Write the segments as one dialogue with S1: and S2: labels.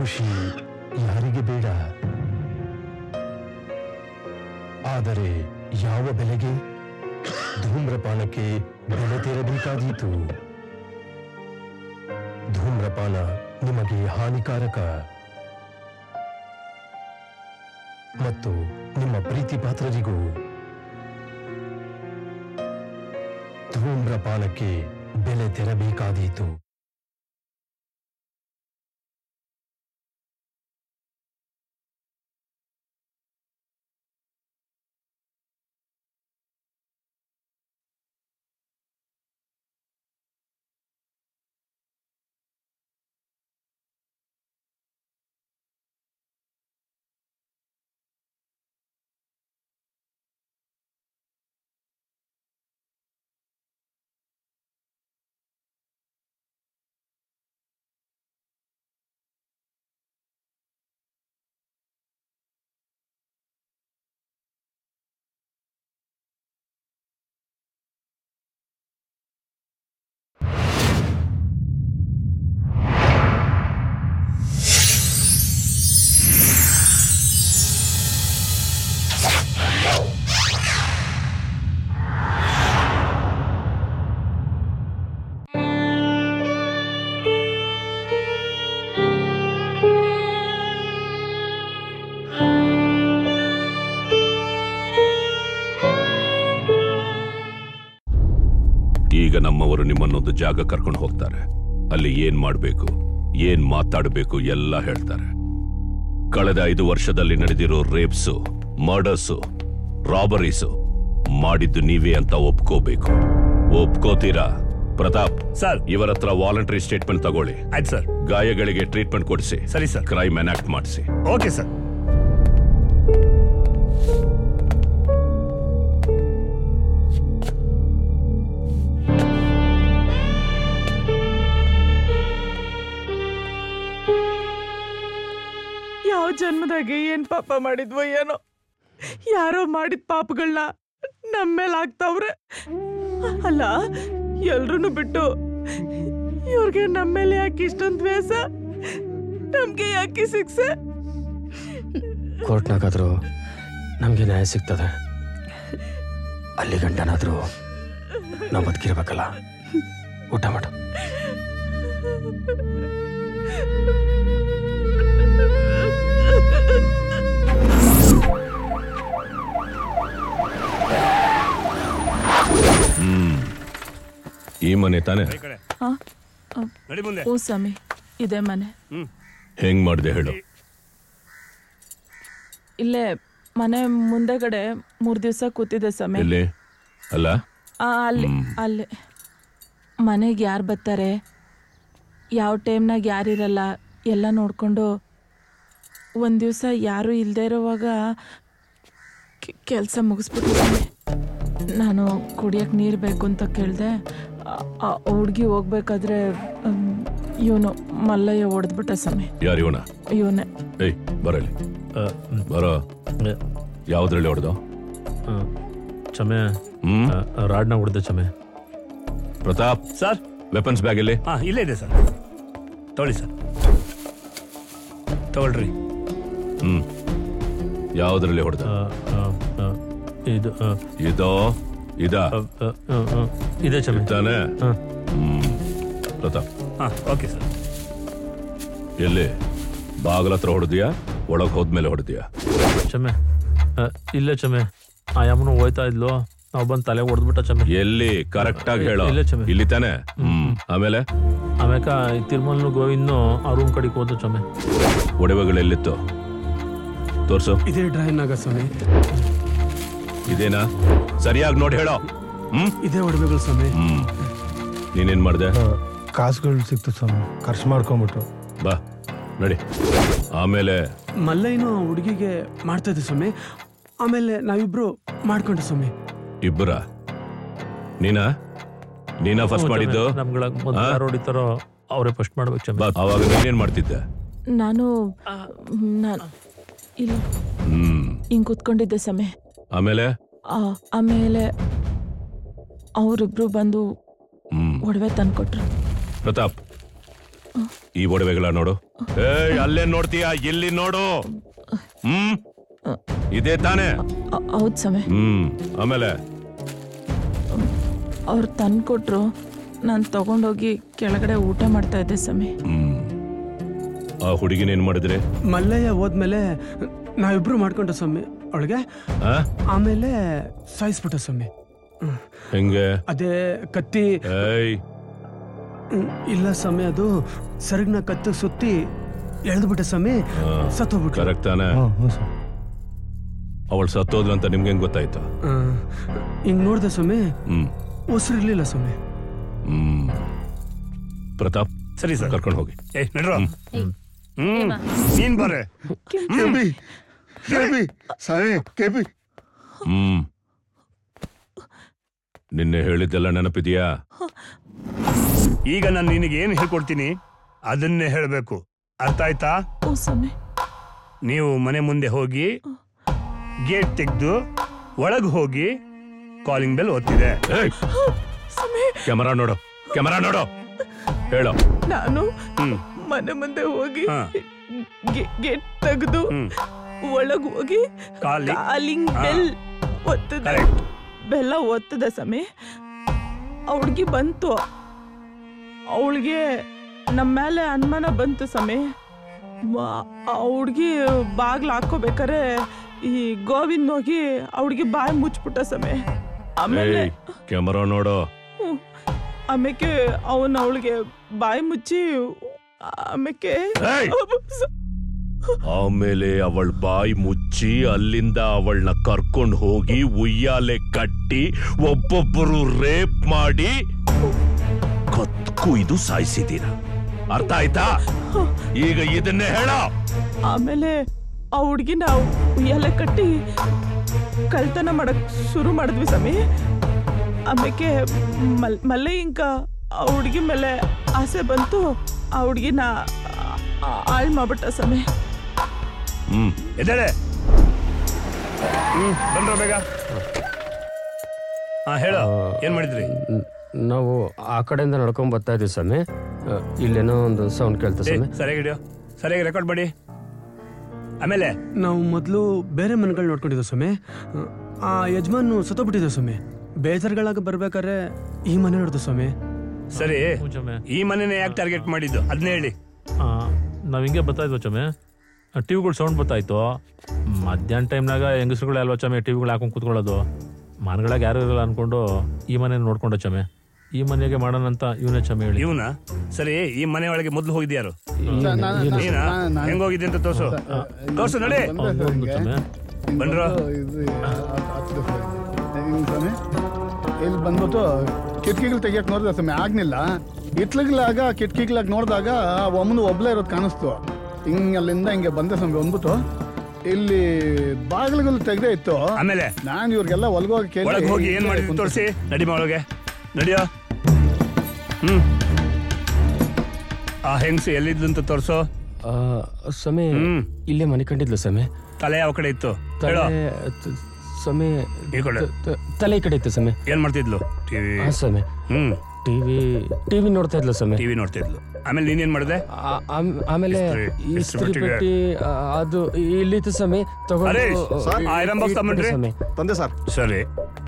S1: ಖುಷಿ ಯಾರಿಗೆ ಬೇಡ ಆದರೆ ಯಾವ ಬೆಲೆಗೆ ಧೂಮ್ರಪಾನಕ್ಕೆ ಬೆಲೆ ತೆರಬೇಕಾದೀತು ಧೂಮ್ರಪಾನ ನಿಮಗೆ ಹಾನಿಕಾರಕ ಮತ್ತು ನಿಮ್ಮ ಪ್ರೀತಿ ಪಾತ್ರರಿಗೂ ಧೂಮ್ರಪಾನಕ್ಕೆ ಬೆಲೆ ತೆರಬೇಕಾದೀತು
S2: ಈಗ ನಮ್ಮವರು ನಿಮ್ಮನ್ನೊಂದು ಜಾಗ ಕರ್ಕೊಂಡು ಹೋಗ್ತಾರೆ ಅಲ್ಲಿ ಏನ್ ಮಾಡ್ಬೇಕು ಏನ್ ಮಾತಾಡಬೇಕು ಎಲ್ಲ ಹೇಳ್ತಾರೆ ಕಳೆದ ಐದು ವರ್ಷದಲ್ಲಿ ನಡೆದಿರೋ ರೇಪ್ಸು ಮರ್ಡರ್ಸು ರಾಬರೀಸು ಮಾಡಿದ್ದು ನೀವೇ ಅಂತ ಒಪ್ಕೋಬೇಕು ಒಪ್ಕೋತೀರಾ ಪ್ರತಾಪ್
S3: ಸರ್
S2: ಇವರ ಹತ್ರ ವಾಲಂಟರಿ ಸ್ಟೇಟ್ಮೆಂಟ್ ತಗೊಳ್ಳಿ
S3: ಆಯ್ತು ಸರ್
S2: ಗಾಯಗಳಿಗೆ ಟ್ರೀಟ್ಮೆಂಟ್ ಕೊಡಿಸಿ
S3: ಸರಿ ಸರ್
S2: ಕ್ರೈಮ್ ಎನಾಕ್ಟ್ ಮಾಡಿಸಿ
S3: ಓಕೆ ಸರ್
S4: ಯಾವ ಜನ್ಮದಾಗೆ ಏನ್ ಪಾಪ ಮಾಡಿದ್ವೋ ಏನೋ ಯಾರೋ ಮಾಡಿದ ಪಾಪಗಳನ್ನ ನಮ್ಮೇಲೆ ಆಗ್ತಾವ್ರೆ ಅಲ್ಲ ಎಲ್ರೂ ಬಿಟ್ಟು ಇವ್ರಿಗೆ ನಮ್ಮೇಲೆ ಯಾಕೆ ಇಷ್ಟೊಂದು ದ್ವೇಷ ನಮ್ಗೆ ಯಾಕೆ ಶಿಕ್ಷೆ
S5: ಕೋರ್ಟ್ನಾಗಾದರೂ ನಮಗೆ ನ್ಯಾಯ ಸಿಗ್ತದೆ ಅಲ್ಲಿ ಗಂಟನಾದರೂ ನಾವು ಬದುಕಿರ್ಬೇಕಲ್ಲ ಊಟ ಮಾಡು
S2: ಹ್ಮ್ ಈ ಮನೆ ತಾನೆ
S3: ಈ ಕಡೆ
S4: ಹಾ? ಆ,
S3: ನಡಿ ಮುಂದೆ
S4: ಓ ಸ್ವಾಮಿ ಇದೆ ಮನೆ
S3: ಹ್ಮ್
S2: ಹೆಂಗ್ ಮಾಡ್ದೆ ಹೇಳು
S4: ಇಲ್ಲೇ ಮನೆ ಮುಂದೆಗಡೆ ಮೂರ್ ದಿವಸ ಕೂತಿದೆ ಸ್ವಾಮಿ
S2: ಎಲ್ಲಿ ಅಲ್ಲ
S4: ಆ, ಅಲ್ಲಿ ಅಲ್ಲಿ ಮನೆಗೆ ಯಾರು ಬರ್ತಾರೆ ಯಾವ ಟೈಮ್ನಾಗ ಯಾರಿರಲ್ಲ ಎಲ್ಲ ನೋಡಿಕೊಂಡು ಒಂದು ದಿವಸ ಯಾರೂ ಇಲ್ಲದೆ ಇರೋವಾಗ ಕೆಲಸ ಮುಗಿಸ್ಬಿಟ್ಟಿದ್ದೀನಿ ನಾನು ಕುಡಿಯೋಕೆ ನೀರು ಬೇಕು ಅಂತ ಕೇಳಿದೆ ಆ ಹುಡುಗಿ ಹೋಗ್ಬೇಕಾದ್ರೆ ಇವನು ಮಲ್ಲಯ್ಯ ಹೊಡೆದ್ಬಿಟ್ಟ ಸಮಯ
S2: ಯಾರು ಇವನ
S4: ಇವನೇ
S2: ಏಯ್ ಬರಲಿ ಬರೋ ಯಾವ್ದ್ರಲ್ಲಿ ಹೊಡೆದು
S5: ಚಮೆ
S2: ಹ್ಮ್
S5: ರಾಡ್ನ ಹೊಡೆದೆ ಚಮೆ
S2: ಪ್ರತಾಪ್
S3: ಸರ್
S2: ವೆಪನ್ಸ್ ಬ್ಯಾಗ್ ಇಲ್ಲಿ
S3: ಹಾ ಇಲ್ಲೇ ಇದೆ ಸರ್ ತೊಗೊಳ್ಳಿ ಸರ್ ತಗೊಳ್ರಿ
S2: ಹ್ಮ್ ಯಾವ್ದ್ರಲ್ಲಿ ಹೊಡೆದ
S5: ಇದು
S2: ಇದೋ ಇದ
S5: ಇದೆ ಚಮೆ
S2: ತಾನೆ
S5: ಹ.
S2: ಹ್ಮ್ ಪ್ರತಾಪ್
S3: ಹಾ ಓಕೆ ಸರ್
S2: ಎಲ್ಲಿ ಬಾಗಲ ಹತ್ರ ಹೊಡೆದಿಯಾ ಒಳಗ್ ಹೋದ್ಮೇಲೆ ಹೊಡೆದಿಯಾ
S5: ಚಮೆ ಇಲ್ಲೇ ಚಮೆ ಆ ಯಮ್ಮನು ಹೋಯ್ತಾ ಇದ್ಲು ನಾವು ಬಂದು ತಲೆ ಹೊಡೆದ್ಬಿಟ್ಟ ಚಮೆ
S2: ಎಲ್ಲಿ ಕರೆಕ್ಟ್ ಆಗಿ ಹೇಳೋ
S5: ಇಲ್ಲೇ ಚಮೆ.
S2: ಇಲ್ಲಿ ತಾನೆ ಹ್ಮ್ ಆಮೇಲೆ
S5: ಆಮ್ಯಾಕ ಈ ತಿರುಮಲ್ನು ಗೋವಿಂದ್ನು ಆ ರೂಮ್ ಕಡೆಗೆ ಹೋದ ಚಮೆ
S2: ಒಡವೆಗಳು ಎಲ್ಲಿತ್ತು ತೋರ್ಸು
S6: ಇದೇ ಡ್ರೈವ್ನಾಗ ಸ್ವಾಮಿ
S2: ಇದೇನಾ ಸರಿಯಾಗಿ ನೋಡಿ ಹೇಳೋ ಹ್ಮ್
S6: ಇದೇ ಹೊಡ್ಬೇಕು ಸ್ವಾಮಿ
S2: ಹ್ಮ್ ನೀನೇನ್ ಮಾಡ್ದೆ
S1: ಕಾಸುಗಳು ಸಿಕ್ತು ಸ್ವಾಮಿ ಖರ್ಚು ಮಾಡ್ಕೊಂಬಿಟ್ರು
S2: ಬಾ ನಡಿ ಆಮೇಲೆ
S6: ಮಲ್ಲಯ್ಯನು ಆ ಹುಡುಗಿಗೆ ಮಾಡ್ತಾ ಇದ್ದೆ ಸ್ವಾಮಿ ಆಮೇಲೆ ನಾವಿಬ್ರು ಮಾಡ್ಕೊಂಡೆ ಸ್ವಾಮಿ
S2: ಇಬ್ಬರ ನೀನಾ ನೀನಾ ಫಸ್ಟ್ ಮಾಡಿದ್ದು
S5: ನಮ್ಗಳ ಮೊದಲು
S2: ಆ?
S5: ಯಾರು ಹೊಡಿತಾರೋ ಅವರೇ ಫಸ್ಟ್ ಮಾಡ್ಬೇಕು ಚಮೆ
S2: ಬಾ ಅವಾಗ ನೀನೇನ್ ಮಾಡ್ತಿದ್ದೆ
S4: ನಾನು ನಾನು ಇಲ್ಲಿ
S2: ಹ್ಮ್
S4: ಹಿಂಗೆ ಕೂತ್ಕೊಂಡಿದ್ದೆ ಸಮಯ
S2: ಆಮೇಲೆ
S4: ಆ, ಆಮೇಲೆ ಅವರಿಬ್ರು ಬಂದು
S2: ಹ್ಮ್
S4: ಒಡವೆ ತಂದ್ಕೊಟ್ರು
S2: ಪ್ರತಾಪ್ ಈ ಒಡವೆಗಳ ನೋಡು ಏಯ್ ಅಲ್ಲೇ ನೋಡ್ತೀಯಾ ಇಲ್ಲಿ ನೋಡು ಹ್ಮ್ ಇದೇ ತಾನೇ
S4: ಹೌದು ಸಮಯ
S2: ಹ್ಮ್ ಆಮೇಲೆ
S4: ಅವ್ರು ತಂದು ಕೊಟ್ರು ನಾನು ತಗೊಂಡೋಗಿ ಕೆಳಗಡೆ ಊಟ ಮಾಡ್ತಾ ಇದ್ದೆ ಸಮಯ
S2: ಹ್ಮ್ ಆ ಹುಡುಗಿನ ಏನ್ ಮಾಡಿದ್ರೆ
S6: ಮಲ್ಲಯ್ಯ ಹೋದ್ಮೇಲೆ ನಾವಿಬ್ರು ಮಾಡ್ಕೊಂಡ ಸ್ವಾಮಿ ಅವಳಿಗೆ
S2: ಆ?
S6: ಆಮೇಲೆ ಸಾಯಿಸ್ಬಿಟ್ಟ ಸ್ವಾಮಿ ಹ್ಮ್.
S2: ಹೆಂಗೆ
S6: ಅದೇ ಕತ್ತಿ
S2: ಏಯ್
S6: ಹ್ಮ್, ಇಲ್ಲ ಸ್ವಾಮಿ ಅದು ಸರಿಗ್ನ ಕತ್ತು ಸುತ್ತಿ ಎಳೆದ್ಬಿಟ್ಟೆ ಸ್ವಾಮಿ ಸತ್ತೋಗ್ಬಿಟ್ರು
S2: ಕರೆಕ್ಟ್ ತಾನೆ
S1: ಹಾಂ ಹ್ಞೂ ಸರ್
S2: ಅವಳು ಸತ್ತೋದ್ಲು ಅಂತ ನಿಮ್ಗೆ ಹೆಂಗ್ ಗೊತ್ತಾಯ್ತು
S6: ಹ್ಮ್. ಹಿಂಗ್ ನೋಡ್ದೆ ಸ್ವಾಮಿ
S2: ಹ್ಮ್
S6: ಉಸಿರಿರ್ಲಿಲ್ಲ ಸ್ವಾಮಿ
S2: ಹ್ಮ್ ಪ್ರತಾಪ್
S3: ಸರಿ ಸರ್
S2: ಕರ್ಕೊಂಡು ಹೋಗಿ
S3: ಏ ನಡ್ರೋ ಹ್ಮ್ ನೀನ್ ಬರ್ರೆ
S7: ಕೆಬಿ ಕೆಬಿ ಸಾಹೇ ಕೆಬಿ
S2: ಹ್ಮ್ ನಿನ್ನೆ ಹೇಳಿದ್ದೆಲ್ಲ ನೆನಪಿದ್ಯಾ
S3: ಈಗ ನಾನು ನಿನಗೆ ಏನು ಹೇಳ್ಕೊಡ್ತೀನಿ ಅದನ್ನೇ ಹೇಳಬೇಕು ಅರ್ಥ ಆಯ್ತಾ
S4: ಓ ಸಮಯ
S3: ನೀವು ಮನೆ ಮುಂದೆ ಹೋಗಿ ಗೇಟ್ ತೆಗೆದು ಒಳಗೆ ಹೋಗಿ ಕಾಲಿಂಗ್ ಬೆಲ್ ಒತ್ತಿದೆ
S2: ಏಯ್ ಕ್ಯಾಮರಾ ನೋಡು ಕ್ಯಾಮರಾ ನೋಡು ಹೇಳು
S4: ನಾನು
S3: ಹ್ಮ್
S4: ಮನೆ ಮುಂದೆ ಹೋಗಿ
S3: ಹಾ.
S4: ಗೇಟ್ ತೆಗೆದು
S3: ಹ್ಮ್
S4: ಒಳಗ್ ಹೋಗಿ
S3: ಕಾಲಿ
S4: ಕಾಲಿಂಗ್
S3: ಹಾ.
S4: ಬೆಲ್ ಒತ್ತದ
S3: ಕರೆಕ್ಟ್
S4: ಬೆಲ್ಲ ಒತ್ತದ ಸಮಯ ಆ ಹುಡ್ಗಿ ಬಂತು ಅವಳಿಗೆ ನಮ್ಮ ಮೇಲೆ ಅನುಮಾನ ಬಂತು ಸಮಯ ಆ ಹುಡ್ಗಿ ಬಾಗ್ಲು ಹಾಕೋಬೇಕಾರೆ ಈ ಗೋವಿಂದ್ ಹೋಗಿ ಆ ಹುಡ್ಗಿ ಬಾಯಿ ಮುಚ್ಬಿಟ್ಟ ಸಮಯ ಆಮೇಲೆ
S2: ಏಯ್ ಕ್ಯಾಮರಾ ನೋಡು
S4: ಹ್ಮ್. ಆಮೇಲೆ ಅವನ ಅವಳಿಗೆ ಬಾಯಿ ಮುಚ್ಚಿ ಆಮೇಲೆ
S2: ಏಯ್! ಆಮೇಲೆ ಅವಳ ಬಾಯಿ ಮುಚ್ಚಿ ಅಲ್ಲಿಂದ ಅವಳನ್ನ ಕರ್ಕೊಂಡು ಹೋಗಿ ಉಯ್ಯಾಲೆ ಕಟ್ಟಿ ಒಬ್ಬೊಬ್ಬರು ರೇಪ್ ಮಾಡಿ ಕತ್ಕು ಇದು ಸಾಯಿಸಿದೀರ ಅರ್ಥ ಆಯ್ತಾ ಈಗ ಇದನ್ನೇ ಹೇಳ
S4: ಆಮೇಲೆ ಆ ಹುಡ್ಗಿನ ಉಯ್ಯಾಲೆ ಕಟ್ಟಿ ಕಳ್ತನ ಮಾಡಕ್ ಶುರು ಮಾಡಿದ್ವಿ ಸಮಿ ಆಮೇಲೆ ಮಲ್ ಮಲ್ಲೆ ಇಂಕ ಆ ಹುಡ್ಗಿ ಮೇಲೆ ಆಸೆ ಬಂತು ಆ ಹುಡ್ಗಿನ ಹಾಳು ಮಾಡ್ಬಿಟ್ಟ ಸಮಿ
S2: ಹ್ಮ್
S3: ಎದ್ದೇಳೆ ಹ್ಮ್ ಬಂದ್ರ ಬೇಗ ಹಾ ಹೇಳು ಏನ್ ಮಾಡಿದ್ರಿ
S8: ನ್- ನಾವು ಆ ಕಡೆಯಿಂದ ನಡ್ಕೊಂಡ್ ಬರ್ತಾ ಇದೀವಿ ಸ್ವಾಮಿ ಆ, ಇಲ್ಲೇನೋ ಒಂದು ಸೌಂಡ್ ಕೇಳ್ತಾ
S3: ಏ,
S8: ಸ್ವಾಮಿ
S3: ಸರಿಯಾಗಿ ಹಿಡಿಯೋ ಸರಿಯಾಗಿ ರೆಕಾರ್ಡ್ ಮಾಡಿ ಆಮೇಲೆ
S6: ನಾವು ಮೊದಲು ಬೇರೆ ಮನೆಗಳು ನೋಡ್ಕೊಂಡಿದ್ದೆ ಸ್ವಾಮಿ ಆ ಯಜಮಾನು ಸತ್ತೋಗ್ಬಿಟ್ಟಿದ್ದೆ ಸ್ವಾಮಿ ಬೇಜಾರ್ಗಳಾಗ ಬರ್ಬೇಕಾದ್ರೆ ಈ ಮನೆ ನೋಡ್ದೆ ಸ್ವಾಮಿ
S3: ಸರಿ
S5: ಹ್ಞೂ ಚಮೆ
S3: ಈ ಮನೆನ ಯಾಕೆ ಟಾರ್ಗೆಟ್ ಮಾಡಿದ್ದು ಅದನ್ನೇ ಹೇಳಿ
S5: ಆ, ನಾವ್ ಹಿಂಗೆ ಬರ್ತಾ ಇದ್ವು ಚಮೆ ಟಿವಿಗಳು ಸೌಂಡ್ ಬರ್ತಾಯಿತ್ತು ಮಧ್ಯಾಹ್ನ ಟೈಮ್ನಾಗ ಹೆಂಗಸ್ರುಗಳು ಅಲ್ವಾ ಚಮೆ ಟಿವಿಗಳು ಹಾಕೊಂಡು ಕೂತ್ಕೊಳ್ಳೋದು ಮನೆಗಳಾಗ ಯಾರು ಇರಲ್ಲ ಅನ್ಕೊಂಡು ಈ ಮನೆ ನೋಡ್ಕೊಂಡ ಚಮೆ ಈ ಮನೆಗೆ ಮಾಡೋಣ ಅಂತ ಇವನೇ ಚಮೆ ಹೇಳಿ
S3: ಇವನ ಸರಿ ಈ ಮನೆ ಒಳಗೆ ಮೊದ್ಲು ಹೋಗಿದ್ದ ಯಾರು
S8: ಏನು-
S3: ನೀನಾ ಹೆಂಗ್ ಹೋಗಿದ್ದೆ ಅಂತ ತೋರ್ಸು ತೋರ್ಸು ನಡಿ
S5: ಹೌದು ಚಮೆ
S3: ಬಂದ್ರು
S7: ಇದು ಹತ್ತು ಹಿಂಗ್ ಸ್ವಾಮಿ ಇಲ್ಲಿ ಬಂದ್ಬಿಟ್ಟು ಕಿಟಕಿಗಳು ತೆಗಿಯಕ್ ನೋಡಿದೆ ಸ್ವಾಮಿ ಆಗ್ನಿಲ್ಲ ಇತ್ಲಗ್ಲಾಗ ಕಿಟಕಿಗಳಾಗ ನೋಡಿದಾಗ ಒಮ್ಮನ ಒಬ್ಲೇ ಇರೋದು ಕಾಣಿಸ್ತು ಹಿಂಗ್ ಅಲ್ಲಿಂದ ಹಿಂಗೆ ಬಂದೆ ಸ್ವಾಮಿ ಬಂದ್ಬಿಟ್ಟು ಇಲ್ಲಿ ಬಾಗಿಲುಗಳು ತೆಗ್ದೇ ಇತ್ತು
S3: ಆಮೇಲೆ
S7: ನಾನು ಇವ್ರಿಗೆಲ್ಲ ಒಳಗೋಗಿ ಕೇಳಿ
S3: ಒಳಗೆ ಹೋಗಿ ಏನ್ ಮಾಡಿದ್ರಿ ತೋರಿಸಿ ನಡಿ ಒಳಗೆ ನಡಿಯೋ ಹ್ಮ್ ಆ ಹೆಂಗ್ಸು ಎಲ್ಲಿದ್ಲು ಅಂತ ತೋರ್ಸು
S8: ಆ, ಸ್ವಾಮಿ
S3: ಹ್ಮ್.
S8: ಇಲ್ಲೇ ಮನೆ ಕಂಡಿದ್ಲು ಸ್ವಾಮಿ
S3: ತಲೆ ಯಾವ ಕಡೆ ಇತ್ತು ಹೇಳೋ
S8: ತಲೆ ತ- ಸ್ವಾಮಿ
S3: ಈ ಕಡೆ
S8: ತ- ತ- ತಲೆ ಈ ಕಡೆ ಇತ್ತು ಸ್ವಾಮಿ
S3: ಏನ್ ಮಾಡ್ತಿದ್ಲು ಟಿವಿ
S8: ಹಾ ಸ್ವಾಮಿ
S3: ಹ್ಮ್
S8: ಟಿವಿ ಟಿವಿ ನೋಡ್ತಾ ಇದ್ಲು ಸ್ವಾಮಿ
S3: ಟಿವಿ ನೋಡ್ತಿದ್ಲು ಆಮೇಲೆ ನೀನೇನ್ ಮಾಡಿದೆ
S8: ಆ- ಆಮ್- ಆಮೇಲೆ
S3: ಇಸ್ತ್ರಿ- ಇಸ್ತ್ರಿ
S8: ಇಸ್ತ್ರಿ
S3: ಪೆಟ್ಟಿಗೆ.
S8: ಪೆಟ್ಟಿ ಆ, ಅದು ಇಲ್ಲಿತ್ತು ಸ್ವಾಮಿ ತಗೊಂಡು
S3: ಹರೀಶ್,
S8: ಆ,
S3: ಆ ಐರನ್ ಬಾಕ್ಸ್
S8: ಇಟ್ಬಿಟ್ಟೆ
S3: ತಗೊಂಡ್ರಿ?
S8: ಸ್ವಾಮಿ
S7: ತಂದೆ ಸರ್
S3: ಸರಿ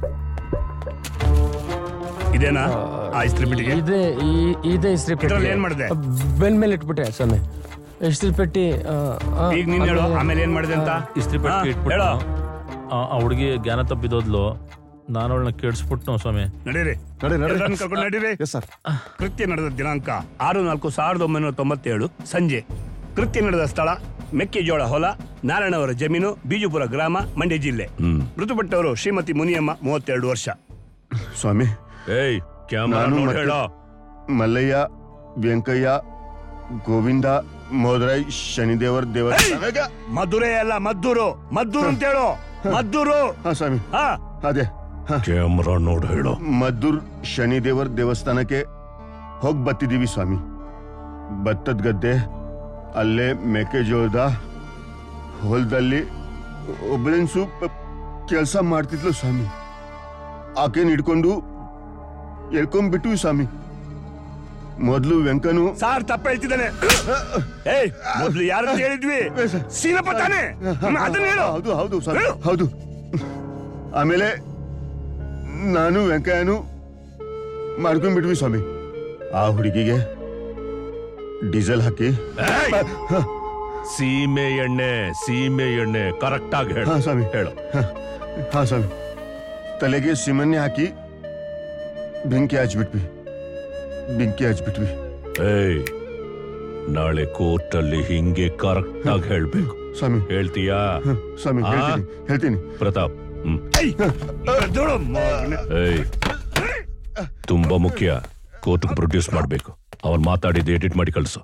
S3: ಇದೇನಾ ಆ ಇಸ್ತ್ರಿ ಪೆಟ್ಟಿಗೆ
S8: ಇದೆ ಈ- ಇದೆ ಇಸ್ತ್ರಿ
S3: ಇದ್ರಲ್ಲಿ
S8: ಪೆಟ್ಟಿ
S3: ಏನ್ ಮಾಡಿದೆ?
S8: ಬೆನ್ ಮೇಲೆ ಇಟ್ಬಿಟ್ಟೆ ಸ್ವಾಮಿ ಇಸ್ತ್ರಿ ಪೆಟ್ಟಿ ಆ, ಆ,
S3: ಈಗ ನೀನ್ ಹೇಳು
S8: ಆಮೇಲೆ-
S3: ಆಮೇಲೆ ಏನ್ ಮಾಡಿದೆ ಅಂತ
S5: ಇಸ್ತ್ರಿ
S3: ಹಾ,
S5: ಪೆಟ್ಟಿಗೆ ಇಟ್ಬಿಟ್ಟು
S3: ಹೇಳು
S5: ಆ ಆ ಹುಡುಗಿ ಜ್ಞಾನ ತಪ್ಪಿದೋದ್ಲು ನಾನು ಅವಳನ್ನ ಕೇಳಿಸ್ಬಿಟ್ಟು ಸ್ವಾಮಿ
S3: ನಡೀರಿ
S7: ನಡಿ ನಡಿ
S3: ಎಲ್ಲರನ್ನ ಕರ್ಕೊಂಡು ನಡೀರಿ
S7: ಎಸ್ ಸರ್
S3: ಕೃತ್ಯ ನಡೆದ ದಿನಾಂಕ ಆರು ನಾಲ್ಕು ಸಾವಿರದ ಒಂಬೈನೂರ ತೊಂಬತ್ತೇಳು ಸಂಜೆ ಕೃತ್ಯ ನಡೆದ ಸ್ಥಳ ಮೆಕ್ಕೆಜೋಳ ಹೊಲ ನಾರಾಯಣವರ ಜಮೀನು ಬೀಜಪುರ ಗ್ರಾಮ ಮಂಡ್ಯ ಜಿಲ್ಲೆ
S2: ಹ್ಮ್
S3: ಮೃತಪಟ್ಟವರು ಶ್ರೀಮತಿ ಮುನಿಯಮ್ಮ ಮೂವತ್ತೆರಡು ವರ್ಷ
S7: ಸ್ವಾಮಿ
S2: ಏಯ್ ಕ್ಯಾಮರಾ
S7: ನಾನು
S2: ನೋಡಿ
S7: ಮತ್ತೆ-
S2: ಹೇಳೋ
S7: ಮಲ್ಲಯ್ಯ ವೆಂಕಯ್ಯ ಗೋವಿಂದ ಮೋದರಾಯ್ ಶನಿದೇವರ ದೇವರ
S3: ಮಧುರೆ ಅಲ್ಲ ಮದ್ದೂರು ಮದ್ದೂರು ಅಂತ ಹೇಳು ಮದ್ದೂರು
S7: ಹಾ ಸ್ವಾಮಿ
S3: ಹಾ
S7: ಅದೇ
S2: ಕ್ಯಾಮರಾ ನೋಡಿ ಹೇಳೋ
S7: ಮದ್ದೂರ್ ಶನಿದೇವರ ದೇವಸ್ಥಾನಕ್ಕೆ ಹೋಗಿ ಬತ್ತಿದೀವಿ ಸ್ವಾಮಿ ಭತ್ತದ ಗದ್ದೆ ಅಲ್ಲೇ ಮೆಕ್ಕೆಜೋಳದ ಹೊಲದಲ್ಲಿ ಒಬ್ಬಳೆನ್ಸು ಕೆಲಸ ಮಾಡ್ತಿದ್ಲು ಸ್ವಾಮಿ ಆಕೆನ್ ಹಿಡ್ಕೊಂಡು ಎಳ್ಕೊಂಡ್ಬಿಟ್ಟು ಸ್ವಾಮಿ
S9: ಮೊದಲು ವೆಂಕನು
S3: ಸಾರ್ ತಪ್ಪ ಹೇಳ್ತಿದ್ದಾನೆ ಏಯ್ ಮೊದ್ಲು ಯಾರು ಹೇಳಿದ್ವಿ ಸೀನಪ್ಪ ತಾನೆ ಹ್ಮ್, ಅದನ್ನ ಹೇಳು
S9: ಹೌದು ಹೌದು ಸ್ವಾಮಿ
S3: ಹೇಳು.
S9: ಹೌದು ಆಮೇಲೆ ನಾನು ವೆಂಕಯ್ಯನು ಮಾಡ್ಕೊಂಡ್ಬಿಟ್ವಿ ಸ್ವಾಮಿ ಆ ಹುಡುಗಿಗೆ ಡೀಸೆಲ್ ಹಾಕಿ
S2: ಏಯ್! ಸೀಮೆ ಎಣ್ಣೆ ಸೀಮೆ ಎಣ್ಣೆ ಕರೆಕ್ಟ್ ಆಗಿ ಹೇಳು
S9: ಹಾ ಸ್ವಾಮಿ
S2: ಹೇಳು
S9: ಹಾ ಸ್ವಾಮಿ ತಲೆಗೆ ಸಿಮನ್ನೆ ಹಾಕಿ ಬೆಂಕಿ ಹಚ್ಬಿಟ್ವಿ ಬೆಂಕಿ ಹಚ್ಬಿಟ್ವಿ
S2: ಏಯ್ ನಾಳೆ ಕೋರ್ಟಲ್ಲಿ ಹಿಂಗೆ ಕರೆಕ್ಟ್ ಆಗಿ ಹೇಳ್ಬೇಕು
S9: ಸ್ವಾಮಿ
S2: ಹೇಳ್ತೀಯಾ
S9: ಹ, ಸ್ವಾಮಿ
S2: ಆ?
S9: ಹೇಳ್ತೀನಿ ಹೇಳ್ತೀನಿ
S2: ಪ್ರತಾಪ್ ಹ್ಮ್
S3: ಏಯ್, ಎದ್ದೋಳು ಮಗನೇ.
S2: ಏಯ್ ತುಂಬಾ ಮುಖ್ಯ ಕೋರ್ಟ್ಗೆ ಪ್ರೊಡ್ಯೂಸ್ ಮಾಡ್ಬೇಕು ಅವನ್ ಮಾತಾಡಿದ್ದು ಎಡಿಟ್ ಮಾಡಿ ಕಳಿಸು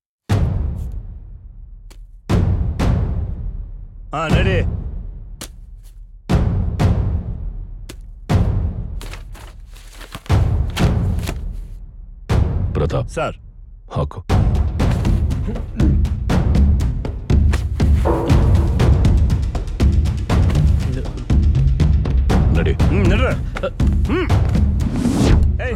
S3: ಹಾ ನಡಿ
S2: ಪ್ರತಾಪ್
S3: ಸರ್
S2: ಹಾಕು ನಡಿ
S3: ಹ್ಮ್ ನಡ್ರ ಹ್ಮ್ ಏಯ್,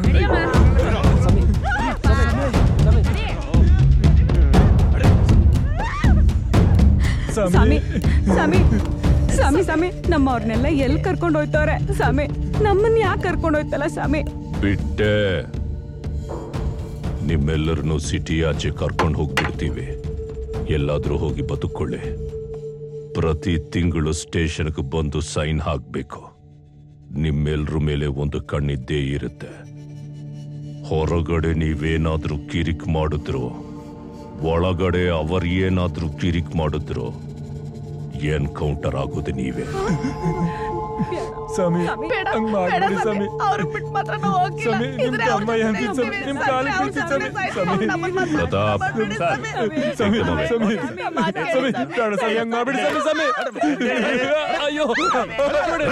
S10: ಸ್ವಾಮಿ ಸ್ವಾಮಿ ಸ್ವಾಮಿ ಸ್ವಾಮಿ ನಮ್ಮವ್ರನ್ನೆಲ್ಲ ಎಲ್ಲಿ ಕರ್ಕೊಂಡು ಹೋಯ್ತವ್ರೆ ಸ್ವಾಮಿ ನಮ್ಮನ್ನ ಯಾಕೆ ಕರ್ಕೊಂಡು ಹೋಯ್ತಲ್ಲ ಸ್ವಾಮಿ
S2: ಬಿಟ್ಟೆ ನಿಮ್ಮೆಲ್ಲರನ್ನು ಸಿಟಿ ಆಚೆ ಕರ್ಕೊಂಡು ಹೋಗ್ಬಿಡ್ತೀವಿ ಎಲ್ಲಾದ್ರೂ ಹೋಗಿ ಬದುಕೊಳ್ಳಿ ಪ್ರತಿ ತಿಂಗಳು ಸ್ಟೇಷನ್ಗೆ ಬಂದು ಸೈನ್ ಹಾಕ್ಬೇಕು ನಿಮ್ಮೆಲ್ರ ಮೇಲೆ ಒಂದು ಕಣ್ಣಿದ್ದೇ ಇರುತ್ತೆ ಹೊರಗಡೆ ನೀವೇನಾದ್ರೂ ಕಿರಿಕ್ ಮಾಡಿದ್ರು ಒಳಗಡೆ ಅವರು ಏನಾದ್ರೂ ಕಿರಿಕ್ ಮಾಡಿದ್ರು ಎನ್ಕೌಂಟರ್ ಆಗೋದು ನೀವೇ
S1: ಸ್ವಾಮಿ
S10: ಬೇಡ,
S1: ಹಂಗ್
S10: ಬೇಡ
S1: ಮಾಡ್ಬೇಡಿ
S10: ಸ್ವಾಮಿ.
S1: ಸ್ವಾಮಿ
S10: ಅವ್ರನ್ನ ಬಿಟ್ಟು ಮಾತ್ರ ನಾವು ಹೋಗಿಲ್ಲ.
S1: ಸ್ವಾಮಿ, ನಿಮ್
S10: ಇದ್ರೆ
S1: ಅಮ್ಮ
S10: ಅವ್ರ
S1: ಹೆಂಡ್ತಿ
S10: ಜೊತೆ
S1: ಸ್ವಾಮಿ, ನಿಮ್ ಕಾಲು
S10: ಅವ್ರ
S1: ಬೀಳ್ತೀನಿ
S10: ಸ್ವಾಮಿ,
S1: ಸ್ವಾಮಿ,
S10: ಸ್ವಾಮಿ,
S1: ಸ್ವಾಮಿ.
S10: ನಮ್ಮನ್ನ ಮಾತ್ರ
S2: ಪ್ರತಾಪ್.
S10: ಮಾಡ್ಬೇಡಿ ಸ್ವಾಮಿ.
S1: ಸ್ವಾಮಿ
S2: ಏಕೆ
S1: ಸ್ವಾಮಿ
S10: ಸ್ವಾಮಿ,
S1: ಸ್ವಾಮಿ ಬೇಡ ಸ್ವಾಮಿ ಹಂಗ್ ಮಾಡ್ಬಿಡಿ ಸ್ವಾಮಿ ಸ್ವಾಮಿ ಅಯ್ಯೋ ಬಿಡಿ.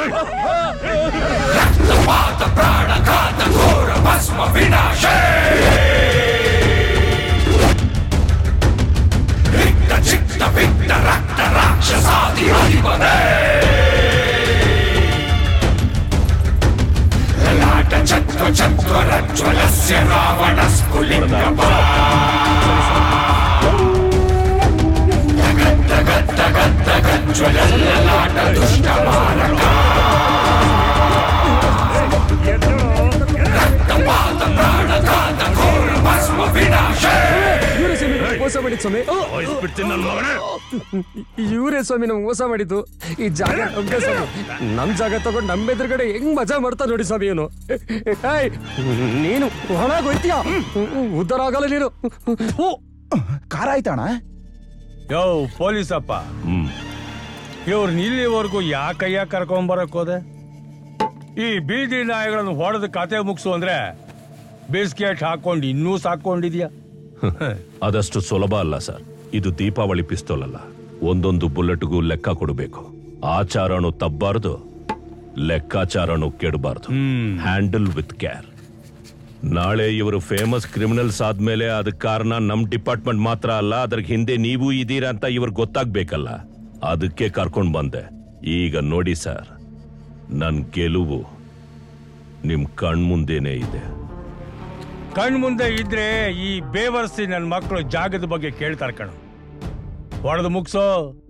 S6: ಇವರೇ ಸ್ವಾಮಿ ನಮ್ಗೆ ಮೋಸ ಮಾಡಿದ್ದು ಸ್ವಾಮಿ
S2: ಬಿಡ್ತೀನಿ ನನ್ನ ಮಗನೇ
S6: ಇವರೇ ಸ್ವಾಮಿ ನಮ್ಗೆ ಮೋಸ ಮಾಡಿದ್ದು ಈ ಜಾಗ ನಮ್ಗೆ ಸ್ವಾಮಿ ನಮ್ ಜಾಗ ತಗೊಂಡು ನಮ್ಮ ಎದುರುಗಡೆ ಹೆಂಗ್ ಮಜಾ ಮಾಡ್ತಾ ನೋಡಿ ಸ್ವಾಮಿ ಇವನು ಏಯ್ ನೀನು ಹೊಣಾಗೋಯ್ತೀಯ ಉದ್ಧಾರ ಆಗಲ್ಲ ನೀನು ಥು.
S11: ಕಾರ ಆಯ್ತಣ್ಣ
S12: ಯೋ ಪೊಲೀಸಪ್ಪ
S2: ಹ್ಮ್
S12: ಇವ್ರನ್ನ ಇಲ್ಲಿವರೆಗೂ ಯಾಕಯ್ಯ ಕರ್ಕೊಂಬರಕ್ ಹೋದೆ ಈ ಬೀದಿ ನಾಯಿಗಳನ್ನು ಹೊಡೆದು ಕತೆ ಮುಗಿಸು ಅಂದ್ರೆ ಬಿಸ್ಕೆಟ್ ಹಾಕೊಂಡು ಇನ್ನೂ ಸಾಕೊಂಡಿದ್ಯಾ
S2: ಅದಷ್ಟು ಸುಲಭ ಅಲ್ಲ ಸರ್ ಇದು ದೀಪಾವಳಿ ಪಿಸ್ತೂಲ್ ಅಲ್ಲ ಒಂದೊಂದು ಬುಲೆಟ್ಗೂ ಲೆಕ್ಕ ಕೊಡಬೇಕು ಆಚಾರನು ತಬ್ಬಾರ್ದು ಲೆಕ್ಕಾಚಾರನು ಕೆಡಬಾರ್ದು ಹ್ಯಾಂಡಲ್ ವಿತ್ ಕೇರ್ ನಾಳೆ ಇವರು ಫೇಮಸ್ ಕ್ರಿಮಿನಲ್ಸ್ ಆದ್ಮೇಲೆ ಅದಕ್ಕೆ ಕಾರಣ ನಮ್ ಡಿಪಾರ್ಟ್ಮೆಂಟ್ ಮಾತ್ರ ಅಲ್ಲ ಅದ್ರ ಹಿಂದೆ ನೀವು ಇದೀರಾ ಅಂತ ಇವ್ರಿಗೆ ಗೊತ್ತಾಗ್ಬೇಕಲ್ಲ ಅದಕ್ಕೆ ಕರ್ಕೊಂಡ್ ಬಂದೆ ಈಗ ನೋಡಿ ಸರ್ ನನ್ ಗೆಲುವು ನಿಮ್ ಕಣ್ಮುಂದೆನೇ ಇದೆ
S12: ಕಣ್ ಮುಂದೆ ಇದ್ರೆ ಈ ಬೇವರ್ಸಿ ನನ್ನ ಮಕ್ಕಳು ಜಾಗದ ಬಗ್ಗೆ ಕೇಳ್ತಾರೆ ಕಣ ಹೊಡೆದು ಮುಗಿಸೋ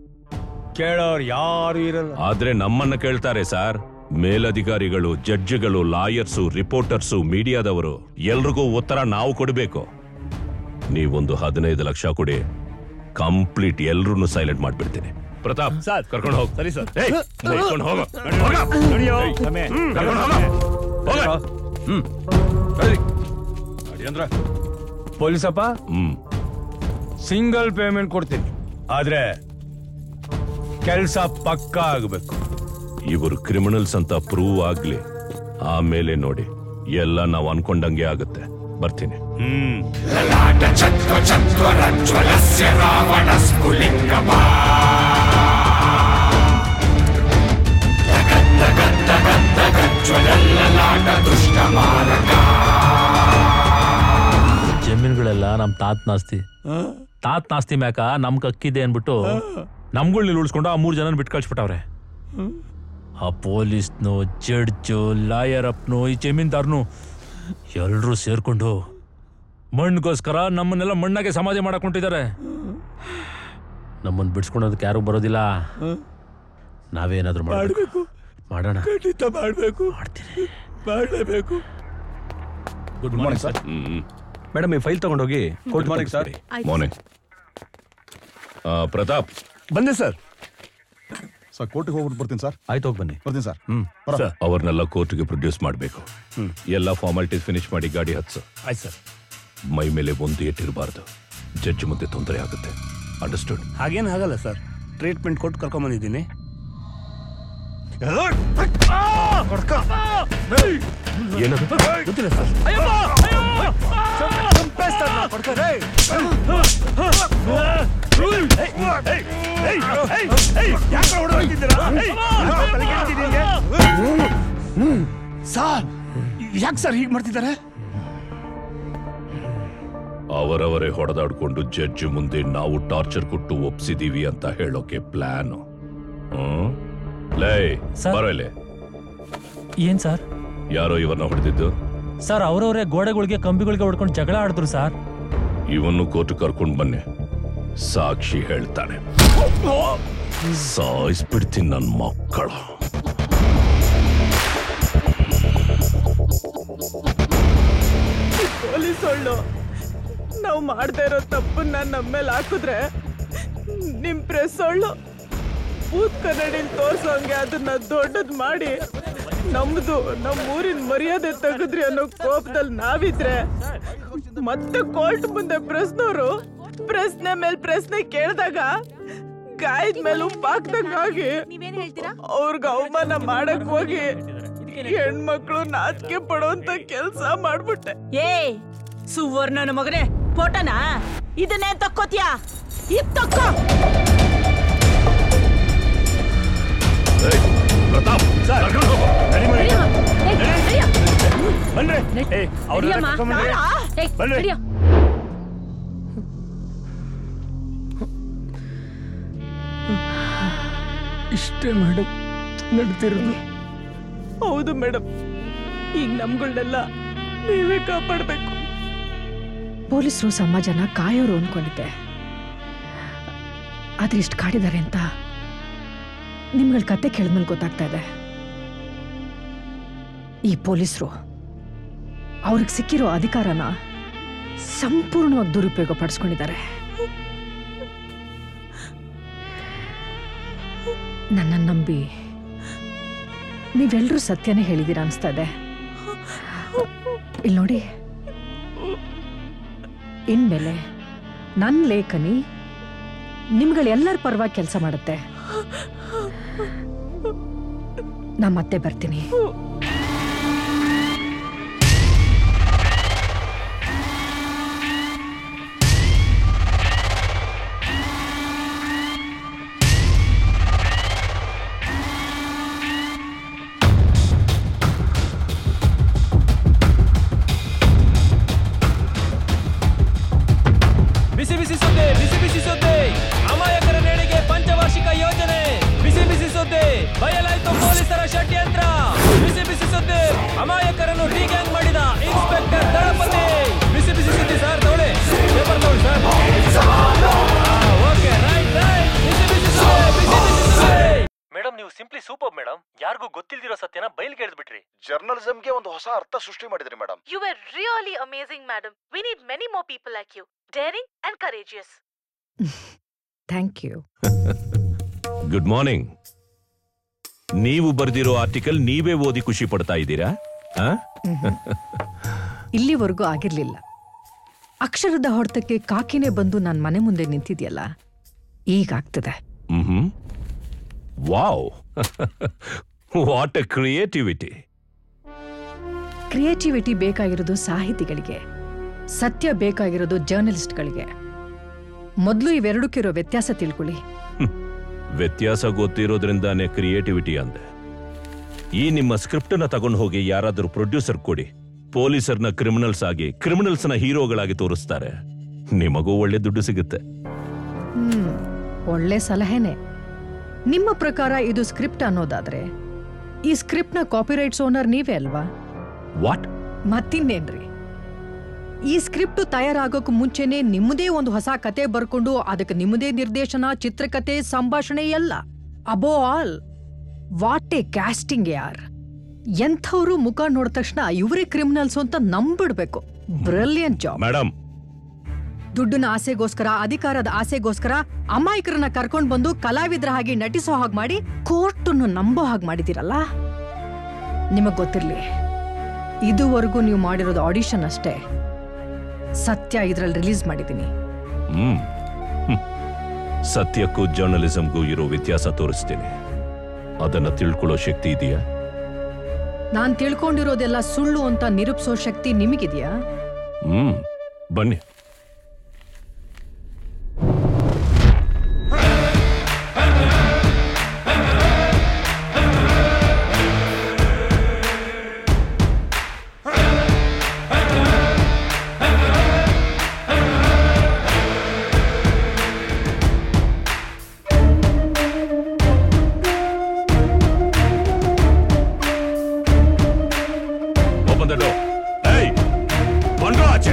S12: ಕೇಳೋರು ಯಾರು ಇರಲ್ಲ
S2: ಆದ್ರೆ ನಮ್ಮನ್ನ ಕೇಳ್ತಾರೆ ಸರ್ ಮೇಲಧಿಕಾರಿಗಳು ಜಡ್ಜ್ಗಳು ಲಾಯರ್ಸು ರಿಪೋರ್ಟರ್ಸು ಮೀಡಿಯಾದವರು ಎಲ್ರಿಗೂ ಉತ್ತರ ನಾವು ಕೊಡಬೇಕು ನೀವೊಂದು ಹದಿನೈದು ಲಕ್ಷ ಕೊಡಿ ಕಂಪ್ಲೀಟ್ ಎಲ್ರೂ ಸೈಲೆಂಟ್ ಮಾಡ್ಬಿಡ್ತೀನಿ ಪ್ರತಾಪ್
S3: ಸರ್.
S2: ಕರ್ಕೊಂಡು ಹೋಗ್
S3: ಸರಿ ಸರ್
S2: ಏಯ್, ಕರ್ಕೊಂಡು ಹೋಗು.
S3: ನಡಿಯೋ
S2: ಕರ್ಕೊಂಡು ಹೋಗು. ಹೋಗು.
S12: ಪೊಲೀಸಪ್ಪ
S2: ಹ್ಮ್
S12: ಸಿಂಗಲ್ ಪೇಮೆಂಟ್ ಕೊಡ್ತೀನಿ ಆದ್ರೆ ಕೆಲಸ ಪಕ್ಕಾ ಆಗಬೇಕು
S2: ಇವರು ಕ್ರಿಮಿನಲ್ಸ್ ಅಂತ ಪ್ರೂವ್ ಆಗ್ಲಿ ಆಮೇಲೆ ನೋಡಿ ಎಲ್ಲ ನಾವು ಅನ್ಕೊಂಡಂಗೆ ಆಗುತ್ತೆ ಬರ್ತೀನಿ
S12: ಹ್ಮ್
S5: ಜಮೀನುಗಳೆಲ್ಲ ನಮ್ ತಾತ್ ನಾಸ್ತಿ ತಾತ್ ನಾಸ್ತಿ ಮ್ಯಾಕ ನಮ್ ಅಕ್ಕಿದೆ ಅನ್ಬಿಟ್ಟು ನಮ್ಗಳ್ನ ಉಳಿಸ್ಕೊಂಡು ಆ ಮೂರ್ ಜನ ಬಿಟ್ಟು ಕಳ್ಸ್ಬಿಟ್ಟವ್ರೆ ಆ ಪೊಲೀಸ್ನು ಜಡ್ಜು ಲಾಯರ್ ಅಪ್ನು ಈ ಜಮೀನ್ದಾರ್ನು ಎಲ್ರೂ ಸೇರ್ಕೊಂಡು ಮಣ್ಣಿಗೋಸ್ಕರ ನಮ್ಮನ್ನೆಲ್ಲ ಮಣ್ಣಾಗೆ ಸಮಾಧಿ ಮಾಡಕ್ ಹೊಂಟಿದ್ದಾರೆ ನಮ್ಮನ್ನ ಬಿಡ್ಸ್ಕೊಳೋದಕ್ಕೆ ಯಾರು ಬರೋದಿಲ್ಲ ನಾವೇನಾದ್ರೂ ಮಾಡಬೇಕು ಮಾಡೋಣ
S3: ಖಂಡಿತ ಮಾಡಬೇಕು ಮಾಡಲೇಬೇಕು
S5: ಗುಡ್ ಮಾರ್ನಿಂಗ್ ಸರ್
S1: ಮೇಡಮ್ ಈ ಫೈಲ್ ತಗೊಂಡೋಗಿ court morning sir
S2: morning Pratap
S3: ಬಂದೆ ಸರ್
S11: ಸರ್ ಕೋರ್ಟಿಗೆ ಹೋಗ್ಬಿಟ್ಟು ಬರ್ತೀನಿ ಸರ್
S1: ಆಯ್ತು ಹೋಗಿ ಬನ್ನಿ
S11: ಬರ್ತೀನಿ ಸರ್
S1: ಹ್ಮ್
S3: ಸರ್
S2: ಅವ್ರನ್ನೆಲ್ಲ ಕೋರ್ಟ್ಗೆ ಪ್ರೊಡ್ಯೂಸ್ ಮಾಡಬೇಕು ಎಲ್ಲ ಫಾರ್ಮಾಲಿಟೀಸ್ ಫಿನಿಶ್ ಮಾಡಿ ಗಾಡಿ ಹತ್ಸು
S3: ಆಯ್ತು ಸರ್
S2: ಮೈ ಮೇಲೆ ಒಂದು ಏಟಿರಬಾರ್ದು ಜಡ್ಜ್ ಮುಂದೆ ತೊಂದರೆ ಆಗುತ್ತೆ ಅಂಡರ್ಸ್ಟುಡ್
S3: ಹಾಗೇನು ಆಗಲ್ಲ ಸರ್ ಟ್ರೀಟ್ಮೆಂಟ್ ಕೊಟ್ಟು ಕರ್ಕೊಂಬಂದಿದ್ದೀನಿ
S2: ಏನದು
S3: ಗೊತ್ತಿಲ್ಲ ಸರ್ ಸರ್ ಯಾಕೆ ಸರ್ ಹೀಗೆ ಮಾಡ್ತಿದ್ದಾರೆ
S2: ಅವರವರೇ ಹೊಡೆದಾಡ್ಕೊಂಡು ಜಡ್ಜ್ ಮುಂದೆ ನಾವು ಟಾರ್ಚರ್ ಕೊಟ್ಟು ಒಪ್ಸಿದೀವಿ ಅಂತ ಹೇಳೋಕೆ ಪ್ಲಾನ್ ಲೇ
S13: ಸರ್.
S2: ಬರೋ ಇಲ್ಲಿ
S13: ಏನ್ ಸರ್
S2: ಯಾರೋ ಇವನ್ನ ಹೊಡೆದಿದ್ದು
S13: ಸರ್ ಅವರವರೇ ಗೋಡೆಗಳಿಗೆ ಕಂಬಿಗಳಿಗೆ ಹೊಡ್ಕೊಂಡು ಜಗಳ ಆಡಿದ್ರು ಸರ್
S2: ಇವನ್ನು ಕೋರ್ಟ್ ಕರ್ಕೊಂಡು ಬನ್ನಿ ಸಾಕ್ಷಿ ಹೇಳ್ತಾನೆ ಸಾಯಿಸ್ಬಿಡ್ತೀನಿ ನನ್ನ ಮಕ್ಕಳು
S4: ಪೊಲೀಸ್ ಒಳ್ಳು ನಾವು ಮಾಡದೇ ಇರೋ ತಪ್ಪನ್ನ ನಮ್ಮ ಮೇಲೆ ಹಾಕಿದ್ರೆ ನಿಮ್ ಪ್ರೆಸ್ ಒಳ್ಳು ಬೂತ್ ಕನ್ನಡಿಲಿ ತೋರ್ಸೋಂಗೆ ಅದನ್ನ ದೊಡ್ಡದ್ ಮಾಡಿ ನಮ್ದು ನಮ್ಮ ಊರಿನ ಮರ್ಯಾದೆ ತೆಗೆದ್ರಿ ಅನ್ನೋ ಕೋಪದಲ್ಲಿ ನಾವಿದ್ರೆ ಮತ್ತೆ ಕೋರ್ಟ್ ಮುಂದೆ ಪ್ರೆಸ್ನವರು ಪ್ರಶ್ನೆ ಮೇಲ್ ಪ್ರಶ್ನೆ ಕೇಳಿದಾಗ ಗಾಯದ ಮೇಲೆ ಉಪ್ಪಾಕ್ದಂಗಾಗಿ ಅವ್ರಿಗೆ ಅವಮಾನ ಮಾಡಕ್ ಹೋಗಿ ಹೆಣ್ಮಕ್ಳು ನಾಚಿಕೆ ಪಡೋಂತ ಕೆಲ್ಸ ಮಾಡ್ಬಿಟ್ಟೆ
S14: ಏ ಸುವರ್ಣನ ಮಗನೇ ಫೋಟೋನಾ ಇದನ್ನೇ ತಕ್ಕೋತ್ಯಾ ಇದ್ ತಕ್ಕೋ
S2: ಪ್ರತಾಪ್
S3: ಸರ್
S2: ಕರ್ಕೊಂಡು ಹೋಗು.
S3: ನಡಿ ಮನೆ.
S14: ಏಯ್, ನಡಿಯ.
S3: ಬನ್ರಿ ಏ ಅವ್ರನ್ನ
S14: ನಡಿಯಮ್ಮ.
S3: ಕರ್ಕೊಂಬನ್ರಿ.
S14: ಏಯ್,
S3: ಬನ್ರಿ.
S14: ನಡಿಯ.
S6: ಇಷ್ಟೇ ಮೇಡಮ್ ನಡ್ತಿರೋದು
S4: ಹೌದು ಮೇಡಮ್ ಈಗ ನಮ್ಗಳನ್ನೆಲ್ಲ ನೀವೇ ಕಾಪಾಡ್ಬೇಕು
S15: ಪೊಲೀಸರು ಸಮಾಜನ ಕಾಯೋರು ಅನ್ಕೊಂಡಿದ್ದೆ ಆದ್ರೆ ಇಷ್ಟು ಕಾಡಿದ್ದಾರೆ ಅಂತ ನಿಮ್ಗಳ ಕತೆ ಕೇಳಿದ್ಮೇಲೆ ಗೊತ್ತಾಗ್ತಾ ಇದೆ ಈ ಪೊಲೀಸರು ಅವ್ರಿಗೆ ಸಿಕ್ಕಿರೋ ಅಧಿಕಾರನ ಸಂಪೂರ್ಣವಾಗಿ ದುರುಪಯೋಗ ಪಡಿಸ್ಕೊಂಡಿದ್ದಾರೆ ನನ್ನನ್ನು ನಂಬಿ ನೀವೆಲ್ಲರೂ ಸತ್ಯನೇ ಹೇಳಿದ್ದೀರಾ ಅನಿಸ್ತಾ ಇದೆ ಇಲ್ಲಿ ನೋಡಿ ಇನ್ಮೇಲೆ ನನ್ನ ಲೇಖನಿ ನಿಮ್ಗಳೆಲ್ಲರ ಪರವಾಗಿ ಕೆಲಸ ಮಾಡುತ್ತೆ ನಾ ಮತ್ತೆ ಬರ್ತೀನಿ
S1: ಬಿಸಿ ಬಿಸಿ ಸುದ್ದಿ ಬಿಸಿ ಬಿಸಿ ಸುದ್ದಿ ಅಮಾಯಕರ ನೇಣಿಗೆ ಪಂಚವಾರ್ಷಿಕ ಯೋಜನೆ ಬಿಸಿ ಬಿಸಿ ಸುದ್ದಿ ಬಯಲಾಯ್ತು ಪೊಲೀಸರ ಷಡ್ಯಂತ್ರ ಬಿಸಿ ಬಿಸಿ ಸುದ್ದಿ ಅಮಾಯಕರನ್ನು ರೀಗ್ಯಾಂಗ್ ಮಾಡಿದ ಇನ್ಸ್ಪೆಕ್ಟರ್ ದಳಪತಿ ಬಿಸಿ ಬಿಸಿ ಸುದ್ದಿ ಸರ್ ತಗೊಳ್ಳಿ ಪೇಪರ್ ತಗೊಳ್ಳಿ ಸರ್ ಓಕೆ ರೈಟ್ ರೈಟ್ ಬಿಸಿ ಬಿಸಿ ಸುದ್ದಿ ಬಿಸಿ ಬಿಸಿ ಸುದ್ದಿ ಮೇಡಮ್ ನೀವು ಸಿಂಪ್ಲಿ ಸೂಪರ್ ಮೇಡಮ್ ಯಾರಿಗೂ ಗೊತ್ತಿಲ್ದಿರೋ ಸತ್ಯನ ಬಯಲ್ಗೆ ಎಳೆದ್ಬಿಟ್ರಿ
S16: ಜರ್ನಲಿಸಂಗೆ ಒಂದು ಹೊಸ ಅರ್ಥ ಸೃಷ್ಟಿ ಮಾಡಿದ್ರಿ madam
S17: You were really amazing, madam. We need many more people like you, daring and courageous.
S15: Thank you
S2: good morning ನೀವು ಬರೆದಿರೋ ಆರ್ಟಿಕಲ್ ನೀವೇ ಓದಿ ಖುಷಿ ಪಡ್ತಾ ಇದ್ದೀರಾ ಆ?
S15: ಇಲ್ಲಿವರೆಗೂ ಆಗಿರ್ಲಿಲ್ಲ ಅಕ್ಷರದ ಹೊಡೆತಕ್ಕೆ ಕಾಕಿನೇ ಬಂದು ನನ್ನ ಮನೆ ಮುಂದೆ ನಿಂತಿದ್ಯಲ್ಲ ಈಗ ಆಗ್ತದೆ
S2: ಮ್ಹ್ಮ್. Wow what a creativity
S15: creativity ಬೇಕಾಗಿರೋದು ಸಾಹಿತಿಗಳಿಗೆ ಸತ್ಯ ಬೇಕಾಗಿರೋದು ಜರ್ನಲಿಸ್ಟ್ಗಳಿಗೆ ಮೊದಲು ಇವೆರಡಕ್ಕಿರೋ ವ್ಯತ್ಯಾಸ ತಿಳ್ಕೊಳ್ಳಿ
S2: ವ್ಯತ್ಯಾಸ ಗೊತ್ತಿರೋದ್ರಿಂದಾನೇ ಕ್ರಿಯೇಟಿವಿಟಿ ಅಂದೆ ಈ ನಿಮ್ಮ ಸ್ಕ್ರಿಪ್ಟ್ ನ ತಗೊಂಡು ಹೋಗಿ ಯಾರಾದರೂ ಪ್ರೊಡ್ಯೂಸರ್ ಕೊಡಿ ಪೊಲೀಸರ್ನ ಕ್ರಿಮಿನಲ್ಸ್ ಆಗಿ ಕ್ರಿಮಿನಲ್ಸ್ನ ಹೀರೋಗಳಾಗಿ ತೋರಿಸ್ತಾರೆ ನಿಮಗೂ ಒಳ್ಳೆ ದುಡ್ಡು ಸಿಗುತ್ತೆ
S15: ಹ್ಮ್ ಒಳ್ಳೆ ಸಲಹೆನೆ ನಿಮ್ಮ ಪ್ರಕಾರ ಇದು ಸ್ಕ್ರಿಪ್ಟ್ ಅನ್ನೋದಾದ್ರೆ ಈ ಸ್ಕ್ರಿಪ್ಟ್ನ ಕಾಪಿರೈಟ್ಸ್ ಓನರ್ ನೀವೇ ಅಲ್ವಾ
S2: ವಾಟ್
S15: ಮತ್ತಿನ್ನೇನ್ರಿ ಈ ಸ್ಕ್ರಿಪ್ಟ್ ತಯಾರಾಗೋಕ್ ಮುಂಚೆನೆ ನಿಮ್ಮದೇ ಒಂದು ಹೊಸ ಕತೆ ಬರ್ಕೊಂಡು ಅದಕ್ಕೆ ನಿಮ್ಮದೇ ನಿರ್ದೇಶನ ಚಿತ್ರಕತೆ ಸಂಭಾಷಣೆ ಎಲ್ಲ above all what a casting ಯಾರ್ ಎಂಥವ್ರು ಮುಖ ನೋಡಿದ ತಕ್ಷಣ ಇವರೇ ಕ್ರಿಮಿನಲ್ಸ್ ಅಂತ ನಂಬಿಡ್ಬೇಕು ಬ್ರಿಲಿಯಂಟ್ ಜಾಬ್
S2: ಮೇಡಮ್
S15: ದುಡ್ಡಿನ ಆಸೆಗೋಸ್ಕರ ಅಧಿಕಾರದ ಆಸೆಗೋಸ್ಕರ ಅಮಾಯಕರನ್ನ ಕರ್ಕೊಂಡ್ ಬಂದು ಕಲಾವಿದರ ಹಾಗೆ ನಟಿಸೋ ಹಾಗೆ ಮಾಡಿ ಕೋರ್ಟನ್ನು ನಂಬೋ ಹಾಗೆ ಮಾಡಿದಿರಲ್ಲ ನಿಮಗ್ ಗೊತ್ತಿರ್ಲಿ ಇದುವರೆಗೂ ನೀವು ಮಾಡಿರೋದು ಆಡಿಷನ್ ಅಷ್ಟೇ ಸತ್ಯ ಇದ್ರಲ್ಲಿ ರಿಲೀಸ್ ಮಾಡಿದ್ದೀನಿ
S2: ಹ್ಮ್ ಹ್ಮ್. ಸತ್ಯಕ್ಕೂ ಜರ್ನಲಿಸಂಗೂ ಇರೋ ವ್ಯತ್ಯಾಸ ತೋರಿಸ್ತೀನಿ ಅದನ್ನ ತಿಳ್ಕೊಳ್ಳೋ ಶಕ್ತಿ ಇದೆಯಾ
S15: ನಾನ್ ತಿಳ್ಕೊಂಡಿರೋದೆಲ್ಲ ಸುಳ್ಳು ಅಂತ ನಿರೂಪಿಸೋ ಶಕ್ತಿ ನಿಮಗಿದ್ಯಾ
S2: ಹ್ಮ್ ಬನ್ನಿ ಓಪನ್ ದ ಡೋರ್ ಏಯ್ ಬಂದ್ರು ಆಚೆ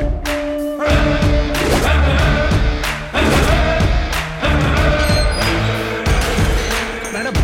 S3: ಮೇಡಮ್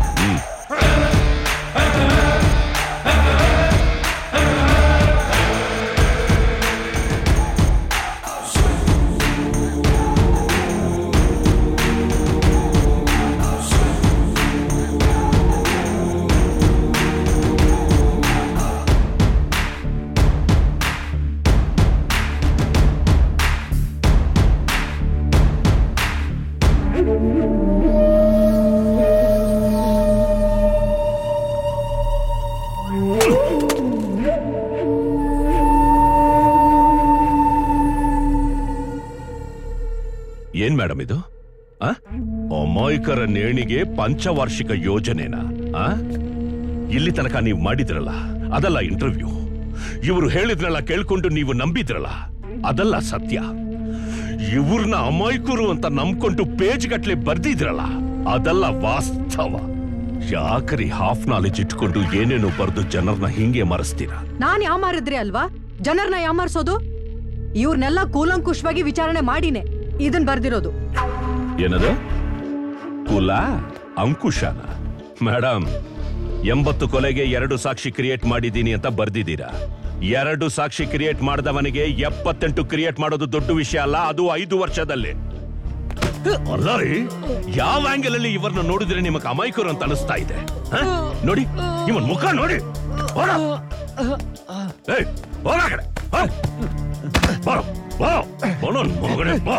S2: ಏನ್ ಮೇಡಮ್ ಇದು ಆ? ಅಮಾಯಕರ ನೇಣಿಗೆ ಪಂಚವಾರ್ಷಿಕ ಯೋಜನೆನಾ ಆ? ಇಲ್ಲಿ ತನಕ ನೀವು ಮಾಡಿದ್ರಲ್ಲ ಅದಲ್ಲ ಇಂಟರ್ವ್ಯೂ ಇವರು ಹೇಳಿದ್ರಲ್ಲ ಕೇಳ್ಕೊಂಡು ನೀವು ನಂಬಿದ್ರಲ್ಲ ಅದಲ್ಲ ಸತ್ಯ ಇವ್ರನ್ನ ಅಮಾಯಕರು ಅಂತ ನಂಬ್ಕೊಂಡು ಪೇಜ್ ಗಟ್ಲೆ ಬರ್ದಿದ್ರಲ್ಲ ಅದಲ್ಲ ವಾಸ್ತವ ಯಾಕರಿ ಹಾಫ್ ನಾಲೆಜ್ ಇಟ್ಕೊಂಡು ಏನೇನೋ ಬರ್ದು ಜನರನ್ನ ಹಿಂಗೆ ಮರೆಸ್ತೀರಾ
S15: ನಾನ್ ಯಾಮಾರಿದ್ರೆ ಅಲ್ವಾ ಜನರನ್ನ ಯಾಮಾರ್ಸೋದು ಇವ್ರನ್ನೆಲ್ಲ ಕೂಲಂಕುಷವಾಗಿ ವಿಚಾರಣೆ ಮಾಡಿನೇ ಇದನ್ ಬರ್ದಿರೋದು
S2: ಏನದು ಕುಲ ಅಂಕುಶನ ಮೇಡಮ್ ಎಂಬತ್ತು ಕೊಲೆಗೆ ಎರಡು ಸಾಕ್ಷಿ ಕ್ರಿಯೇಟ್ ಮಾಡಿದ್ದೀನಿ ಅಂತ ಬರ್ದಿದ್ದೀರಾ ಎರಡು ಸಾಕ್ಷಿ ಕ್ರಿಯೇಟ್ ಮಾಡಿದವನಿಗೆ ಎಪ್ಪತ್ತೆಂಟು ಕ್ರಿಯೇಟ್ ಮಾಡೋದು ದೊಡ್ಡ ವಿಷಯ ಅಲ್ಲ ಅದು ಐದು ವರ್ಷದಲ್ಲಿ ಅಲ್ಲ ರೀ ಯಾವ ಆಂಗಲ್ ಅಲ್ಲಿ ಇವರನ್ನ ನೋಡಿದ್ರೆ ನಿಮಗೆ ಅಮಾಯಕರು ಅಂತ ಅನಿಸ್ತಾ ಇದೆ ಹ? ನೋಡಿ ಇವನ್ ಮುಖ ನೋಡಿ ಹೋರ. ಏಯ್, ಹೋರ ಆ ಕಡೆ, ಹೋ. ಬರೋ, ಬಾ. ಬಾ ನನ್ ಮಗನೇ, ಬಾ.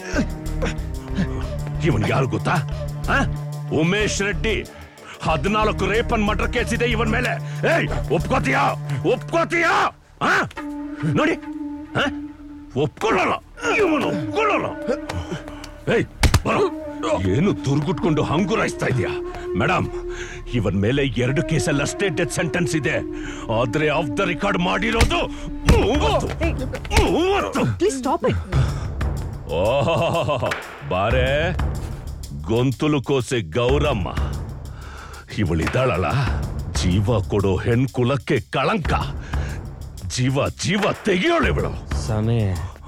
S2: ಇವನ್ ಯಾರು ಗೊತ್ತಾ ಆ? ಉಮೇಶ್ ರೆಡ್ಡಿ ಹದಿನಾಲ್ಕು ರೇಪನ್ ಮರ್ಡರ್ ಕೇಸ್ ಇದೆ ಇವನ್ ಮೇಲೆ ಏಯ್ ಒಪ್ಕೋತೀಯಾ ಒಪ್ಕೋತೀಯಾ ಆ? ನೋಡಿ ಆ? ಒಪ್ಕೊಳ್ಳಲ್ಲ ಇವನು ಒಪ್ಕೊಳ್ಳಲ್ಲ ಏಯ್ ಬರೋ ಏನು ದುರ್ಗುಟ್ಕೊಂಡು ಹಂಗುರಾಯಿಸ್ತಾ ಇದೆಯಾ ಮೇಡಮ್ ಇವನ್ ಮೇಲೆ ಎರಡು ಕೇಸಲ್ಲಿ ಅಷ್ಟೇ ಡೆತ್ ಸೆಂಟೆನ್ಸ್ ಇದೆ ಆದ್ರೆ ಆಫ್ ದ ರೆಕಾರ್ಡ್ ಮಾಡಿರೋದು ಮೂವತ್ತು ಮೂವತ್ತು
S15: ಪ್ಲೀಸ್ ಸ್ಟಾಪ್ ಇಟ್
S2: ಓಹ್ ಬಾರೆ ಗೊಂತುಲು ಕೋಸೆ ಗೌರಮ್ಮ ಇವಳಿದ್ದಾಳಲ್ಲ ಜೀವ ಕೊಡೋ ಹೆಣ್ ಕುಲಕ್ಕೆ ಕಳಂಕ ಜೀವ ಜೀವ ತೆಗಿಯೋಳು ಇವಳು
S8: ಸ್ವಾಮಿ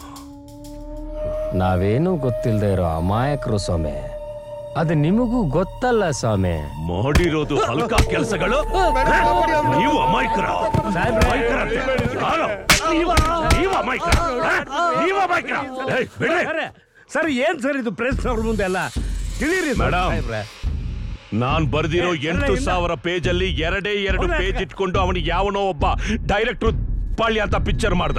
S8: ನಾವೇನು ಗೊತ್ತಿಲ್ಲದೆ ಇರೋ ಅಮಾಯಕರು ಸ್ವಾಮಿ ಅದು ನಿಮಗೂ ಗೊತ್ತಲ್ಲ ಸ್ವಾಮಿ
S2: ಮಾಡಿರೋದು ಹಲ್ಕ ಕೆಲಸಗಳು ನೀವು ಅಮಾಯಕರ ಅಮಾಯಕರಂತೆ. ಯಾರು? ನೀವು- ನೀವು ಅಮಾಯಕರ ಹ? ನೀವು ಅಮಾಯಕರ ಏಯ್, ಬಿಡ್ರಿ.
S3: ಸರ್ ಏನ್ ಸರ್ ಇದು ಪ್ರೆಸ್ ಅವ್ರ ಮುಂದೆ ಎಲ್ಲ ತಿಳಿರಿ
S2: ಮೇಡಮ್ ನಾನ್ ಬರ್ದಿರೋ ಎಂಟು ಸಾವಿರ ಪೇಜ್ ಅಲ್ಲಿ ಎರಡೇ ಎರಡು ಪೇಜ್ ಇಟ್ಕೊಂಡು ಅವನಿಗೆ ಯಾವನೋ ಒಬ್ಬ ಡೈರೆಕ್ಟರ್ ಪಾಳ್ಯ ಅಂತ ಪಿಕ್ಚರ್ ಮಾಡ್ದ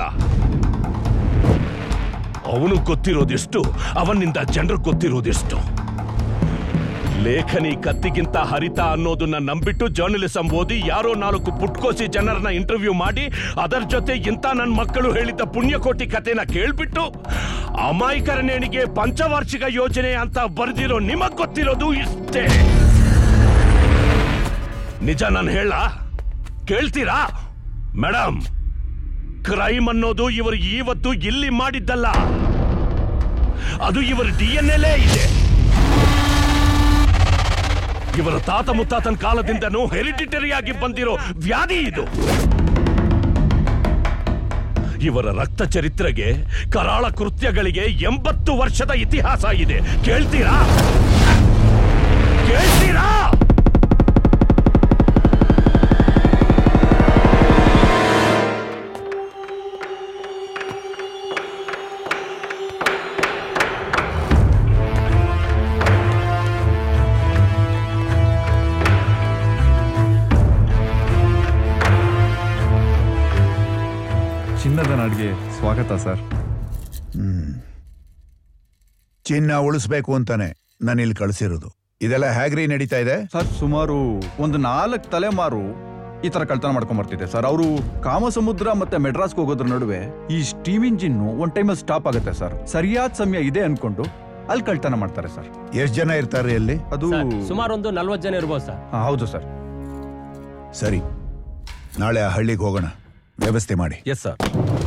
S2: ಅವನು ಗೊತ್ತಿರೋದೆಷ್ಟು ಅವನಿಂದ ಜನರು ಗೊತ್ತಿರೋದೆಷ್ಟು ಲೇಖನಿ ಕತ್ತಿಗಿಂತ ಹರಿತ ಅನ್ನೋದನ್ನ ನಂಬಿಟ್ಟು ಜರ್ನಲಿಸಂ ಓದಿ ಯಾರೋ ನಾಲ್ಕು ಪುಟ್ಕೋಸಿ ಜನರನ್ನ ಇಂಟರ್ವ್ಯೂ ಮಾಡಿ ಅದರ ಜೊತೆ ಇಂಥ ನನ್ನ ಮಕ್ಕಳು ಹೇಳಿದ್ದ ಪುಣ್ಯಕೋಟಿ ಕಥೆನ ಕೇಳ್ಬಿಟ್ಟು ಅಮಾಯಕರ ನೇಣಿಗೆ ಪಂಚವಾರ್ಷಿಕ ಯೋಜನೆ ಅಂತ ಬರ್ದಿರೋ ನಿಮಗ್ ಗೊತ್ತಿರೋದು ಇಷ್ಟೇ ನಿಜ ನಾನು ಹೇಳ ಕೇಳ್ತೀರಾ ಮೇಡಮ್ ಕ್ರೈಮ್ ಅನ್ನೋದು ಇವರು ಇವತ್ತು ಇಲ್ಲಿ ಮಾಡಿದ್ದಲ್ಲ ಅದು ಇವರ ಡಿ ಎನ್ ಎಲೇ ಇದೆ ಇವರ ತಾತ ಮುತ್ತಾತನ ಕಾಲದಿಂದನೂ ಹೆರಿಡಿಟರಿ ಆಗಿ ಬಂದಿರೋ ವ್ಯಾಧಿ ಇದು ಇವರ ರಕ್ತ ಚರಿತ್ರೆಗೆ ಕರಾಳ ಕೃತ್ಯಗಳಿಗೆ ಎಂಬತ್ತು ವರ್ಷದ ಇತಿಹಾಸ ಇದೆ ಕೇಳ್ತೀರಾ ಕೇಳ್ತೀರಾ
S11: ಚಿನ್ನದ ನಾಡಿಗೆ ಸ್ವಾಗತ ಸರ್
S18: ಹ್ಮ್ ಚಿನ್ನ ಉಳಿಸ್ಬೇಕು ಅಂತಾನೆ ನಾನು ಇಲ್ಲಿ ಕಳಿಸಿರೋದು ಇದೆಲ್ಲ ಹೇಗ್ರಿ ನಡೀತಾ ಇದೆ
S11: ಸರ್ ಸುಮಾರು ಒಂದು ನಾಲ್ಕು ತಲೆಮಾರು ಈ ತರ ಕಳ್ತನ ಮಾಡ್ಕೊಂಡ್ ಬರ್ತಿದೆ ಸರ್ ಅವರು ಕಾಮಸಮುದ್ರ ಮತ್ತೆ ಮೆಡ್ರಾಸ್ಗೆ ಹೋಗೋದ್ರ ನಡುವೆ ಈ ಸ್ಟೀಮ್ ಇಂಜಿನ್ ಒಂದ್ ಟೈಮಲ್ಲಿ ಸ್ಟಾಪ್ ಆಗುತ್ತೆ ಸರ್ ಸರಿಯಾದ ಸಮಯ ಇದೆ ಅನ್ಕೊಂಡು ಅಲ್ಲಿ ಕಳ್ತನ ಮಾಡ್ತಾರೆ ಸರ್
S18: ಎಷ್ಟು ಜನ ಇರ್ತಾರೆ ಅಲ್ಲಿ
S11: ಅದು
S1: ಸುಮಾರು ಒಂದು ನಲ್ವತ್ತು ಜನ ಇರ್ಬೋದು ಸರ್
S11: ಹಾ, ಹೌದು ಸರ್
S18: ಸರಿ ನಾಳೆ ಆ ಹಳ್ಳಿಗೆ ಹೋಗೋಣ ವ್ಯವಸ್ಥೆ ಮಾಡಿ
S1: ಎಸ್ ಸರ್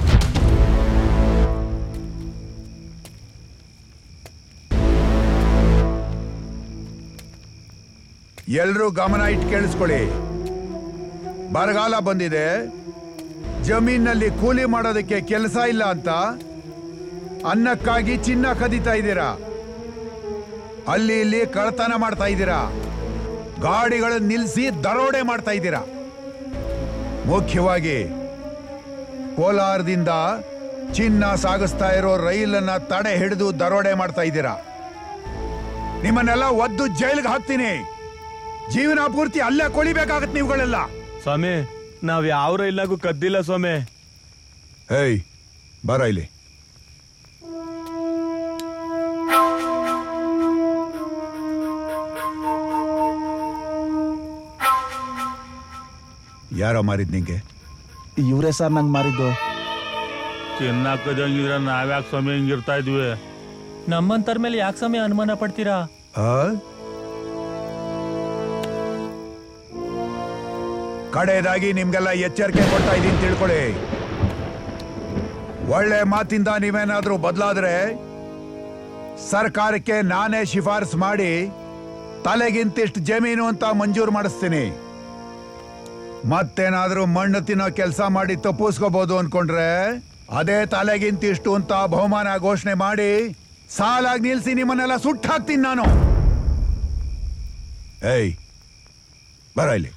S18: ಎಲ್ರೂ ಗಮನ ಇಟ್ಟು ಕೇಳಿಸ್ಕೊಳ್ಳಿ ಬರಗಾಲ ಬಂದಿದೆ ಜಮೀನಲ್ಲಿ ಕೂಲಿ ಮಾಡೋದಕ್ಕೆ ಕೆಲಸ ಇಲ್ಲ ಅಂತ ಅನ್ನಕ್ಕಾಗಿ ಚಿನ್ನ ಕದೀತಾ ಇದ್ದೀರಾ ಅಲ್ಲಿ ಇಲ್ಲಿ ಕಳ್ತನ ಮಾಡ್ತಾ ಇದ್ದೀರಾ ಗಾಡಿಗಳನ್ನು ನಿಲ್ಲಿಸಿ ದರೋಡೆ ಮಾಡ್ತಾ ಇದ್ದೀರಾ ಮುಖ್ಯವಾಗಿ ಕೋಲಾರದಿಂದ ಚಿನ್ನ ಸಾಗಿಸ್ತಾ ಇರೋ ರೈಲನ್ನ ತಡೆ ಹಿಡಿದು ದರೋಡೆ ಮಾಡ್ತಾ ಇದ್ದೀರಾ ನಿಮ್ಮನ್ನೆಲ್ಲ ಒದ್ದು ಜೈಲಿಗೆ ಹಾಕ್ತೀನಿ ಜೀವನ ಪೂರ್ತಿ ಅಲ್ಲೇ ಕೊಳಿಬೇಕಾಗತ್ತೆ ನೀವುಗಳೆಲ್ಲ
S1: ಸ್ವಾಮಿ ನಾವ್ ಯಾವ ರೈಲ್ನಾಗೂ ಕದ್ದಿಲ್ಲ ಸ್ವಾಮಿ
S18: ಹೇಯ್ ಬರ ಇಲ್ಲಿ ಯಾರೋ ಮಾರಿದ್ ನಿಂಗೆ
S11: ಇವರೇ ಸರ್ ನಂಗೆ ಮಾರಿದ್ದು
S5: ಚಿನ್ನಾಕದಂಗಿದ್ರ ನಾವ್ಯಾಕೆ ಸ್ವಾಮಿ ಹಿಂಗಿರ್ತಾ ಇದ್ವಿ
S13: ನಮ್ಮಂತರ ಮೇಲೆ ಯಾಕೆ ಸಮಯ ಅನುಮಾನ ಪಡ್ತೀರಾ
S18: ಆ? ಕಡೆಯದಾಗಿ ನಿಮ್ಗೆಲ್ಲ ಎಚ್ಚರಿಕೆ ಕೊಡ್ತಾ ಇದೀನಿ ತಿಳ್ಕೊಳ್ಳಿ ಒಳ್ಳೆ ಮಾತಿಂದ ನೀವೇನಾದ್ರೂ ಬದಲಾದ್ರೆ ಸರ್ಕಾರಕ್ಕೆ ನಾನೇ ಶಿಫಾರಸ್ ಮಾಡಿ ತಲೆಗಿಂತಿಷ್ಟು ಜಮೀನು ಅಂತ ಮಂಜೂರು ಮಾಡಿಸ್ತೀನಿ ಮತ್ತೇನಾದ್ರೂ ಮಣ್ಣು ತಿನ್ನೋ ಕೆಲಸ ಮಾಡಿ ತಪ್ಪಿಸ್ಕೋಬಹುದು ಅನ್ಕೊಂಡ್ರೆ ಅದೇ ತಲೆಗಿಂತಿಷ್ಟು ಅಂತ ಬಹುಮಾನ ಘೋಷಣೆ ಮಾಡಿ ಸಾಲಾಗಿ ನಿಲ್ಸಿ ನಿಮ್ಮನ್ನೆಲ್ಲ ಸುಟ್ಟು ಹಾಕ್ತೀನಿ ನಾನು ಏಯ್ ಬರ ಇಲ್ಲಿ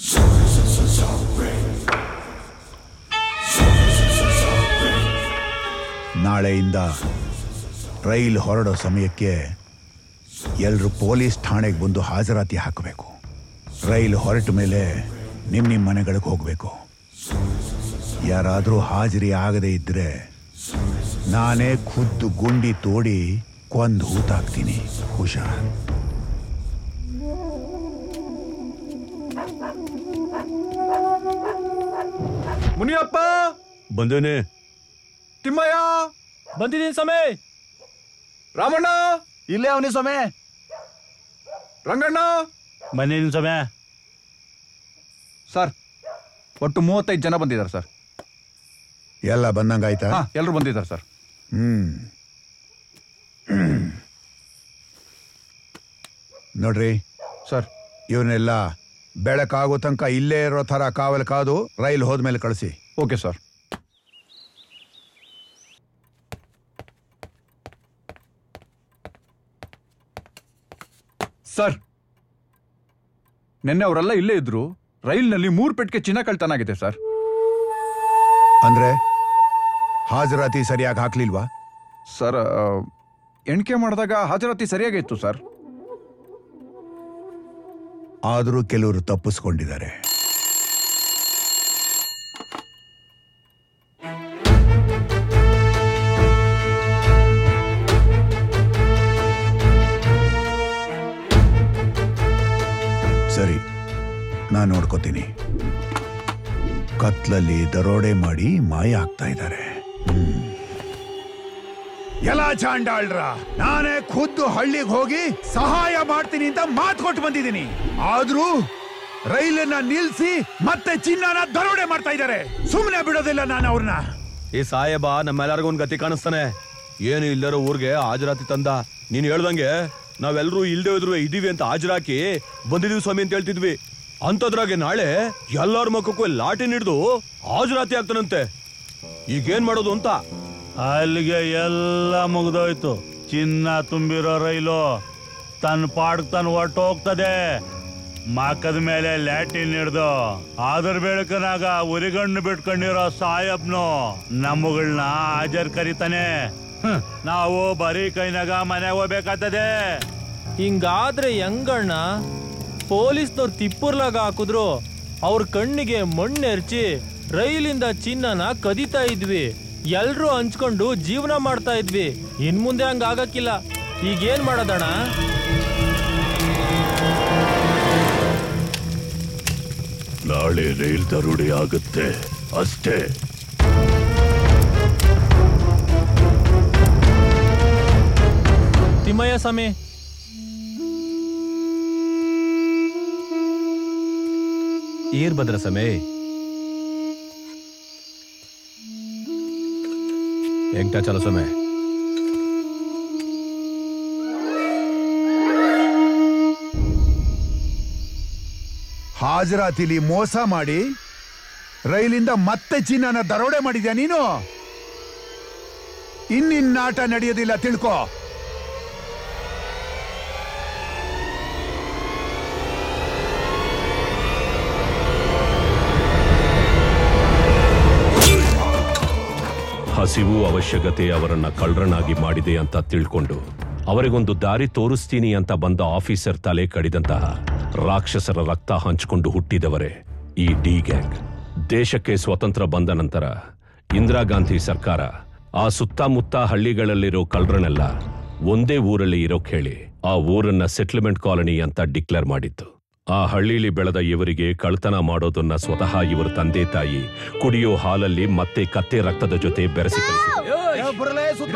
S18: ನಾಳೆಯಿಂದ ರೈಲ್ ಹೊರಡೋ ಸಮಯಕ್ಕೆ ಎಲ್ಲರೂ ಪೊಲೀಸ್ ಠಾಣೆಗೆ ಬಂದು ಹಾಜರಾತಿ ಹಾಕಬೇಕು ರೈಲ್ ಹೊರಟ ಮೇಲೆ ನಿಮ್ಮ ನಿಮ್ಮ ಮನೆಗಳಿಗೆ ಹೋಗಬೇಕು ಯಾರಾದರೂ ಹಾಜರಿ ಆಗದೇ ಇದ್ರೆ ನಾನೇ ಖುದ್ದು ಗುಂಡಿ ತೋಡಿ ಕೊಂದು ಹೂತಾಕ್ತೀನಿ ಹುಷಾರ್
S11: ಮುನಿಯಪ್ಪ
S2: ಬಂದೇನೆ
S11: ತಿಮ್ಮಯ್ಯ
S13: ಬಂದಿದ್ದೀನಿ ಸಮಯ
S11: ರಾಮಣ್ಣ ಇಲ್ಲೇ ಅವನಿ ಸಮಯ ರಂಗಣ್ಣ
S5: ಬಂದಿದ್ದೀನಿ ಸಮಯ
S11: ಸರ್ ಒಟ್ಟು ಮೂವತ್ತೈದು ಜನ ಬಂದಿದ್ದಾರೆ ಸರ್
S18: ಎಲ್ಲ ಬಂದಂಗಾಯ್ತಾ
S11: ಹಾ ಎಲ್ಲರೂ ಬಂದಿದ್ದಾರೆ ಸರ್
S18: ಹ್ಮ್ ನೋಡ್ರಿ
S11: ಸರ್
S18: ಇವನ್ನೆಲ್ಲ ಬೆಳಕಾಗೋ ತನಕ ಇಲ್ಲೇ ಇರೋ ಥರ ಕಾವಲು ಕಾದು ರೈಲ್ ಹೋದ್ಮೇಲೆ ಕಳಿಸಿ
S11: ಓಕೆ ಸರ್ ಸರ್ ನಿನ್ನೆ ಅವರೆಲ್ಲ ಇಲ್ಲೇ ಇದ್ರು ರೈಲ್ನಲ್ಲಿ ಮೂರು ಪೆಟ್ಟಿಗೆ ಚಿನ್ನ ಕಳ್ತನ ಆಗಿದೆ ಸರ್
S18: ಅಂದ್ರೆ ಹಾಜರಾತಿ ಸರಿಯಾಗಿ ಹಾಕ್ಲಿಲ್ವಾ
S11: ಸರ್ ಆ, ಎಣಿಕೆ ಮಾಡಿದಾಗ ಹಾಜರಾತಿ ಸರಿಯಾಗೇ ಇತ್ತು ಸರ್
S18: ಆದರೂ ಕೆಲವರು ತಪ್ಪಿಸ್ಕೊಂಡಿದ್ದಾರೆ ಸರಿ ನಾನು ನೋಡ್ಕೋತೀನಿ ಕತ್ಲಲ್ಲಿ ದರೋಡೆ ಮಾಡಿ ಮಾಯ ಆಗ್ತಾ ಇದ್ದಾರೆ ಎಲ್ಲ ಚಾಂಡಾಳ್ರ ನಾನೇ ಖುದ್ದು ಹಳ್ಳಿಗೆ ಹೋಗಿ ಸಹಾಯ ಮಾಡ್ತೀನಿ ಅಂತ ಮಾತು ಕೊಟ್ಟು ಬಂದಿದ್ದೀನಿ ಆದ್ರೂ ರೈಲನ್ನ ನಿಲ್ಸಿ ಮತ್ತೆ ಚಿನ್ನನ ದರೋಡೆ ಮಾಡ್ತಾ ಇದ್ದಾರೆ ಸುಮ್ಮನೆ ಬಿಡೋದಿಲ್ಲ ನಾನು ಅವ್ರನ್ನ
S1: ಈ ಸಾಹೇಬ ನಮ್ಮೆಲ್ಲರಿಗೂ ಒಂದು ಗತಿ ಕಾಣಿಸ್ತಾನೆ ಏನು ಇಲ್ಲರೋ ಊರಿಗೆ ಹಾಜರಾತಿ ತಂದ ನೀನ್ ಹೇಳ್ದಂಗೆ ನಾವೆಲ್ಲರೂ ಇಲ್ದೇ ಇದ್ರು ಇದೀವಿ ಅಂತ ಹಾಜರಾಕಿ ಬಂದಿದೀವಿ ಸ್ವಾಮಿ ಅಂತ ಹೇಳ್ತಿದ್ವಿ ಅಂತದ್ರಾಗೆ ನಾಳೆ ಎಲ್ಲಾರ ಮುಖಕ್ಕೂ ಲಾಟಿ ಹಿಡಿದು ಹಾಜರಾತಿ ಆಗ್ತಾನಂತೆ
S19: ಈಗೇನ್ ಮಾಡೋದು ಅಂತ
S20: ಅಲ್ಲಿಗೆ ಎಲ್ಲ ಮುಗ್ದೋಯ್ತು ಚಿನ್ನ ತುಂಬಿರೋ ರೈಲು ತನ್ನ ಪಾಡ್ಕ್ ತಾನು ಹೊರ್ಟು ಹೋಗ್ತದೆ ಮಾಕದ ಮೇಲೆ ಲ್ಯಾಟಿನ್ ಹಿಡ್ದು ಅದ್ರ ಬೆಳಕನಾಗ ಉರಿಗಣ್ಣು ಬಿಟ್ಕೊಂಡಿರೋ ಸಾಯಬ್ನು ನಮ್ಮಗಳನ್ನ ಹಾಜರ್ ಕರಿತಾನೆ ಹ್ಮ್, ನಾವು ಬರೀ ಕೈನಾಗ ಮನೆಗೆ ಹೋಗ್ಬೇಕಾಗ್ತದೆ
S1: ಹಿಂಗಾದ್ರೆ ಹೆಂಗಣ್ಣ ಪೊಲೀಸ್ನವ್ರು ತಿಪ್ಪುರ್ಲಾಗ ಹಾಕಿದ್ರು ಅವ್ರ ಕಣ್ಣಿಗೆ ಮಣ್ಣೆರ್ಚಿ ರೈಲಿಂದ ಚಿನ್ನನ ಕದೀತಾ ಇದ್ವಿ ಎಲ್ರೂ ಹಂಚ್ಕೊಂಡು ಜೀವನ ಮಾಡ್ತಾ ಇದ್ವಿ ಇನ್ ಮುಂದೆ ಹಂಗ ಆಗಕ್ಕಿಲ್ಲ ಈಗೇನ್ ಮಾಡೋದಣ್ಣ
S2: ನಾಳೆ ರೈಲ್ ದರೋಡೆ ಆಗುತ್ತೆ ಅಷ್ಟೇ
S1: ತಿಮ್ಮಯ್ಯ ಸ್ವಾಮಿ
S19: ಏರ್ಭದ್ರ ಸಮಯ ಹೆಂಗ್ಟಾ ಚಲೋ ಸಮಯ
S18: ಹಾಜರಾತಿಲಿ ಮೋಸ ಮಾಡಿ ರೈಲಿಂದ ಮತ್ತೆ ಚಿನ್ನನ ದರೋಡೆ ಮಾಡಿದ್ಯಾ ನೀನು ಇನ್ನಿನ್ನಾಟ ನಡೆಯೋದಿಲ್ಲ ತಿಳ್ಕೊ
S2: ಹಸಿವು ಅವಶ್ಯಕತೆ ಅವರನ್ನ ಕಳ್ಳರನ್ನಾಗಿ ಮಾಡಿದೆ ಅಂತ ತಿಳ್ಕೊಂಡು ಅವರಿಗೊಂದು ದಾರಿ ತೋರಿಸ್ತೀನಿ ಅಂತ ಬಂದ ಆಫೀಸರ್ ತಲೆ ಕಡಿದಂತಹ ರಾಕ್ಷಸರ ರಕ್ತ ಹಂಚಿಕೊಂಡು ಹುಟ್ಟಿದವರೇ ಈ ಡಿ ಗ್ಯಾಂಗ್ ದೇಶಕ್ಕೆ ಸ್ವತಂತ್ರ ಬಂದ ನಂತರ ಇಂದಿರಾ ಗಾಂಧಿ ಸರ್ಕಾರ ಆ ಸುತ್ತಮುತ್ತ ಹಳ್ಳಿಗಳಲ್ಲಿರೋ ಕಳ್ಳರನ್ನೆಲ್ಲ ಒಂದೇ ಊರಲ್ಲಿ ಇರೋಕ್ ಹೇಳಿ ಆ ಊರನ್ನ ಸೆಟ್ಲ್ಮೆಂಟ್ ಕಾಲನಿ ಅಂತ ಡಿಕ್ಲೇರ್ ಮಾಡಿತ್ತು ಆ ಹಳ್ಳಿಲಿ ಬೆಳೆದ ಇವರಿಗೆ ಕಳ್ತನ ಮಾಡೋದನ್ನ ಸ್ವತಃ ಇವರ ತಂದೆ ತಾಯಿ ಕುಡಿಯೋ ಹಾಲಲ್ಲಿ ಮತ್ತೆ ಕತ್ತೆ ರಕ್ತದ ಜೊತೆ ಬೆರೆಸಿ ಕಲಿಸಿದ್ರು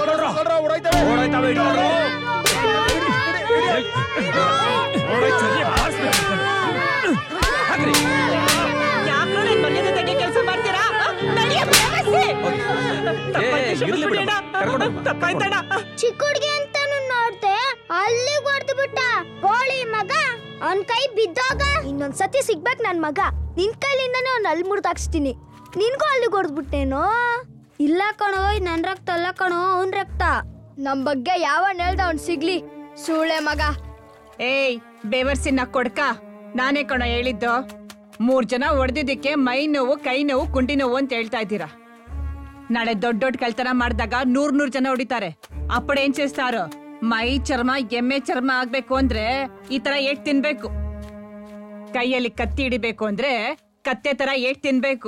S14: ಯಾಕೋ ನನ್ ಮರ್ಯಾದೆ ತೆಗೆ ಕೆಲಸ ಮಾಡ್ತೀರಾ ನಡಿಯ ತಪ್ಪಾಯ್ತಣ್ಣ
S21: ಚಿಕ್ಕ ಹುಡ್ಗಿ ಅಂತಾನು ನೋಡ್ದೆ ಅಲ್ಲಿ ಹೊಡೆದು ಬಿಟ್ಟ ಕೋಳಿ ಮಗ ಅವನ್ ಕೈ ಬಿದ್ದೋಗ ಇನ್ನೊಂದ್ ಸತಿ ಸಿಗ್ಬೇಕ್ ನನ್ ಮಗ ನಿನ್ ಕೈಲಿಂದಾನೇ ಅವ್ನ ಅಲ್ಲಿ ಮುರ್ದಾಕ್ಸ್ತೀನಿ ನಿನ್ಗೂ ಅಲ್ಲಿ ಹೊಡೆದ್ಬಿಟ್ಟೇನೋ ಇಲ್ಲ ಕಣೋ ಇದ್ ನನ್ ರಕ್ತ ಅಲ್ಲ ಕಣೋ ಅವನ್ ರಕ್ತ ನಮ್ ಬಗ್ಗೆ ಯಾವ ಹೇಳ್ದ ಅವ್ನ್ ಸಿಗ್ಲಿ ಸೂಳೆ ಮಗ
S14: ಏಯ್ ಬೇವರ್ಸಿನ ಕೊಡ್ಕ ನಾನೇ ಕಣ ಹೇಳಿದ್ದು ಮೂರ್ ಜನ ಹೊಡೆದಿದ್ದಕ್ಕೆ ಮೈ ನೋವು ಕೈ ನೋವು ಕುಂಡಿ ನೋವು ಅಂತ ಹೇಳ್ತಾ ಇದ್ದೀರಾ ನಾಳೆ ದೊಡ್ಡ ದೊಡ್ಡ ಕಳ್ತನ ಮಾಡಿದಾಗ ನೂರ್ ನೂರ್ ಜನ ಹೊಡಿತಾರೆ ಅಪ್ಪಡ ಏನ್ చేస్తారు ಮೈ ಚರ್ಮ ಎಮ್ಮೆ ಚರ್ಮ ಆಗ್ಬೇಕು ಅಂದ್ರೆ ಈ ತರ ಏಟ್ ತಿನ್ಬೇಕು ಕೈಯಲ್ಲಿ ಕತ್ತಿ ಹಿಡಿಬೇಕು ಅಂದ್ರೆ ಕತ್ತೆ ತರ ಏಟ್ ತಿನ್ಬೇಕು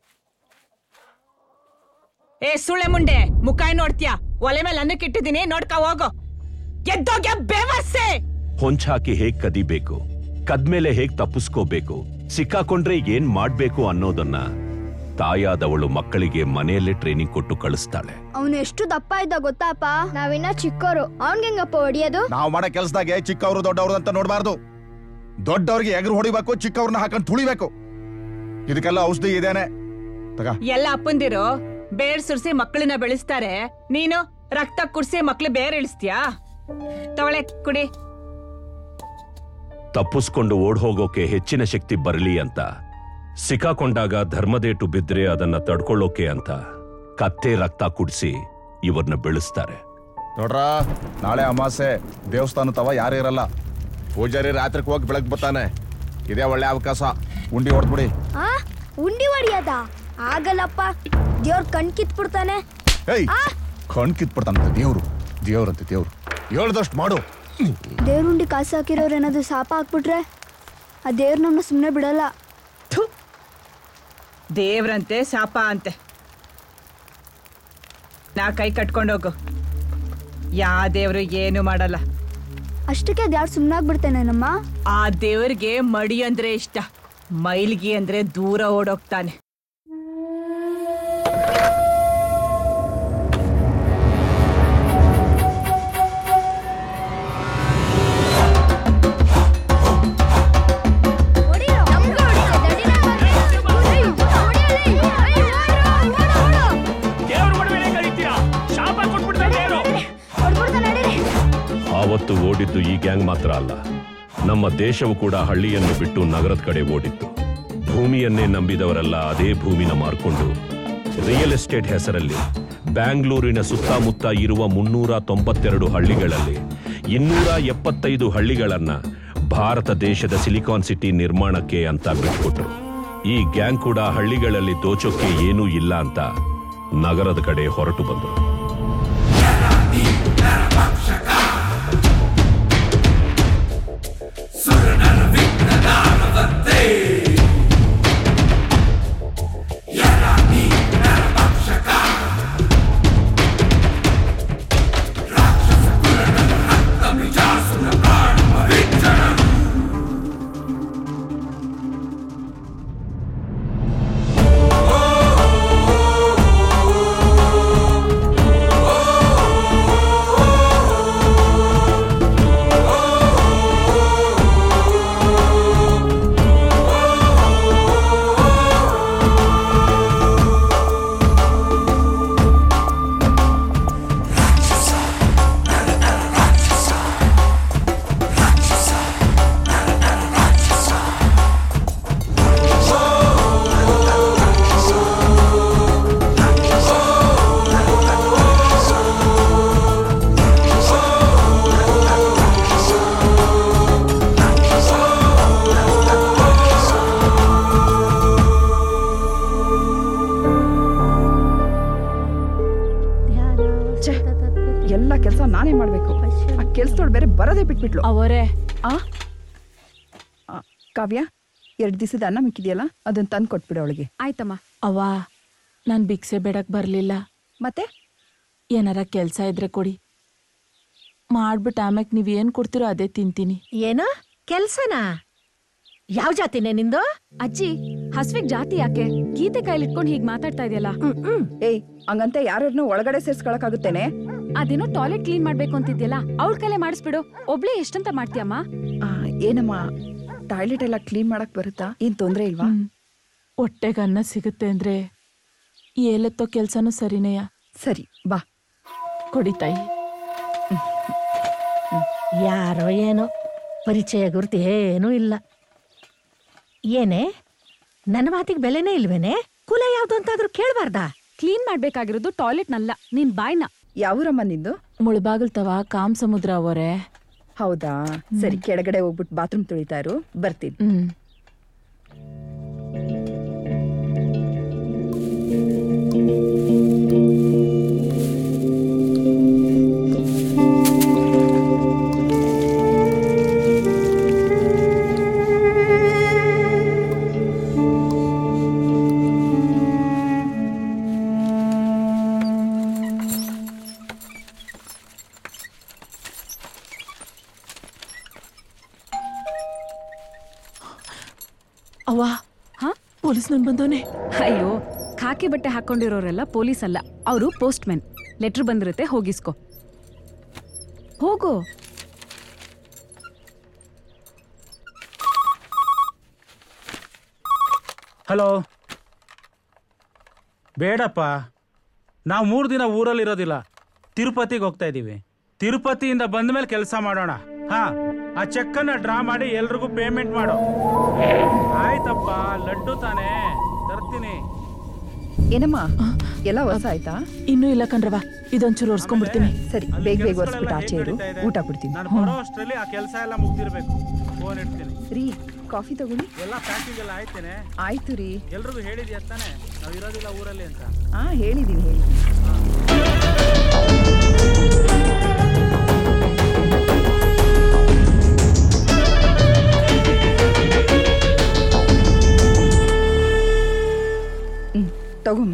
S14: ಏ ಸುಳೆ ಮುಂಡೆ ಮುಖ ನೋಡ್ತೀಯಾ ಒಲೆ ಮೇಲೆ ಅನ್ನಕ್ಕೆ ಇಟ್ಟಿದ್ದೀನಿ ನೋಡ್ಕ ಹೋಗು ಎದ್ದೋಗ್ಯ ಬೇವರ್ಸೆ
S2: ಹೊಂಚಾಕಿ ಹೇಗ್ ಕದಿಬೇಕು ಕದ್ಮೇಲೆ ಹೇಗ್ ತಪ್ಪಿಸ್ಕೋಬೇಕು ಸಿಕ್ಕಾಕೊಂಡ್ರೆ ಏನ್ ಮಾಡ್ಬೇಕು ಅನ್ನೋದನ್ನ ತಾಯಾದವಳು ಮಕ್ಕಳಿಗೆ ಮನೆಯಲ್ಲೇ ಟ್ರೈನಿಂಗ್ ಕೊಟ್ಟು ಕಳಿಸ್ತಾಳೆ
S21: ಅವನು ಎಷ್ಟು ದಪ್ಪ ಇದ್ದ ಗೊತ್ತಾಪ ನಾವಿನ್ನ ಚಿಕ್ಕೋರು ಅವನ್ಗೆ ಹೆಂಗಪ್ಪ ಹೊಡಿಯೋದು
S16: ನಾವು ಮಾಡೋ ಕೆಲಸದಾಗೆ ಚಿಕ್ಕವರು ದೊಡ್ಡವರು ಅಂತ ನೋಡಬಾರ್ದು ದೊಡ್ಡವ್ರಿಗೆ ಎಗರು ಹೊಡಿಬೇಕು ಚಿಕ್ಕವ್ರನ್ನ ಹಾಕೊಂಡು ತುಳಿಬೇಕು ಇದಕ್ಕೆಲ್ಲ ಔಷಧಿ ಇದೇನೆ ತಗ
S14: ಎಲ್ಲ ಅಪ್ಪಂದಿರು ಬೇರ್ ಸುರ್ಸಿ ಮಕ್ಕಳನ್ನ ಬೆಳೆಸ್ತಾರೆ ನೀನು ರಕ್ತ ಕುಡ್ಸಿ ಮಕ್ಳು ಬೇರ್ ಇಳಿಸ್ತೀಯಾ ತಗೊಳೆ ಕುಡಿ
S2: ತಪ್ಪಿಸ್ಕೊಂಡು ಓಡ್ ಹೋಗೋಕೆ ಹೆಚ್ಚಿನ ಶಕ್ತಿ ಬರಲಿ ಅಂತ ಸಿಕ್ಕಾಕೊಂಡಾಗ ಧರ್ಮದೇಟು ಬಿದ್ರೆ ಅದನ್ನ ತಡ್ಕೊಳ್ಳೋಕೆ ಅಂತ ಕತ್ತೆ ರಕ್ತ ಕುಡಿಸಿ ಇವ್ರನ್ನ ಬೆಳೆಸ್ತಾರೆ
S16: ನೋಡ್ರ ನಾಳೆ ಅಮಾಸೆ ದೇವಸ್ಥಾನ ತವ ಯಾರು ಇರಲ್ಲ ಪೂಜಾರಿ ರಾತ್ರಿಗೆ ಹೋಗಿ ಬೆಳಗ್ ಬರ್ತಾನೆ ಇದೇ ಒಳ್ಳೆ ಅವಕಾಶ ಉಂಡಿ ಹೊಡ್ಬಿಡಿ
S21: ಆ ಉಂಡಿ ಹೊಡಿಯೋದ ಆಗಲ್ಲಪ್ಪ ದೇವ್ರ ಕಣ್ ಕಿತ್ಬಿಡ್ತಾನೆ
S16: ಏಯ್ ಕಣ್ ಕಿತ್ಬಿಡ್ತಾನಂತೆ ದೇವ್ರು ದೇವ್ರಂತೆ ದೇವ್ರು ಹೇಳ್ದಷ್ಟು ಮಾಡು
S21: ದೇವ್ರುಂಡಿ ಕಾಸು ಹಾಕಿರೋರು ಏನಾದ್ರು ಶಾಪ ಹಾಕ್ಬಿಟ್ರೆ ಆ ದೇವ್ರು ನಮ್ಮನ್ನ ಸುಮ್ಮನೆ ಬಿಡಲ್ಲ
S14: ದೇವ್ರಂತೆ ಶಾಪ ಅಂತೆ ನಾ ಕೈ ಕಟ್ಕೊಂಡೋಗು ಯಾ ದೇವ್ರು ಏನು ಮಾಡಲ್ಲ
S21: ಅಷ್ಟಕ್ಕೆ ದೇವ್ರು ಸುಮ್ಮನಾಗ್ಬಿಡ್ತೇನೇನಮ್ಮ
S14: ಆ ದೇವ್ರಿಗೆ ಮಡಿ ಅಂದ್ರೆ ಇಷ್ಟ ಮೈಲ್ಗಿ ಅಂದ್ರೆ ದೂರ ಓಡೋಗ್ತಾನೆ
S2: ಆವತ್ತು ಓಡಿದ್ದು ಈ ಗ್ಯಾಂಗ್ ಮಾತ್ರ ಅಲ್ಲ ನಮ್ಮ ದೇಶವು ಕೂಡ ಹಳ್ಳಿಯನ್ನು ಬಿಟ್ಟು ನಗರದ ಕಡೆ ಓಡಿತ್ತು ಭೂಮಿಯನ್ನೇ ನಂಬಿದವರೆಲ್ಲ ಅದೇ ಭೂಮಿನ ಮಾರ್ಕೊಂಡು ರಿಯಲ್ ಎಸ್ಟೇಟ್ ಹೆಸರಲ್ಲಿ ಬ್ಯಾಂಗ್ಳೂರಿನ ಸುತ್ತಮುತ್ತ ಇರುವ ಮುನ್ನೂರ ತೊಂಬತ್ತೆರಡು ಹಳ್ಳಿಗಳಲ್ಲಿ ಇನ್ನೂರ ಎಪ್ಪತ್ತೈದು ಹಳ್ಳಿಗಳನ್ನ ಭಾರತ ದೇಶದ ಸಿಲಿಕಾನ್ ಸಿಟಿ ನಿರ್ಮಾಣಕ್ಕೆ ಅಂತ ಬಿಟ್ಕೊಟ್ರು ಈ ಗ್ಯಾಂಗ್ ಕೂಡ ಹಳ್ಳಿಗಳಲ್ಲಿ ದೋಚೋಕೆ ಏನೂ ಇಲ್ಲ ಅಂತ ನಗರದ ಕಡೆ ಹೊರಟು ಬಂದರು
S7: ಛೆ, ಎಲ್ಲ ಕೆಲಸ ನಾನೇ ಮಾಡ್ಬೇಕು ಆ ಕೆಲ್ಸದೊಳು ಬೇರೆ ಬರೋದೇ ಬಿಟ್ಬಿಟ್ಲು
S4: ಅವರೇ
S7: ಆ ಆ, ಕಾವ್ಯ ಎರಡು ದಿವಸದ ಅನ್ನ ಮಿಕ್ಕಿದೆಯಲ್ಲ ಅದನ್ನ ತಂದು ಕೊಟ್ಬಿಡು ಅವಳಿಗೆ
S10: ಆಯ್ತಮ್ಮ
S4: ಅವ್ವ ನಾನ್ ಭಿಕ್ಷೆ ಬೇಡಕ್ ಬರ್ಲಿಲ್ಲ
S7: ಮತ್ತೆ
S4: ಏನಾರ ಕೆಲ್ಸ ಇದ್ರೆ ಕೊಡಿ ಮಾಡ್ಬಿಟ್ಟು ಆಮ್ಯಾಕ್ ನೀವ್ ಏನ್ ಕೊಡ್ತೀರೋ ಅದೇ ತಿಂತೀನಿ
S15: ಏನ ಕೆಲ್ಸನಾ ಯಾವ ಜಾತಿನೇ ನಿಂದು
S10: ಅಜ್ಜಿ ಹಸ್ವಿಗ್ ಜಾತಿ ಯಾಕೆ ಗೀತೆ ಕೈಲಿಟ್ಕೊಂಡು ಹೀಗ್ ಮಾತಾಡ್ತಾ ಇದೆಯಲ್ಲ
S7: ಏಯ್ ಹಂಗಂತ ಯಾರನ್ನು ಒಳಗಡೆ ಸೇರ್ಸ್ಕೊಳಕಾಗುತ್ತೇನೆ
S10: ಅದೇನೋ ಟಾಯ್ಲೆಟ್ ಕ್ಲೀನ್ ಮಾಡ್ಬೇಕು ಅಂತಿದ್ಯಲ್ಲ ಅವಳ ಕೈಲೇ ಮಾಡಿಸ್ಬಿಡು ಒಬ್ಳೆ ಎಷ್ಟಂತ ಮಾಡ್ತೀಯಮ್ಮ
S7: ಆ, ಏನಮ್ಮ ಟಾಯ್ಲೆಟ್ ಎಲ್ಲ ಕ್ಲೀನ್ ಮಾಡಕ್ ಬರುತ್ತಾ ಏನ್ ತೊಂದ್ರೆ ಇಲ್ವಾ
S4: ಹೊಟ್ಟೆಗೆ ಅನ್ನ ಸಿಗುತ್ತೆ ಅಂದ್ರೆ ಏಲತ್ತೋ ಕೆಲ್ಸನೂ ಸರಿನೇಯ
S7: ಸರಿ ಬಾ
S4: ಕೊಡಿ ತಾಯಿ
S15: ಯಾರೋ ಏನೋ ಪರಿಚಯ ಗುರುತು ಏನೂ ಇಲ್ಲ ಏನೇ ನನ್ನ ಮಾತಿಗೆ ಬೆಲೆನೇ ಇಲ್ವೇನೆ ಕುಲ ಯಾವ್ದು ಅಂತಾದ್ರೂ ಕೇಳಬಾರ್ದಾ
S10: ಕ್ಲೀನ್ ಮಾಡ್ಬೇಕಾಗಿರೋದು ಟಾಯ್ಲೆಟ್ ನಲ್ಲ ನಿನ್ ಬಾಯ್ನ
S7: ಯಾವೂರಮ್ಮ ನಿಂದು
S4: ಮುಳಬಾಗಲ್ ತವ ಕಾಮ್ ಸಮುದ್ರ ಅವರೇ
S7: ಹೌದಾ ಸರಿ ಕೆಳಗಡೆ ಹೋಗ್ಬಿಟ್ಟು ಬಾತ್ರೂಮ್ ತೊಳಿತಾ ಇರು ಬರ್ತೀನಿ
S4: ಹ್ಮ್ ಅವ್ವ
S10: ಹಾ
S4: ಪೊಲೀಸ್ ನನ್ ಬಂದವನೆ
S10: ಅಯ್ಯೋ ಖಾಕಿ ಬಟ್ಟೆ ಹಾಕೊಂಡಿರೋರೆಲ್ಲ ಪೊಲೀಸ್ ಅಲ್ಲ ಅವರು ಪೋಸ್ಟ್ ಮೆನ್ ಲೆಟ್ರ್ ಬಂದಿರುತ್ತೆ ಹೋಗಿಸ್ಕೊ ಹೋಗು
S22: ಹಲೋ ಬೇಡಪ್ಪ ನಾವು ಮೂರು ದಿನ ಊರಲ್ಲಿ ಇರೋದಿಲ್ಲ ತಿರುಪತಿಗೆ ಹೋಗ್ತಾ ಇದ್ದೀವಿ ತಿರುಪತಿಯಿಂದ ಬಂದ ಮೇಲೆ ಕೆಲಸ ಮಾಡೋಣ ಹಾ ಆ ಚೆಕ್ಕನ್ನ ಡ್ರಾ ಮಾಡಿ ಎಲ್ರಿಗೂ ಪೇಮೆಂಟ್ ಮಾಡು ಆಯ್ತಪ್ಪ ಲಡ್ಡು ತಾನೇ ತರ್ತೀನಿ
S7: ಏನಮ್ಮ ಎಲ್ಲ ಹೊಸ ಆಯ್ತಾ
S4: ಇನ್ನೂ ಇಲ್ಲ ಕಣ್ರವ ಇದೊಂಚೂರು ಒರ್ಸ್ಕೊಂಡ್ಬಿಡ್ತೀನಿ
S7: ಸರಿ ಬೇಗ ಬೇಗ ಒರೆಸ್ಬಿಟ್ಟು ಆಚೆ ಇರು ಊಟ ಕೊಡ್ತೀನಿ
S22: ನಾನು ಬರೋ ಅಷ್ಟರಲ್ಲಿ ಆ ಕೆಲಸ ಎಲ್ಲ ಮುಗ್ದಿರ್ಬೇಕು ಫೋನ್ ಇಡ್ತೀನಿ
S7: ರೀ ಕಾಫಿ ತಗೊಳ್ಳಿ
S22: ಎಲ್ಲ ಪ್ಯಾಕಿಂಗ್ ಎಲ್ಲ ಆಯ್ತೇನೆ
S7: ಆಯ್ತು ರೀ
S22: ಎಲ್ರಿಗೂ ಹೇಳಿದ್ಯಾ ತಾನೆ ನಾವು ಇರೋದಿಲ್ಲ ಊರಲ್ಲಿ ಅಂತ
S7: ಹಾ ಹೇಳಿದೀನಿ ಹೇಳಿದೀನಿ ಹ್ಮ್ ತಗೊಮ್ಮ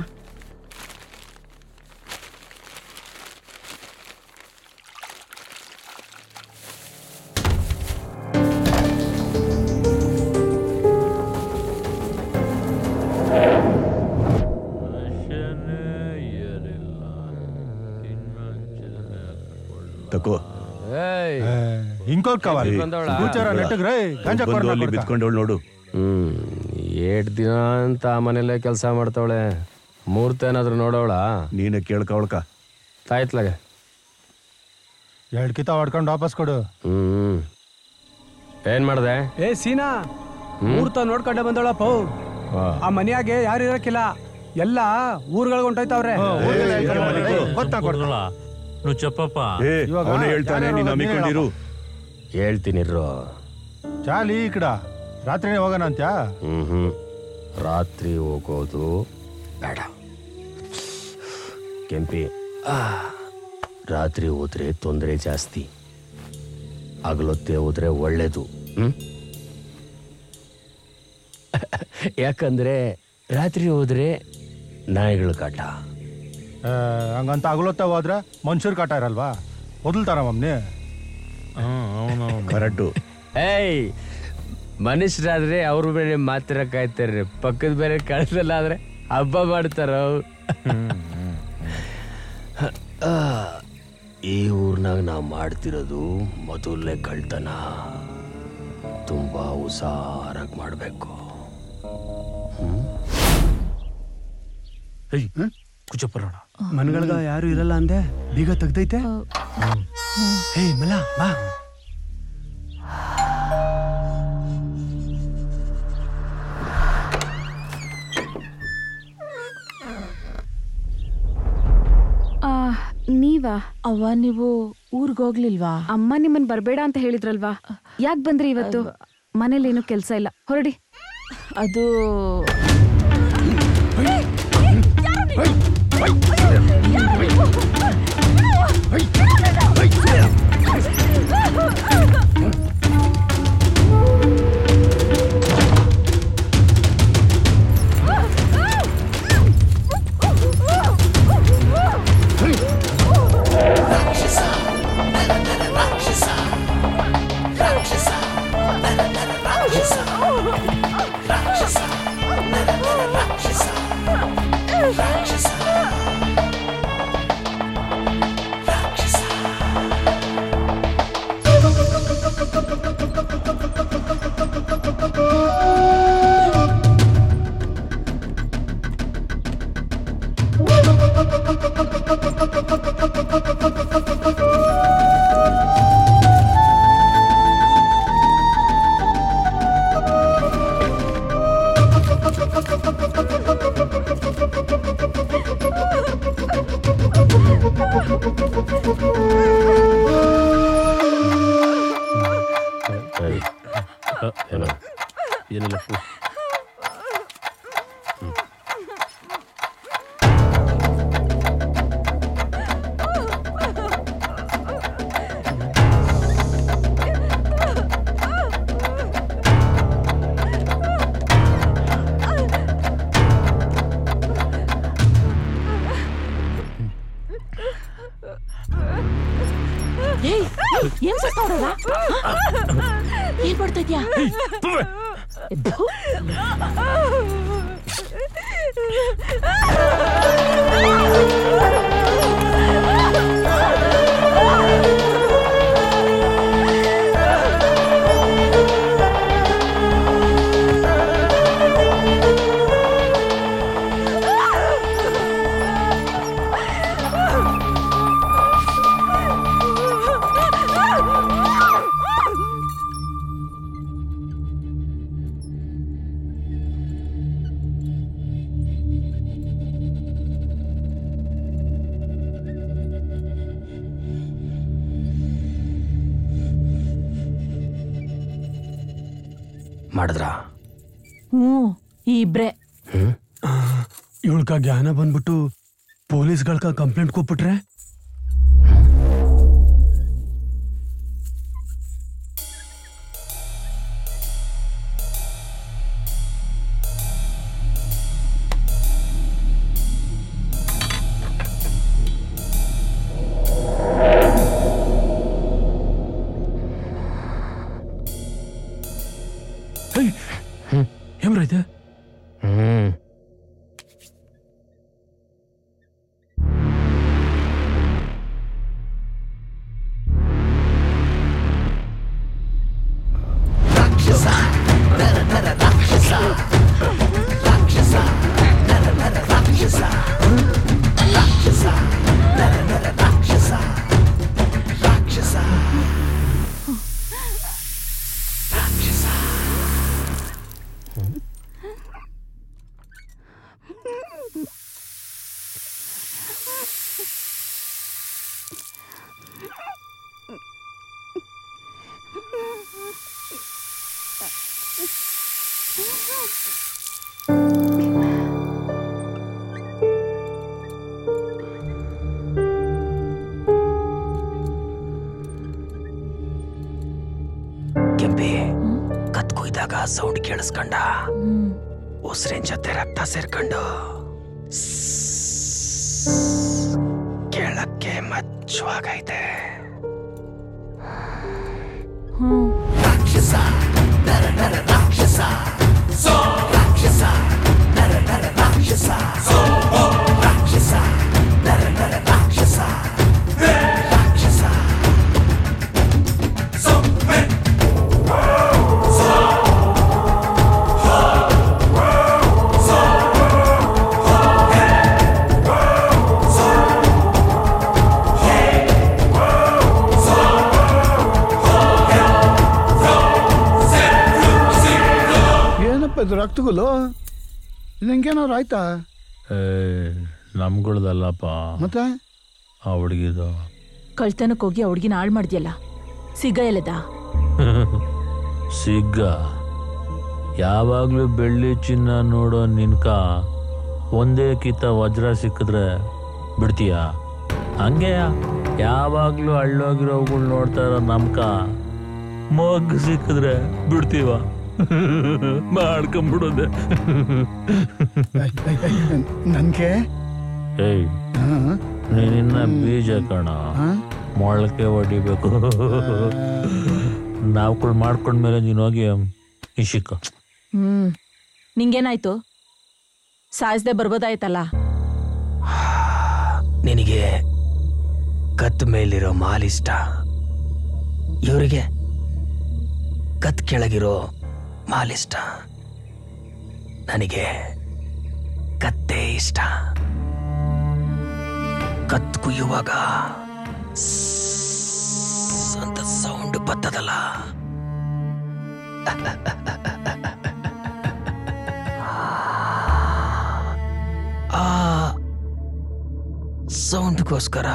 S23: ತಕೋ
S6: ఇంకోటి కావాలి కూర్చోరా నెట్టుకు రే గంజా
S23: ಬಂದು ಅಲ್ಲಿ
S6: కొరనా
S23: ಬಿದ್ಕೊಂಡವಳು ನೋಡು
S8: ಹ್ಮ್ ಏಟ್ ದಿನ ಅಂತ ಆ ಮನೇಲೆ ಕೆಲಸ ಮಾಡ್ತಾವಳೆ ಮುಹೂರ್ತ ಏನಾದ್ರು ನೋಡವಳ
S23: ನೀನೇ ಕೇಳ್ಕೊವಳ್ಕ
S8: ತಾಯ್ತ್ಲಾಗೆ
S6: ಎರಡು ಕಿತ ಹೊಡ್ಕೊಂಡು ವಾಪಸ್ ಕೊಡು
S8: ಹ್ಮ್ ಏನ್ ಮಾಡ್ದೆ
S6: ಏ ಸೀನಾ
S8: ಹ್ಮ್?
S6: ಮುಹೂರ್ತ ನೋಡ್ಕೊಂಡೆ ಬಂದೋಳಪ್ಪ
S8: ವಾ.
S6: ಆ ಮನೆಯಾಗೆ ಯಾರು ಇರಕ್ಕಿಲ್ಲ
S9: ಎಲ್ಲ ಊರ್ಗಳಿಗೆ ಹೊಂಟೋಯ್ತವ್ರೆ
S5: నువ్వు చెప్పప్ప
S9: ಅವನೇ ಹೇಳ್ತಾನೆ, ನೀನ್ ನಂಬಿಕೊಂಡಿರು.
S8: ಹೇಳ್ತೀನಿ
S12: ಚಾಲಿ ಈ ಕಡ ರಾತ್ರಿನೇ ಹೋಗೋಣ ಅಂತ್ಯಾ
S8: ಹ್ಮ್ ಹ್ಮ್ ರಾತ್ರಿ ಹೋಗೋದು ಬೇಡ ಕೆಂಪಿ ಆ, ರಾತ್ರಿ ಹೋದ್ರೆ ತೊಂದರೆ ಜಾಸ್ತಿ ಹಗಲೊತ್ತೆ ಹೋದ್ರೆ ಒಳ್ಳೇದು ಹ್ಮ್ ಯಾಕಂದ್ರೆ ರಾತ್ರಿ ಹೋದ್ರೆ ನಾಯಿಗಳ ಕಾಟ
S12: ಆ, ಹಂಗಂತ ಅಗಲೊತ್ತ ಹೋದ್ರೆ ಮನುಷ್ಯರ್ ಕಾಟ ಇರಲ್ವಾ ಮೊದಲ್ತಾರ ಮಮ್ನಿ
S8: ಕರೆಕ್ಟು ಏಯ್ ಮನುಷ್ಯರಾದ್ರೆ ಅವ್ರ ಬೇರೆ ಮಾತ್ರ ಕಾಯ್ತಾರೆ ಪಕ್ಕದ ಬೇರೆ ಕಳ್ಸಲ್ಲ ಆದ್ರೆ ಹಬ್ಬ ಮಾಡ್ತಾರ ಈ ಊರ್ನಾಗ ನಾವು ಮಾಡ್ತಿರೋದು ಮೊದಲನೇ ಕಳ್ತನ ತುಂಬಾ ಹುಷಾರಾಗಿ ಮಾಡಬೇಕು
S5: ಕುಚಪರೋಣ
S9: ಮನ್ಗಳ್ಗ ಯಾರು ಇರಲ್ಲ ಅಂದೆ ಬೀಗ ತೆಗ್ದೈತೆ ಹೇ ಮಲ ಬಾ
S10: ಆ, ನೀವಾ ಅವ್ವ ನೀವು ಊರ್ಗ್ ಹೋಗ್ಲಿಲ್ವಾ ಅಮ್ಮ ನಿಮ್ಮನ್ ಬರ್ಬೇಡ ಅಂತ ಹೇಳಿದ್ರಲ್ವಾ ಯಾಕೆ ಬಂದ್ರಿ ಇವತ್ತು ಮನೇಲಿ ಏನು ಕೆಲ್ಸ ಇಲ್ಲ ಹೊರಡಿ ಅದು
S8: ಏನೋ
S5: ಏನಿಲ್ಲ
S4: ಏಯ್ ಏನ್ ಸುತ್ತ ನೋಡೋದ ಏನ್ ಮಾಡ್ತಾ ಇದ್ಯಾ
S8: ಮಾಡಿದ್ರ
S4: ಹ್ಞೂ ಈ ಇಬ್ರೆ
S9: ಇವಳ್ಕ ಜ್ಞಾನ ಬಂದ್ಬಿಟ್ಟು ಪೊಲೀಸ್ಗಳ್ಕ ಕಂಪ್ಲೇಂಟ್ ಕೊಟ್ಬಿಟ್ರೆ ఏమరా ఇది
S8: ಹ್ಮ್
S3: ಕೆಂಪಿ ಕತ್ ಕುಯ್ದಾಗ ಸೌಂಡ್ ಕೇಳಿಸ್ಕೊಂಡ ಉಸಿರಿನ ಜೊತೆ ರಕ್ತ ಸೇರ್ಕೊಂಡು ಕೇಳಕ್ಕೆ ಮಚ್ಚವಾಗೈತೆ ರಾಕ್ಷಸ ನರ ನರ ರಾಕ್ಷಸ ಸೋ ರಾಕ್ಷಸ ನರ ನರ ರಾಕ್ಷಸ ಸೋ ರಾಕ್ಷಸ ನರ ನರ ರಾಕ್ಷಸ ರಾಕ್ಷಸ ಸೋ
S17: ಏನಪ್ಪ ಇದು ರಕ್ತಗುಲು ನಿಂಗೇನಾದ್ರು ಆಯ್ತಾ
S5: ಏ ನಮ್ಗಳ್ದಲ್ಲಪ್ಪ
S17: ಮತ್ತೆ
S5: ಆ ಹುಡುಗಿದು
S4: ಕಳ್ತನಕ್ಕೆ ಹೋಗಿ ಆ ಹುಡ್ಗಿನ ಹಾಳು ಮಾಡ್ದ್ಯಲ್ಲ ಸಿಗ ಎಲ್ಲದ
S5: ಸಿಗ್ಗ ಯಾವಾಗ್ಲೂ ಬೆಳ್ಳಿ ಚಿನ್ನ ನೋಡೋ ನಿನ್ಕ ಒಂದೇ ಕಿತ್ತ ವಜ್ರ ಸಿಕ್ಕಿದ್ರೆ ಬಿಡ್ತೀಯ ಹಂಗೆ ಯಾವಾಗ್ಲೂ ಹಳ್ಳೋಗಿರೋವುಗಳು ನೋಡ್ತಾ ಇರೋ ನಮ್ಕ ಮಗ್ ಸಿಕ್ಕಿದ್ರೆ ಬಿಡ್ತೀವ ಮಾಡ್ಕೊಂಬಿಡೋದೆ
S17: ನನ್ಗೆ
S5: ಏಯ್ ನೀನಿನ್ನ ಬೀಜ ಕಣ ಮೊಳಕೆ ಹೊಡಿಬೇಕು ನಾವುಗಳು ಮಾಡ್ಕೊಂಡ್ಮೇಲೆ ನೀನು ಹೋಗಿ ಇಶಿಕ
S4: ಹ್ಮ್ ನಿಂಗೇನಾಯ್ತು ಸಾಯಿಸ್ದೆ ಬರ್ಬೋದಾಯ್ತಲ್ಲ
S3: ನಿನಗೆ ಕತ್ ಮೇಲಿರೋ ಮಾಲಿಷ್ಟ ಇವರಿಗೆ ಕತ್ ಕೆಳಗಿರೋ ಮಾಲಿಷ್ಟ ನನಗೆ ಕತ್ತೇ ಇಷ್ಟ ಕತ್ ಕುಯ್ಯುವಾಗ ಸ್ಸ್ ಅಂತ ಸೌಂಡ್ ಬತ್ತದಲ್ಲ ಆ ಸೌಂಡ್ಗೋಸ್ಕರ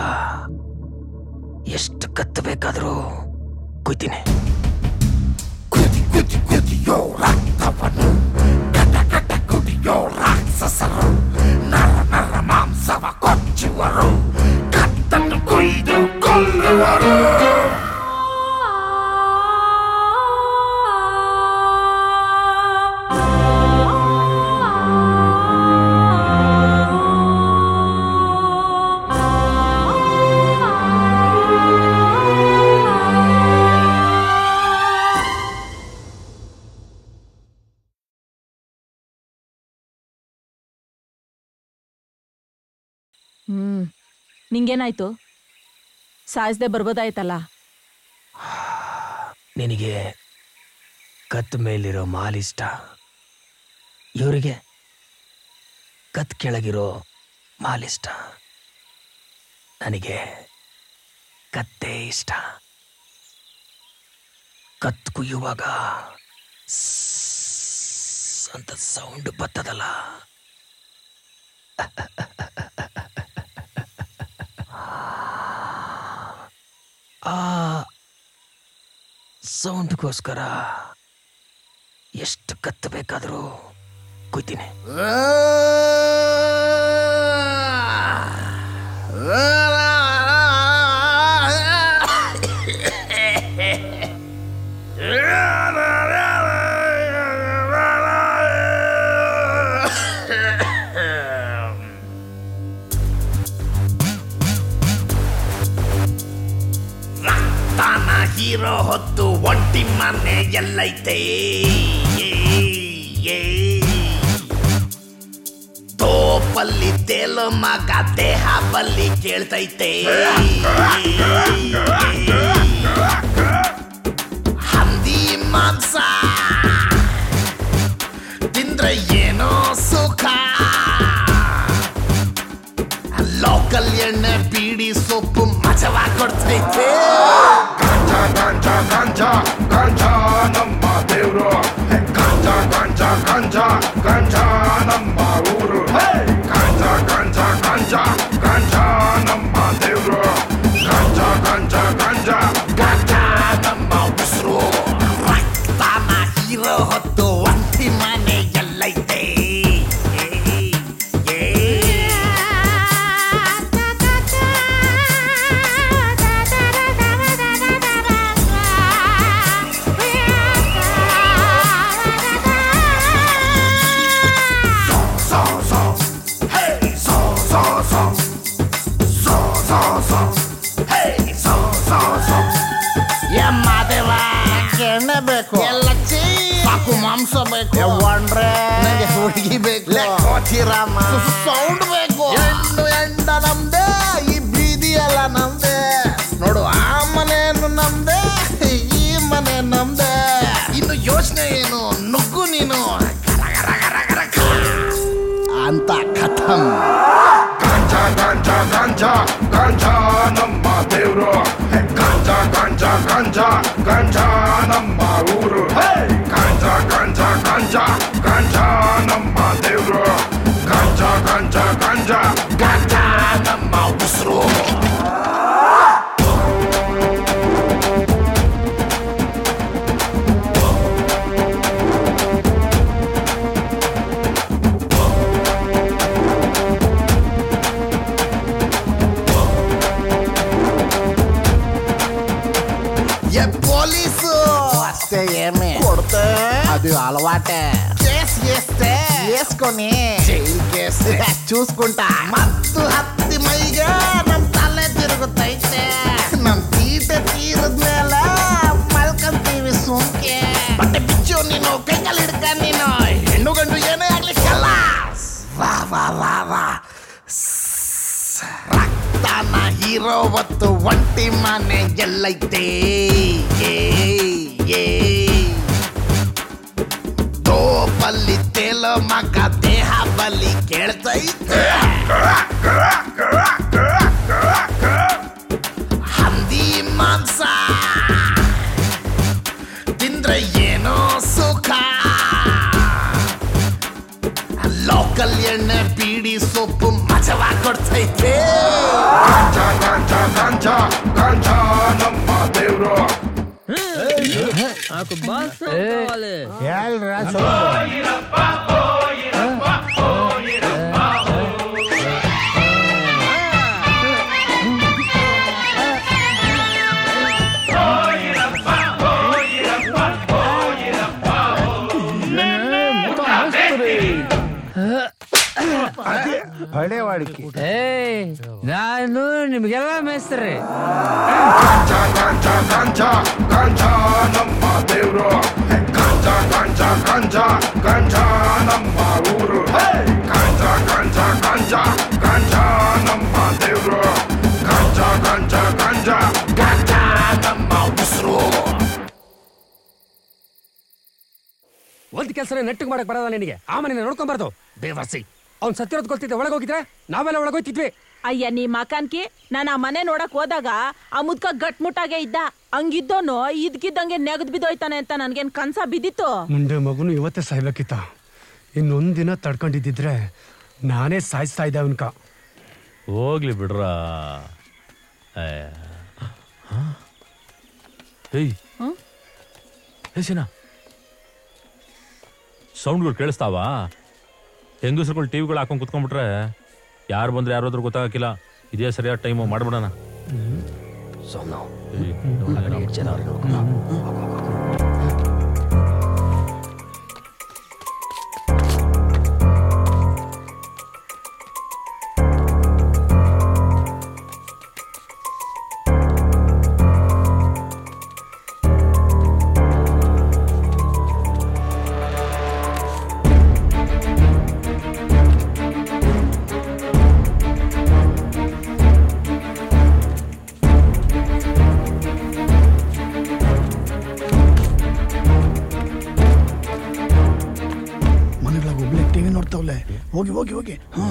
S3: ಎಷ್ಟು ಕತ್ತು ಬೇಕಾದರೂ ಕುಯ್ತೀನಿ ಕುದಿ ಕುದಿ ಕುದಿಯೋ ರಕ್ತವನ್ನು ಕಟ ಕಟ ಕುಡಿಯೋ ರಾಕ್ಷಸರು ನರ ನರ ಮಾಂಸವ ಕೊಚ್ಚುವರು ಕತ್ತನ್ನು ಕೊಯ್ದು ಕೊಲ್ಲುವರು
S4: ಹ್ಮ್ ನಿಂಗೇನಾಯ್ತು ಸಾಯಿಸ್ದೆ ಬರ್ಬೋದಾಯ್ತಲ್ಲ
S3: ನಿನಗೆ ಕತ್ ಮೇಲಿರೋ ಮಾಲಿಷ್ಟ ಇವರಿಗೆ ಕತ್ ಕೆಳಗಿರೋ ಮಾಲಿಷ್ಟ ನನಗೆ ಕತ್ತೇ ಇಷ್ಟ ಕತ್ ಕುಯ್ಯುವಾಗ ಸ್ಸ್ ಅಂತ ಸೌಂಡ್ ಬತ್ತದಲ್ಲ ಆ ಸೌಂಡ್ಗೋಸ್ಕರ ಎಷ್ಟು ಕತ್ತು ಬೇಕಾದರೂ ಕುಯ್ತೀನಿ
S23: ತಾನ ಹೀರೋ ಹೊತ್ತು ಒಂಟಿ ಮನೆ ಎಲ್ಲೈತೆ ತೋಪಲ್ಲಿ ತೇಲು ಮಗ ದೇಹ ಬಲ್ಲಿ ಕೇಳ್ತೈತೆ ಹಂದಿ ಮಾಂಸ ತಿಂದ್ರೆ ಏನೋ ಸುಖ ಲೋಕಲ್ ಎಣ್ಣೆ ಬೀಡಿ ಸೊಪ್ಪು ಮಜವ ಕೊಡ್ತೈತೆ ಗಾಂಜಾ ಗಾಂಜಾ ಗಾಂಜಾ ಗಾಂಜಾ ನಮ್ಮ ದೇವ್ರು ಗಾಂಜಾ ಗಾಂಜಾ ಗಾಂಜಾ ಗಾಂಜಾ ನಮ್ಮ ಊರು ಗಾಂಜಾ ಗಾಂಜಾ ಗಾಂಜಾ ಗಾಂಜಾ ನಮ್ಮ ದೇವ್ರು ಗಾಂಜಾ ಗಾಂಜಾ ಗಾಂಜಾ ಗಾಂಜಾ ನಮ್ಮ ಉಸಿರು ರಕ್ತನ ಹೀರೋ ಹೊತ್ತು ಒಂಟಿ ಮನೆ ಬೇಕು
S11: ಒಂಡ್ರೆ
S23: ನಂಗೆ ಹುಡುಗಿ ಬೇಕು
S11: ಲೆಕ್ಕೋತಿರಮ್ಮ
S23: ಸೌಂಡ್ ಬೇಕು ಹೆಣ್ಣು ಎಂಡ ನಮ್ದೆ ಈ ಬೀದಿ ಎಲ್ಲ ನಮ್ದೆ ನೋಡು ಆ ಮನೆಯನ್ನು ನಮ್ದೆ ಈ ಮನೆ ನಮ್ದೆ ಇನ್ನು ಯೋಚನೆ ಏನು ನುಗ್ಗು ನೀನು ಗರ ಗರ ಗರ ಗರ ಗ. ಅಂತ ಖತಮ್ ಗಾಂಜಾ ಗಾಂಜಾ ಗಾಂಜಾ ಗಾಂಜಾ ನಮ್ಮ ದೇವ್ರು ಗಾಂಜಾ ಗಾಂಜಾ ಗಾಂಜಾ ಗಾಂಜಾ ನಮ್ಮ ಊರು ಗಾಂಜಾ ಗಾಂಜಾ ಗಾಂಜಾ ಗಾಂಜಾ ನಮ್ಮ ದೇವ್ರು ಗಾಂಜಾ ಗಾಂಜಾ ಗಾಂಜಾ ಗಾಂಜಾ ನಮ್ಮ ಉಸಿರು
S11: ఏ పోలీసు
S23: వస్తే ఏమి
S11: కొడితే
S23: అది అలవాటే
S11: కేసు వేస్తే
S23: వేసుకొని జైలు కేసు చూసుకుంటా మత్తు హత్తి మైగా నమ్ తಲೆ తిరుగుతైతే నమ్ తీట ತೀರದ್ಮೇಲೆ ಮಲ್ಕಂತೀವಿ ಸುಮ್ಕೆ ಬಟ್ಟೆ ಬಿಚ್ಚು ನೀನು ಕೈಯಲ್ಲಿ ಹಿಡ್ಕ ನೀನು ಹೆಣ್ಣು ಗಂಡು ಏನೇ ಆಗ್ಲಿ ಕಲಾಸ್ ವಾ ವಾ ವಾ ವಾ ರಕ್ತನ ಹೀರೋ ಹೊತ್ತು ಒಂಟಿ ಮನೆ ಎಲ್ಲೈತೆ ಏ ಏ ತೋಪಲ್ಲಿ ತೇಲೋ ಮಗ ದೇಹ ಬಲಿ ಕೇಳ್ತೈತೆ ಹಂದಿ ಮಾಂಸ ತಿಂದ್ರೆ ಏನೋ ಸುಖ ಲೋಕಲ್ ಎಣ್ಣೆ ಬೀಡಿ ಸೊಪ್ಪು ಮಜವಾ ಕೊಡ್ತೈತೆ ಗಾಂಜಾ ಗಾಂಜಾ ಗಾಂಜಾ ಗಾಂಜಾ ನಮ್ಮ ದೇವ್ರು
S1: నాకు బాస్ కావాలి
S12: ಹಳೆ ವಾಡಿಕೆ
S8: ಏಯ್ ನಾನು ನಿಮ್ಗೆಲ್ಲ ಮೇಸ್ತ್ರಿ
S23: ಗಾಂಜಾ ಗಾಂಜಾ ಗಾಂಜಾ ಗಾಂಜಾ ನಮ್ಮ ದೇವ್ರು ಗಾಂಜಾ ಗಾಂಜಾ ಗಾಂಜಾ ಗಾಂಜಾ ನಮ್ಮ ಊರು ಗಾಂಜಾ ಗಾಂಜಾ ಗಾಂಜಾ ಗಾಂಜಾ ನಮ್ಮ ದೇವ್ರು ಗಾಂಜಾ ಗಾಂಜಾ ಗಾಂಜಾ ಗಾಂಜಾ ನಮ್ಮ ಉಸಿರು
S6: ಒಂದ್ ಕೆಲಸ ನೆಟ್ಟಿಗೆ ಮಾಡಕ್ ಬರಲ್ಲ ನಿನಗೆ ಆ ಮನೆ ನೋಡ್ಕೊಂಬಾರ್ದು ಬೇವರ್ಸಿ ಅವ್ನ್ ಸತ್ತಿರೋದ್ ಗೊತ್ತಿದ್ದೆ ಒಳಗೆ ಹೋಗಿದ್ರೆ ನಾವೆಲ್ಲ ಒಳಗೆ ಹೋಗ್ತಿದ್ವಿ
S4: ಅಯ್ಯ ನೀ ಮಕಾನ್ಕಿ ನಾನು ಆ ಮನೆ ನೋಡಕ್ ಹೋದಾಗ ಆ ಮುದ್ಕ ಗಟ್ಮುಟ್ಟಾಗೆ ಇದ್ದ ಹಂಗಿದ್ದೋನು ಇದ್ಕಿದ್ದಂಗೆ ನೆಗದ್ ಬಿದ್ದೋಯ್ತಾನೆ ಅಂತ ನನ್ಗೇನ್ ಕನ್ಸ ಬಿದ್ದಿತ್ತು
S6: ಮುಂದೆ ಮಗುನು ಇವತ್ತೇ ಸಾಯ್ಬೇಕಿತ್ತ ಇನ್ನೊಂದಿನ ತಡ್ಕೊಂಡಿದ್ದಿದ್ರೆ ನಾನೇ ಸಾಯಿಸ್ತಾ ಇದ್ದೆ ಅವನ್ಕ
S5: ಹೋಗ್ಲಿ ಬಿಡ್ರ ಏಯ್ ಏ ಸಿನ ಸೌಂಡ್ಗಳು ಕೇಳಿಸ್ತಾವಾ ಹೆಂಗಸ್ರುಗಳು ಟಿವಿಗಳು ಹಾಕೊಂಡು ಕುತ್ಕೊಂಡ್ಬಿಟ್ರೆ ಯಾರು ಬಂದ್ರೆ ಯಾರಾದ್ರೂ ಗೊತ್ತಾಗಕ್ಕಿಲ್ಲ ಇದೇ ಸರಿಯಾದ ಟೈಮು ಮಾಡ್ಬಿಡೋಣ
S3: ಸೋಮ್ನು
S5: ಏಯ್,
S3: ಜನ ಅವ್ರಿಗೆ ನೋಡ್ಕೊ.
S17: ಮನೆಗಳಾಗ ಒಬ್ಳೆ ಟಿವಿ ನೋಡ್ತಾವಲೆ ಹೋಗಿ ಹೋಗಿ ಹೋಗಿ ಹಾ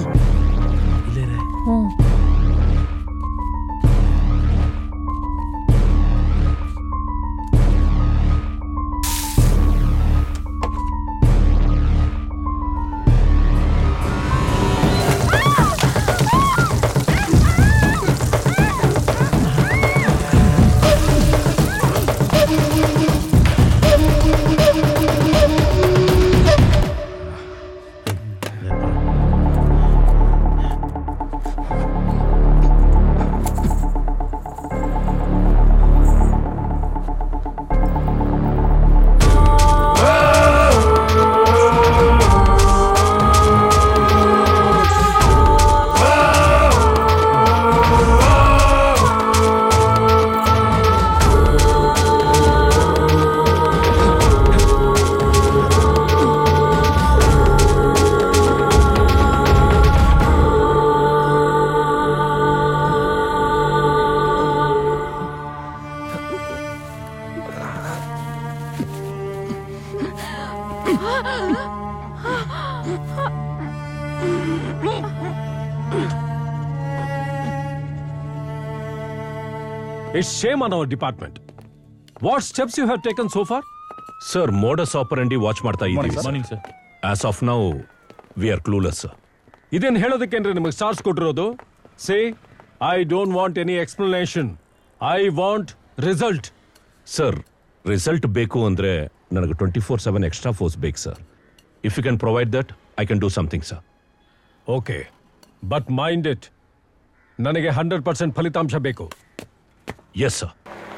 S6: It's shame on our department. What steps you have taken so far?
S2: Sir modus operandi watch ಮಾಡ್ತಾ ಇದ್ದೀವಿ
S5: Morning, sir.
S2: As of now we are clueless
S6: ಇದೇನು ಹೇಳೋದಕ್ಕೇನ್ರಿ ನಿಮಗೆ ಸ್ಟಾರ್ಸ್ ಕೊಟ್ಟಿರೋದು say I don't want any explanation I want result
S2: sir result ಬೇಕು ಅಂದ್ರೆ ನನಗೆ twenty four seven extra force ಬೇಕು sir if you can provide that I can do something sir
S6: okay but mind it ನನಗೆ hundred percent ಫಲಿತಾಂಶ ಬೇಕು
S2: yes sir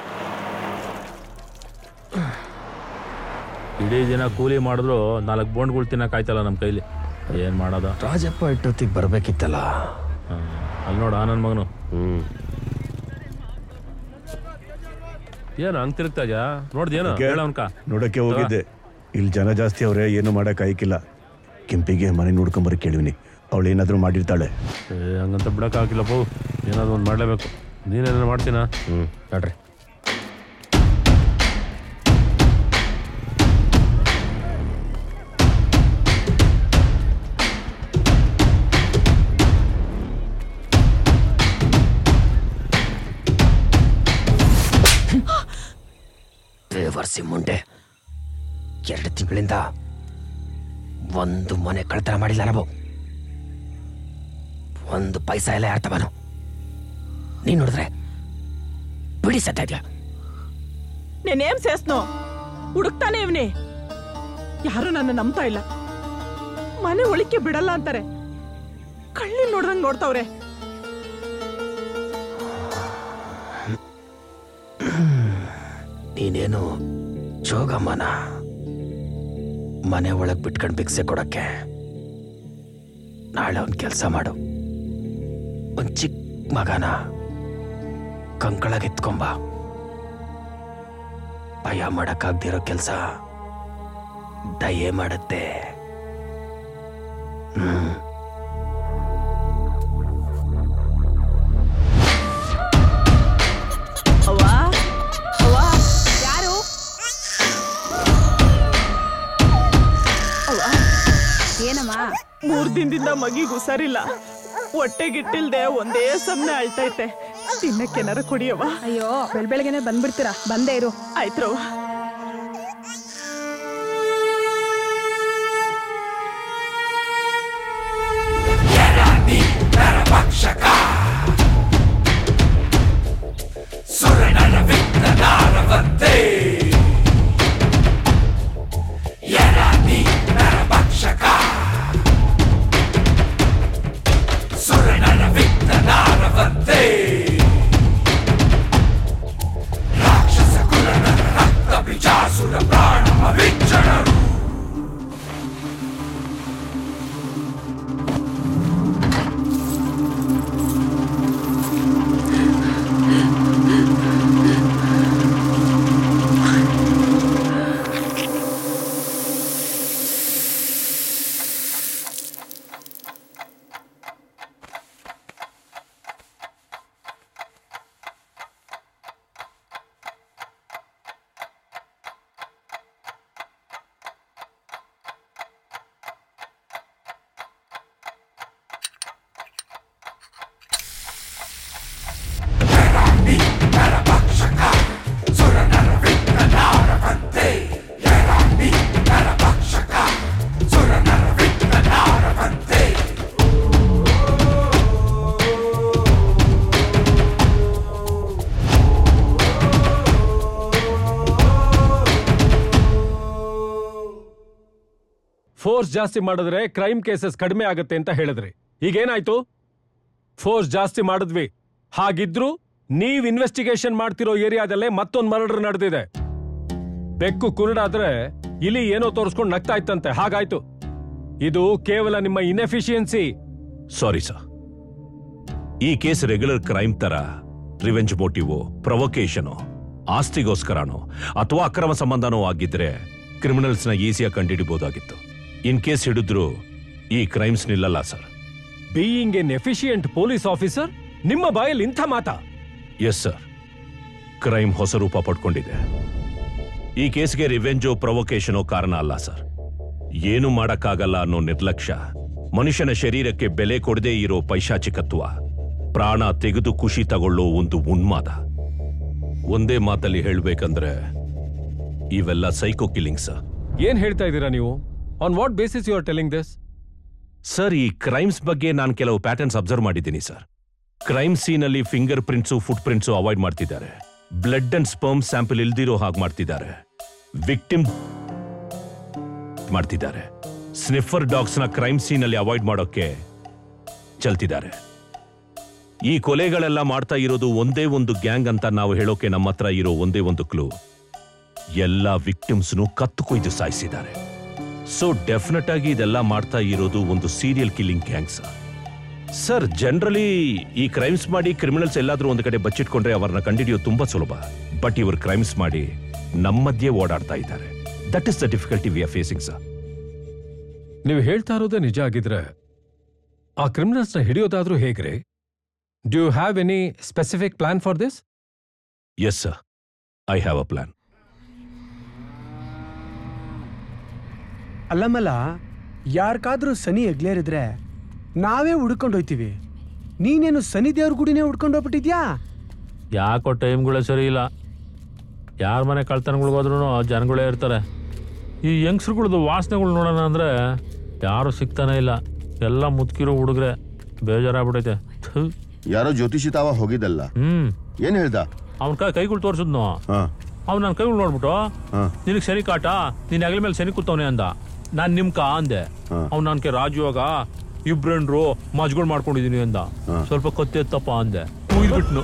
S5: ಇಡೀ ದಿನ ಕೂಲಿ ಮಾಡಿದ್ರು ನಾಲ್ಕು ಬೋಂಡ್ಗಳು ತಿನ್ನಕ್ಕಾಯ್ತಲ್ಲ ನಮ್ಮ ಕೈಲಿ ಏನು ಮಾಡೋದ
S3: ರಾಜಪ್ಪ ಇಟ್ಟೊತ್ತಿಗೆ ಬರ್ಬೇಕಿತ್ತಲ್ಲ
S5: ಅಲ್ಲಿ ನೋಡ ನನ್ನ ಮಗನು ಏನು ಹಂಗ್ ತಿರುಗ್ತಾ ಇದ್ಯಾ ನೋಡ್ದೇನು
S13: ಓಕೆ.
S5: ಹೇಳವನ್ಕ
S13: ನೋಡಕ್ಕೆ ಹೋಗಿದ್ದೆ ಇಲ್ಲಿ ಜನ ಜಾಸ್ತಿ ಅವ್ರೆ ಏನು ಮಾಡಕ್ ಆಯ್ಕಿಲ್ಲ ಕೆಂಪಿಗೆ ಮನೆ ನೋಡ್ಕೊಂಬರಕ್ ಕೇಳಿವಿನಿ ಅವಳು ಏನಾದ್ರೂ ಮಾಡಿರ್ತಾಳೆ
S5: ಏ ಹಂಗಂತ ಬಿಡಕ್ಕಾಗಿಲ್ಲ ಪೋ ಏನಾದ್ರು ಒಂದು ಮಾಡಲೇಬೇಕು ನೀನೇನಾದ್ರು ಮಾಡ್ತೀನಾ
S3: ಹ್ಞೂ ನೋಡ್ರಿ ದೇವರ್ಸಿ ಮುಂಡೆ ಎರಡು ತಿಂಗಳಿಂದ ಒಂದು ಮನೆ ಕಳ್ತನ ಮಾಡಿಲ್ಲ ನಾವು ಒಂದು ಪೈಸಾ ಎಲ್ಲ ಯಾರ ತವನು ನೀನ್ ನೋಡಿದ್ರೆ ಬಿಡಿ ಸತ್ತ ಇದ್ಯಾ
S4: నేనేం చేస్తున్నావు ಹುಡುಕ್ತಾನೆ ಇವ್ನಿ ಯಾರು ನನ್ನ ನಂಬ್ತಾ ಇಲ್ಲ ಮನೆ ಒಳಿಕೆ ಬಿಡಲ್ಲ ಅಂತಾರೆ ಕಳ್ಳಿ ನೋಡ್ದಂಗ್ ನೋಡ್ತಾವ್ರೆ
S3: ನೀನೇನು ಜೋಗಮ್ಮನ ಮನೆ ಒಳಗ್ ಬಿಟ್ಕೊಂಡು ಭಿಕ್ಷೆ ಕೊಡಕ್ಕೆ ನಾಳೆ ಒಂದು ಕೆಲಸ ಮಾಡು ಒಂದ್ ಚಿಕ್ಕ ಮಗನ ಕಂಕಳಾಗ ಎತ್ಕೊಂಬ ಭಯ ಮಾಡಕ್ಕಾಗ್ದಿರೋ ಕೆಲಸ ದಯೆ ಮಾಡುತ್ತೆ ಹ್ಮ್
S4: ಅವ್ವ ಅವ್ವ ಯಾರು ಅವ್ವ
S10: ಏನಮ್ಮ
S4: ಮೂರ್ ದಿನದಿಂದ ಮಗಿಗ್ ಹುಷಾರಿಲ್ಲ ಹೊಟ್ಟೆಗಿಟ್ಟಿಲ್ದೆ ಒಂದೇ ಸಮನೆ ಅಳ್ತೈತೆ ತಿನ್ನಕ್ಕೇನಾರ ಕುಡಿಯವ್ವ
S10: ಅಯ್ಯೋ ಬೆಳ್ ಬೆಳಗ್ಗೆನೆ ಬಂದ್ಬಿಡ್ತೀರಾ ಬಂದೇ ಇರು
S4: ಆಯ್ತ್ರವ್ವ
S6: ಫೋರ್ಸ್ ಜಾಸ್ತಿ ಮಾಡಿದ್ರೆ ಕ್ರೈಮ್ ಕೇಸಸ್ ಕಡಿಮೆ ಆಗುತ್ತೆ ಅಂತ ಹೇಳಿದ್ರಿ ಈಗೇನಾಯ್ತು ಫೋರ್ಸ್ ಜಾಸ್ತಿ ಮಾಡಿದ್ವಿ ಹಾಗಿದ್ರು ನೀವ್ ಇನ್ವೆಸ್ಟಿಗೇಷನ್ ಮಾಡ್ತಿರೋ ಏರಿಯಾದಲ್ಲೇ ಮತ್ತೊಂದು ಮರ್ಡರ್ ನಡೆದಿದೆ ಬೆಕ್ಕು ಕುರುಡಾದ್ರೆ ಇಲಿ ಏನೋ ತೋರಿಸ್ಕೊಂಡು ನಗ್ತಾ ಇತ್ತಂತೆ ಹಾಗಾಯ್ತು ಇದು ಕೇವಲ ನಿಮ್ಮ ಇನ್ಎಫಿಷಿಯನ್ಸಿ
S2: ಸಾರಿ ಸರ್ ಈ ಕೇಸ್ ರೆಗ್ಯುಲರ್ ಕ್ರೈಮ್ ತರ ರಿವೆಂಜ್ ಮೋಟಿವೋ ಪ್ರೊವೊಕೇಶನೋ ಆಸ್ತಿಗೋಸ್ಕರನೋ ಅಥವಾ ಅಕ್ರಮ ಸಂಬಂಧನೋ ಆಗಿದ್ರೆ ಕ್ರಿಮಿನಲ್ಸ್ನ ಈಸಿಯಾಗಿ ಕಂಡುಹಿಡಿಬಹುದಾಗಿತ್ತು ಇನ್ ಕೇಸ್ ಹಿಡಿದ್ರು ಈ ಕ್ರೈಮ್ಸ್ ನಿಲ್ಲಲ್ಲ sir
S6: being an efficient police officer ನಿಮ್ಮ ಬಾಯಲ್ಲಿ ಇಂಥ ಮಾತಾ
S2: ಎಸ್ ಸರ್ ಕ್ರೈಮ್ ಹೊಸ ರೂಪ ಪಡ್ಕೊಂಡಿದೆ ಈ ಕೇಸ್ಗೆ ರಿವೆಂಜೋ ಪ್ರೊವೊಕೇಶನೋ ಕಾರಣ ಅಲ್ಲ ಸರ್ ಏನು ಮಾಡಕ್ಕಾಗಲ್ಲ ಅನ್ನೋ ನಿರ್ಲಕ್ಷ್ಯ ಮನುಷ್ಯನ ಶರೀರಕ್ಕೆ ಬೆಲೆ ಕೊಡದೇ ಇರೋ ಪೈಶಾಚಿಕತ್ವ ಪ್ರಾಣ ತೆಗೆದು ಖುಷಿ ತಗೊಳ್ಳೋ ಒಂದು ಉನ್ಮಾದ ಒಂದೇ ಮಾತಲ್ಲಿ ಹೇಳ್ಬೇಕಂದ್ರೆ ಇವೆಲ್ಲ ಸೈಕೋ ಕಿಲ್ಲಿಂಗ್ಸ್
S6: ಏನ್ ಹೇಳ್ತಾ ಇದ್ದೀರಾ ನೀವು on what basis you are telling this
S2: sir ಈ ಕ್ರೈಮ್ಸ್ ಬಗ್ಗೆ ನಾನು ಕೆಲವು ಪ್ಯಾಟರ್ನ್ಸ್ ಅಬ್ಸರ್ವ್ ಮಾಡಿದ್ದೀನಿ ಸರ್ ಕ್ರೈಮ್ ಸೀನ್ ಅಲ್ಲಿ finger prints foot prints avoid ಮಾಡ್ತಿದ್ದಾರೆ ಬ್ಲಡ್ ಅಂಡ್ ಸ್ಪರ್ಮ್ ಸ್ಯಾಂಪಲ್ ಇಲ್ದಿರೋ ಹಾಗೆ ಮಾಡ್ತಿದ್ದಾರೆ ವಿಕ್ಟಿಮ್ ಮಾಡ್ತಿದ್ದಾರೆ ಸ್ನಿಫರ್ ಡಾಗ್ಸ್ ನ ಕ್ರೈಮ್ ಸೀನ್ ಅಲ್ಲಿ ಅವಾಯ್ಡ್ ಮಾಡೋಕೆ ಚಲ್ತಿದ್ದಾರೆ ಈ ಕೊಲೆಗಳೆಲ್ಲ ಮಾಡ್ತಾ ಇರೋದು ಒಂದೇ ಒಂದು ಗ್ಯಾಂಗ್ ಅಂತ ನಾವು ಹೇಳೋಕೆ ನಮ್ಮ ಹತ್ರ ಇರೋ ಒಂದೇ ಒಂದು ಕ್ಲೂ ಎಲ್ಲ ವಿಕ್ಟಿಮ್ಸ್ನು ಕತ್ತು ಕೊಯ್ದು ಸಾಯಿಸಿದ್ದಾರೆ ಸೊ ಡೆಫಿನೆಟ್ ಆಗಿ ಇದೆಲ್ಲ ಮಾಡ್ತಾ ಇರೋದು ಒಂದು serial killing gangs sir generally ಈ ಕ್ರೈಮ್ಸ್ ಮಾಡಿ ಕ್ರಿಮಿನಲ್ಸ್ ಎಲ್ಲಾದ್ರೂ ಒಂದು ಕಡೆ ಬಚ್ಚಿಟ್ಕೊಂಡ್ರೆ ಅವರನ್ನ ಕಂಡಿಡಿಯೋದು ತುಂಬಾ ಸುಲಭ ಬಟ್ ಇವರು ಕ್ರೈಮ್ಸ್ ಮಾಡಿ ನಮ್ಮ ಮಧ್ಯೆ ಓಡಾಡ್ತಾ ಇದ್ದಾರೆ that is the difficulty we are facing sir
S6: ನೀವು ಹೇಳ್ತಾ ಇರೋದೇ ನಿಜ ಆಗಿದ್ರೆ ಆ ಕ್ರಿಮಿನಲ್ಸ್ನ ಹಿಡಿಯೋದಾದ್ರೂ ಹೇಗ್ರಿ do have any specific plan for this
S2: yes sir I have a plan
S9: ಅಲ್ಲಮಲ್ಲ ಯಾರ್ಕಾದ್ರೂ ಸನಿ ಎಗ್ಲೇರಿದ್ರೆ ನಾವೇ ಹುಡ್ಕೊಂಡು ಹೋಯ್ತೀವಿ ನೀನೇನು ಸನಿ ದೇವ್ರ ಗುಡಿನೇ ಹುಡ್ಕೊಂಡು ಹೋಗ್ಬಿಟ್ಟಿದ್ಯಾ
S5: ಯಾಕೋ ಟೈಮ್ಗಳೇ ಸರಿ ಇಲ್ಲ ಯಾರ ಮನೆ ಕಳ್ತನಗಳಿಗೆ ಹೋದ್ರೂ ಜನಗಳೇ ಇರ್ತಾರೆ ಈ ಯಂಗ್ಸ್ರುಗಳದ್ದು ವಾಸನೆಗಳು ನೋಡೋಣ ಅಂದರೆ ಯಾರು ಸಿಗ್ತಾನೆ ಇಲ್ಲ ಎಲ್ಲ ಮುದುಕಿರೋ ಹುಡುಗ್ರೆ ಬೇಜಾರಾಗ್ಬಿಟ್ಟೈತೆ ಥು.
S18: ಯಾರೋ ಜ್ಯೋತಿಷಿ ತಾವ ಹೋಗಿದ್ದಲ್ಲ
S5: ಹ್ಮ್
S18: ಏನ್ ಹೇಳ್ದ
S5: ಅವನ ಕೈ ಕೈಗಳು ತೋರಿಸಿದ್ನು
S18: ಹಾ
S5: ಅವ್ನು ನನ್ನ ಕೈಗಳು ನೋಡ್ಬಿಟ್ಟು
S18: ಹಾ.
S5: ನಿನಗೆ ಶನಿ ಕಾಟ ನೀನ್ ಹೆಗಲ ಮೇಲೆ ಶನಿ ಕೂತವನೆ ಅಂದ ನಾನ್ ನಿಮ್ ಕಾ ಅಂದೆ ಅವ್ನು ನನ್ಗೆ ರಾಜಯೋಗ ಇಬ್ರೆಂಡ್ರು ಮಜ್ಗಳು ಮಾಡ್ಕೊಂಡಿದೀನಿ ಅಂದ ಸ್ವಲ್ಪ ಕತ್ತಿ ಎತ್ತಪ್ಪ ಅಂದೆ ಉಯ್ದ್ಬಿಟ್ನು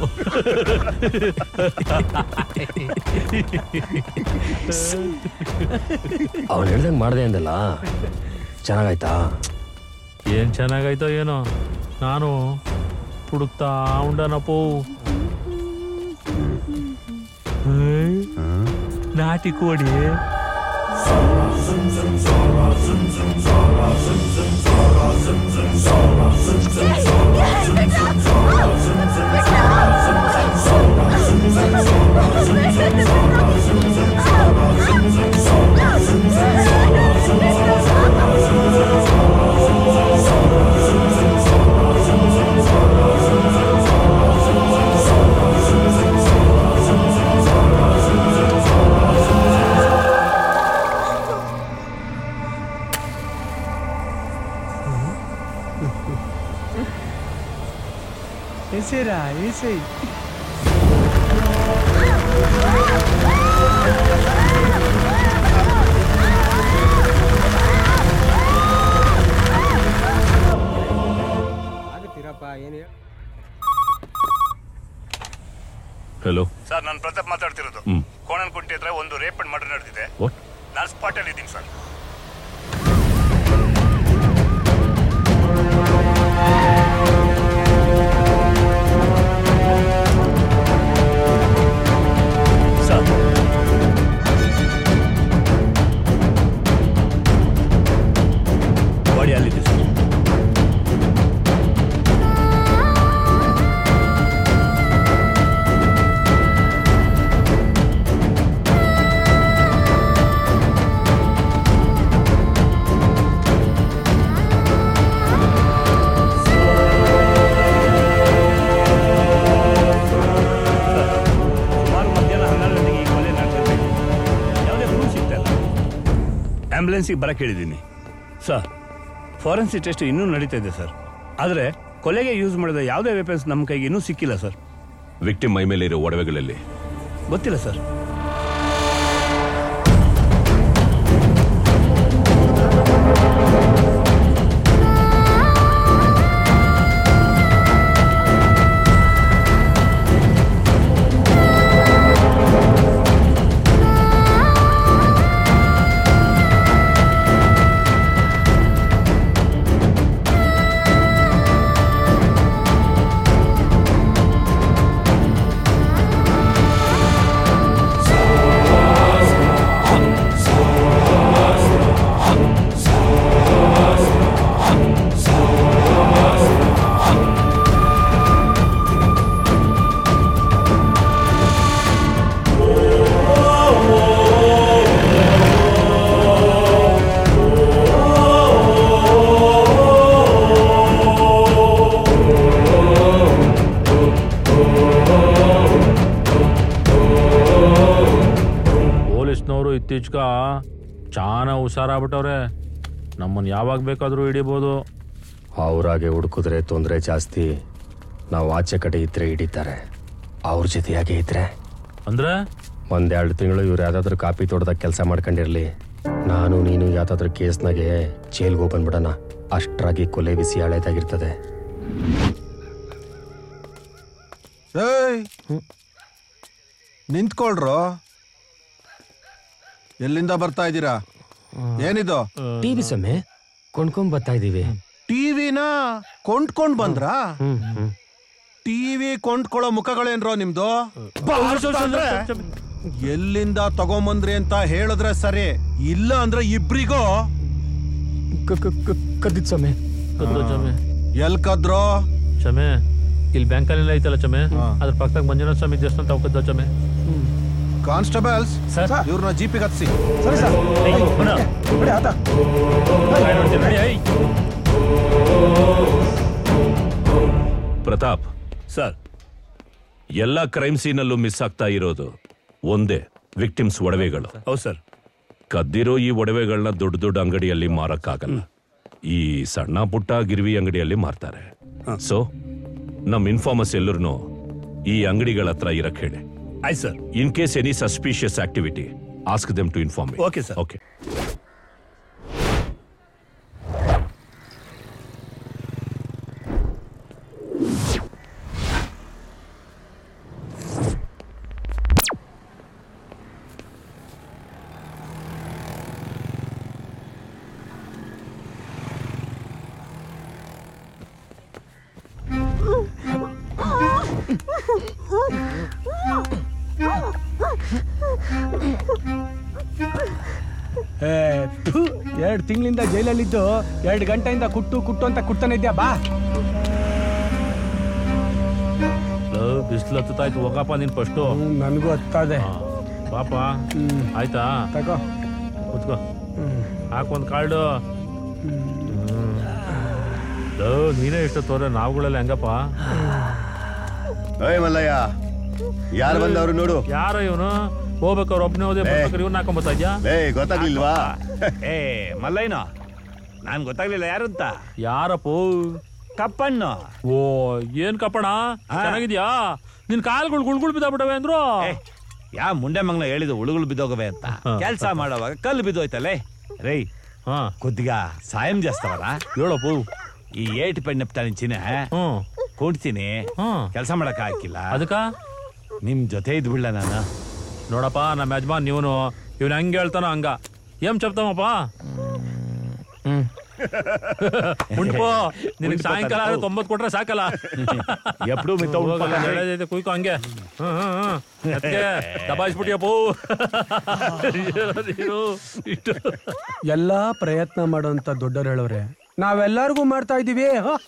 S3: ಅವ್ನು ಹೇಳ್ದಂಗೆ ಮಾಡಿದೆ ಅಂದಲ್ಲ ಚೆನ್ನಾಗಾಯ್ತಾ
S5: ಏನ್ ಚೆನ್ನಾಗಾಯ್ತೋ ಏನೋ ನಾನು ಹುಡುಕ್ತಾ ಉಂಡನಪ್ಪೋ ನಾಟಿ ಕೋಡಿ
S9: ಎಸೆರಾ ಎಸೆ
S2: ಹಲೋ
S19: ಸರ್ ನಾನು ಪ್ರತಾಪ್ ಮಾತಾಡ್ತಿರೋದು
S2: ಹ್ಮ್.
S19: ಕೋಣನಕುಂಟೆ ಹತ್ರ ಒಂದು ರೇಪ್ ಅಂಡ್ ಮರ್ಡರ್ ನಡೆದಿದೆ
S2: What?
S19: ನಾನು ಸ್ಪಾಟಲ್ಲಿ ಇದ್ದೀನಿ ಸರ್
S2: ಸರ್
S19: ಬಾಡಿ ಅಲ್ಲಿದೆ ಸರ್ ಸುಮಾರು ಮಧ್ಯಾಹ್ನ ಹನ್ನೆರಡು ಗಂಟೆಗೆ ಈ ಕೊಲೆ ನಡೆದಿರಬೇಕು ಯಾವುದೇ ಪ್ರೂಫ್ ಸಿಗ್ತಾ ಇಲ್ಲ ಆಂಬ್ಯುಲೆನ್ಸಿಗೆ ಬರಕ್ಕೆ ಹೇಳಿದ್ದೀನಿ ಸರ್ ಫಾರೆನ್ಸಿಕ್ ಟೆಸ್ಟ್ ಇನ್ನೂ ನಡೀತಾ ಇದೆ ಸರ್ ಆದರೆ ಕೊಲೆಗೆ ಯೂಸ್ ಮಾಡಿದ ಯಾವುದೇ ವೆಪನ್ಸ್ ನಮ್ಮ ಕೈಗೆ ಇನ್ನೂ ಸಿಕ್ಕಿಲ್ಲ ಸರ್
S2: ವಿಕ್ಟಿಮ್ ಮೈ ಮೇಲೆ ಇರೋ ಒಡವೆಗಳಲ್ಲಿ
S19: ಗೊತ್ತಿಲ್ಲ ಸರ್
S5: ಇತ್ತೀಚ್ಕ ಚಾನ ಹುಷಾರಾಗ್ಬಿಟ್ಟವ್ರೆ ನಮ್ಮನ್ನು ಯಾವಾಗ ಬೇಕಾದರೂ ಹಿಡಿಬೋದು
S6: ಅವರಾಗೆ ಹುಡುಕಿದ್ರೆ ತೊಂದರೆ ಜಾಸ್ತಿ ನಾವು ಆಚೆ ಕಡೆ ಇದ್ರೆ ಹಿಡಿತಾರೆ ಅವ್ರ ಜೊತೆಯಾಗೆ ಇದ್ರೆ
S5: ಅಂದ್ರೆ
S6: ಒಂದೆರಡು ತಿಂಗಳು ಇವ್ರು ಯಾವ್ದಾದ್ರು ಕಾಪಿ ತೋಟದಾಗ ಕೆಲಸ ಮಾಡ್ಕೊಂಡಿರ್ಲಿ ನಾನು ನೀನು ಯಾವ್ದಾದ್ರು ಕೇಸ್ನಾಗೆ ಜೈಲ್ಗೆ ಹೋಗಿ ಬಂದ್ಬಿಡೋಣ ಅಷ್ಟ್ರಾಗಿ ಕೊಲೆ ಬಿಸಿ ಹಳೇದಾಗಿರ್ತದೆ
S12: ಏಯ್ ನಿಂತ್ಕೊಳ್ರು ಎಲ್ಲಿಂದ ಬರ್ತಾ ಇದ್ದೀರಾ ಏನಿದು
S6: ಟಿವಿ ಸಮಯ ಕೊಂಡ್ಕೊಂಡ್ ಬರ್ತಾ ಇದೀವಿ
S12: ಟಿವಿನ ಕೊಂಡ್ಕೊಂಡ್ ಬಂದ್ರಾ ಟಿವಿ ಕೊಂಡ್ಕೊಳ್ಳೋ ಮುಖಗಳೇನ್ರೋ ನಿಮ್ದು ಬಾರ್ಸ್ತಾ ಅಂದ್ರೆ ಎಲ್ಲಿಂದ ತಗೊಂಬಂದ್ರಿ ಅಂತ ಹೇಳಿದ್ರೆ ಸರಿ ಇಲ್ಲ ಅಂದ್ರೆ ಇಬ್ರಿಗೂ
S6: ಕದ್ದಿದ್ ಸಮಯ
S5: ಕದ್ದು ಚಮೆ
S12: ಎಲ್ ಕದ್ರೋ
S5: ಚಮೆ ಇಲ್ಲಿ ಬ್ಯಾಂಕಲ್ಲೆಲ್ಲ ಐತಲ್ಲ ಚಮೆ ಅದ್ರ ಪಕ್ಕದಾಗ ಮಂಜುನಾಥ ಸ್ವಾಮಿ ದೇವಸ್ಥಾನ ತಾವು ಕದ್ದೋ ಚಮೆ
S12: ಕಾನ್ಸ್ಟೇಬಲ್ಸ್ ಇವ್ರನ್ನ ಜೀಪಿಗೆ ಹತ್ಸಿ
S9: ಸರಿ ಸರ್ ಬಿಡಿ ಆತ
S2: ಪ್ರತಾಪ್
S19: ಸರ್
S2: ಎಲ್ಲ ಕ್ರೈಮ್ ಸೀನಲ್ಲೂ ಮಿಸ್ ಆಗ್ತಾ ಇರೋದು ಒಂದೇ ವಿಕ್ಟಿಮ್ಸ್ ಒಡವೆಗಳು
S19: ಹೌದು ಸರ್
S2: ಕದ್ದಿರೋ ಈ ಒಡವೆಗಳನ್ನ ದೊಡ್ಡ ದೊಡ್ಡ ಅಂಗಡಿಯಲ್ಲಿ ಮಾರಕ್ಕಾಗಲ್ಲ ಈ ಸಣ್ಣ ಪುಟ್ಟ ಗಿರ್ವಿ ಅಂಗಡಿಯಲ್ಲಿ ಮಾರ್ತಾರೆ ಸೊ ನಮ್ ಇನ್ಫಾರ್ಮರ್ಸ್ ಎಲ್ಲರೂ ಈ ಅಂಗಡಿಗಳ ಹತ್ರ ಇರಕ್ ಹೇಳಿ
S19: ಆಯ್ತು sir
S2: in case any suspicious activity ask them to inform
S19: Okay, sir.
S2: Okay
S9: ಎರಡು ತಿಂಗಳಿಂದ ಜೈಲಲ್ಲಿದ್ದು ಎರಡು ಗಂಟೆಯಿಂದ ಕುಟ್ಟು ಕುಟ್ಟು ಅಂತ ಕುಟ್ತಾನೆ ಇದ್ಯಾ ಬಾ
S5: ಬಿಸಿಲು ಹತ್ತಾಯ್ತು ಹೋಗಪ್ಪ ನೀನ್ ಫಸ್ಟು
S9: ನನಗೂ ಹತ್ತದೆ
S5: ಪಾಪ ಆಯ್ತಾ
S9: ತಗೋ
S5: ಕೂತ್ಕೋ ಹಾಕೊಂದ್ ಕಾರ್ಡು ಲೋ, ನೀನೇ ಇಷ್ಟು ತೋರ ನಾವುಗಳೆಲ್ಲ ಹೆಂಗಪ್ಪ
S18: ಏಯ್ ಮಲ್ಲಯ್ಯ ಯಾರು ಬಂದವರು ನೋಡು
S5: ಯಾರ ಇವನು ಹೋಗ್ಬೇಕಾದ್ರೆ ಒಬ್ಬನೇ ಹೋದೆ ಬರ್ಬೇಕಾದ್ರೆ ಇವ್ನ ಹಾಕೊಂಬತ್ತಾ ಇದ್ಯಾ
S18: ಏಯ್ ಗೊತ್ತಾಗ್ಲಿಲ್ವಾ
S19: ಏ ಮಲ್ಲಯ್ಯನ ನಾನ್ ಗೊತ್ತಾಗ್ಲಿಲ್ಲ ಯಾರು ಅಂತ
S5: ಯಾರಪ್ಪ
S19: ಕಪ್ಪಣ್ಣ
S5: ಓ ಏನ್ ಕಪ್ಪಣ ಚೆನ್ನಾಗಿದ್ಯಾ ನಿನ್ ಕಾಲ್ಗಳು ಗುಳ್ಗುಳ್ ಬಿದ್ದಾಬಿಟ್ಟವೆ ಅಂದ್ರು
S19: ಯಾ ಮುಂಡೆ ಮಗ್ನ ಹೇಳಿದ ಉಳುಗುಳು ಬಿದ್ದೋಗವೆ ಅಂತ ಕೆಲ್ಸ ಮಾಡೋವಾಗ ಕಲ್ಲು ಬಿದ್ದೋಯ್ತಲ್ಲೇ ರೈ ಕೊದ್ದಿಗ ಸಾಯಂ ಜಾಸ್ತವರ
S5: ಹೇಳಪ್ಪ
S19: ಈ ಏಟ್ ಪೆಣ್ಣೆ ಚಿನ್ನ ಕೂಡ್ತೀನಿ ಕೆಲಸ ಮಾಡಕ್ ಹಾಕಿಲ್ಲ
S5: ಅದಕ್ಕ
S19: ನಿಮ್ ಜೊತೆ ಇದ್ಬಿಡ್ಲ ನಾನು
S5: ನೋಡಪ್ಪ ನಮ್ಮ ಯಜಮಾನ್ ನೀವನು ಇವ್ನ ಹೆಂಗ್ ಹೇಳ್ತಾನೋ ಹಂಗ ಏನ್ చెప్తామಪ್ಪ ಉಂಟು ನಿನಗೆ ಸಾಯಂಕಾಲ ಆದ್ರೆ ತೊಂಬತ್ ಕೊಟ್ರೆ ಸಾಕಲ್ಲ
S19: ಎప్పుడు ಮಿತ್ತ ಉಂಟಲ್ಲ ರೇ.
S5: ನಡೆದೈತೆ ಕುಯ್ಕೋ ಹಂಗೆ ಹ್ಮ್ ಹ್ಮ್ ಹ್ಮ್ ಅದಕ್ಕೆ ದಬಾಯಿಸ್ಬಿಟ್ಟಿಯಪ್ಪು ನೀನು ಇಷ್ಟು
S9: ಎಲ್ಲಾ ಪ್ರಯತ್ನ ಮಾಡೋಂತ ದೊಡ್ಡವ್ರು ಹೇಳೋರೆ ನಾವೆಲ್ಲರಿಗೂ ಮಾಡ್ತಾ ಇದೀವಿ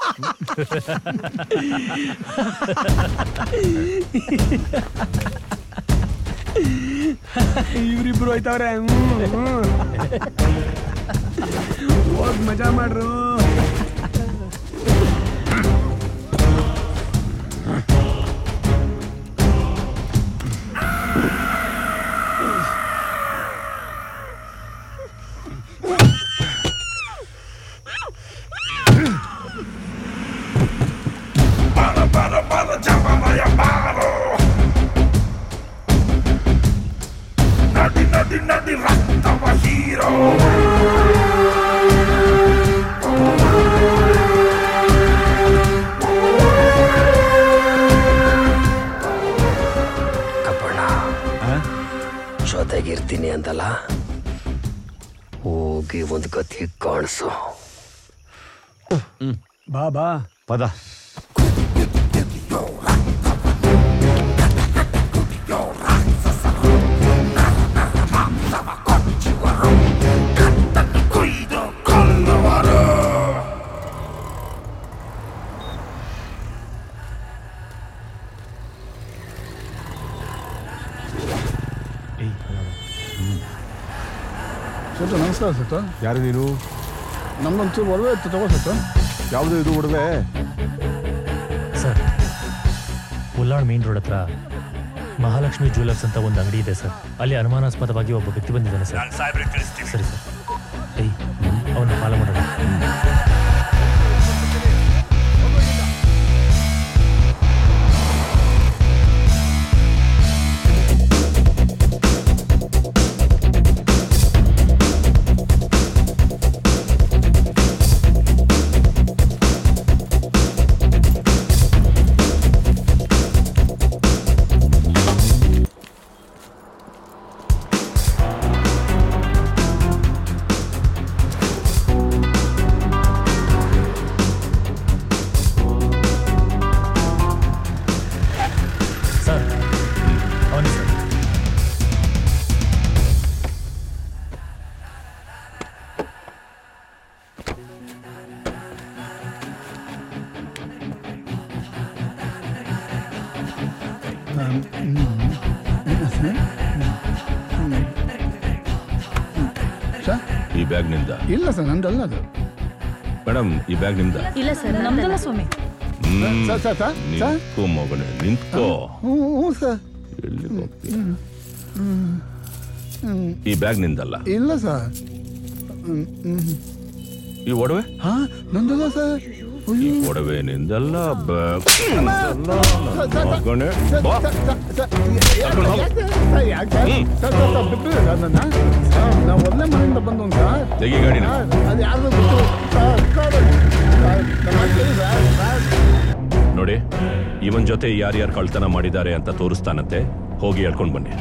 S9: ಇವ್ರಿಬ್ರು ಹೋಯ್ತವ್ರೆ ಹೋಗ್ ಮಜಾ ಮಾಡ್ರು
S16: ನಡಿ ನಡಿ ನಡಿ ರಕ್ತವ ಹೀರೋ
S6: ಕಪ್ಪಣ್ಣ ಜೊತೆಗಿರ್ತೀನಿ ಅಂತಲ್ಲ ಹೋಗಿ ಒಂದು ಗತಿ ಕಾಣಿಸು
S9: ಬಾ ಬಾ
S19: ಪದ
S17: ಸತ್ತ ನಮಸ್ಕಾರ ಸತ್ತ
S13: ಯಾರು ನೀನು
S17: ನಮ್ದೊಂಚೂರು ಒಡವೆ ಇತ್ತು ತಗೋ ಸತ್ತ
S13: ಯಾವುದು ಇದು ಒಡವೆ
S20: ಸರ್ ಉಲ್ಲಾಳ್ ಮೇನ್ ರೋಡ್ ಹತ್ರ
S14: ಮಹಾಲಕ್ಷ್ಮಿ ಜ್ಯುವೆಲರ್ಸ್ ಅಂತ ಒಂದು ಅಂಗಡಿ ಇದೆ ಸರ್ ಅಲ್ಲಿ ಅನುಮಾನಾಸ್ಪದವಾಗಿ ಒಬ್ಬ ವ್ಯಕ್ತಿ ಬಂದಿದ್ದಾನೆ ಸರ್
S19: ನಾನು ಸಾಹೇಬ್ರಿಗೆ ತಿಳಿಸ್ತೀನಿ
S14: ಸರಿ ಸರ್ ಏಯ್ ಅವನ್ನ ಫಾಲೋ ಮಾಡೋಣ ಸರ್ ಅವನೇ ಸರ್
S12: ಸರ್
S2: ಈ ಬ್ಯಾಗ್ ನಿಂದ
S12: ಇಲ್ಲ ಸರ್ ನಂದಲ್ಲ ಅದು
S2: ಮೇಡಮ್ ಈ ಬ್ಯಾಗ್ ನಿಮ್ದ
S10: ಇಲ್ಲ ಸರ್ ನಮ್ದಲ್ಲ ಸ್ವಾಮಿ
S2: ಹ್ಮ್.
S12: Sir, sir, sir, sir.
S2: ನಿಂತ್ಕೋ ಮಗನೇ ನಿಂತ್ಕೋ
S12: ಹ್ಞೂ ಹ್ಞೂ ಸರ್
S2: ಎಲ್ಲಿ ಹೋಗ್ತೀಯ?
S12: ಹ್ಮ್. ಹ್ಮ್.
S2: ಈ ಬ್ಯಾಗ್ ನಿಂದಲ್ಲ
S12: ಇಲ್ಲ ಸರ್ ಹ್ಮ್, ಹ್ಮ್.
S2: ಈ ಒಡವೆ
S12: ಹಾ ನಂದಲ್ಲ ಸರ್
S2: ಈ ಒಡವೆ ನಿಂದಲ್ಲ ಬ್ಯಾಗ್ ನಿಂದಲ್ಲ. ಮಗನೇ, ಬಾ. ಕರ್ಕೊಂಡು ಹೋಗು.
S12: ನಾವು ಒಳ್ಳೆ ಮನೆಯಿಂದ ಬಂದು ಸರ್
S2: ತೆಗಿ ಗಾಡಿನ.
S12: ಸರ್, ಅದು ಯಾರ್ದು ಗೊತ್ತು ಸರ್ ಸರ್, ಸರ್, ನಮ್ಮ ಅಜ್ಜಿ ಸರ್, ಸರ್.
S2: ನೋಡಿ ಇವನ್ ಜೊತೆ ಯಾರ್ಯಾರು ಕಳ್ತನ ಮಾಡಿದ್ದಾರೆ ಅಂತ ತೋರಿಸ್ತಾನಂತೆ ಹೋಗಿ ಹೇಳ್ಕೊಂಡ್ ಬನ್ನಿ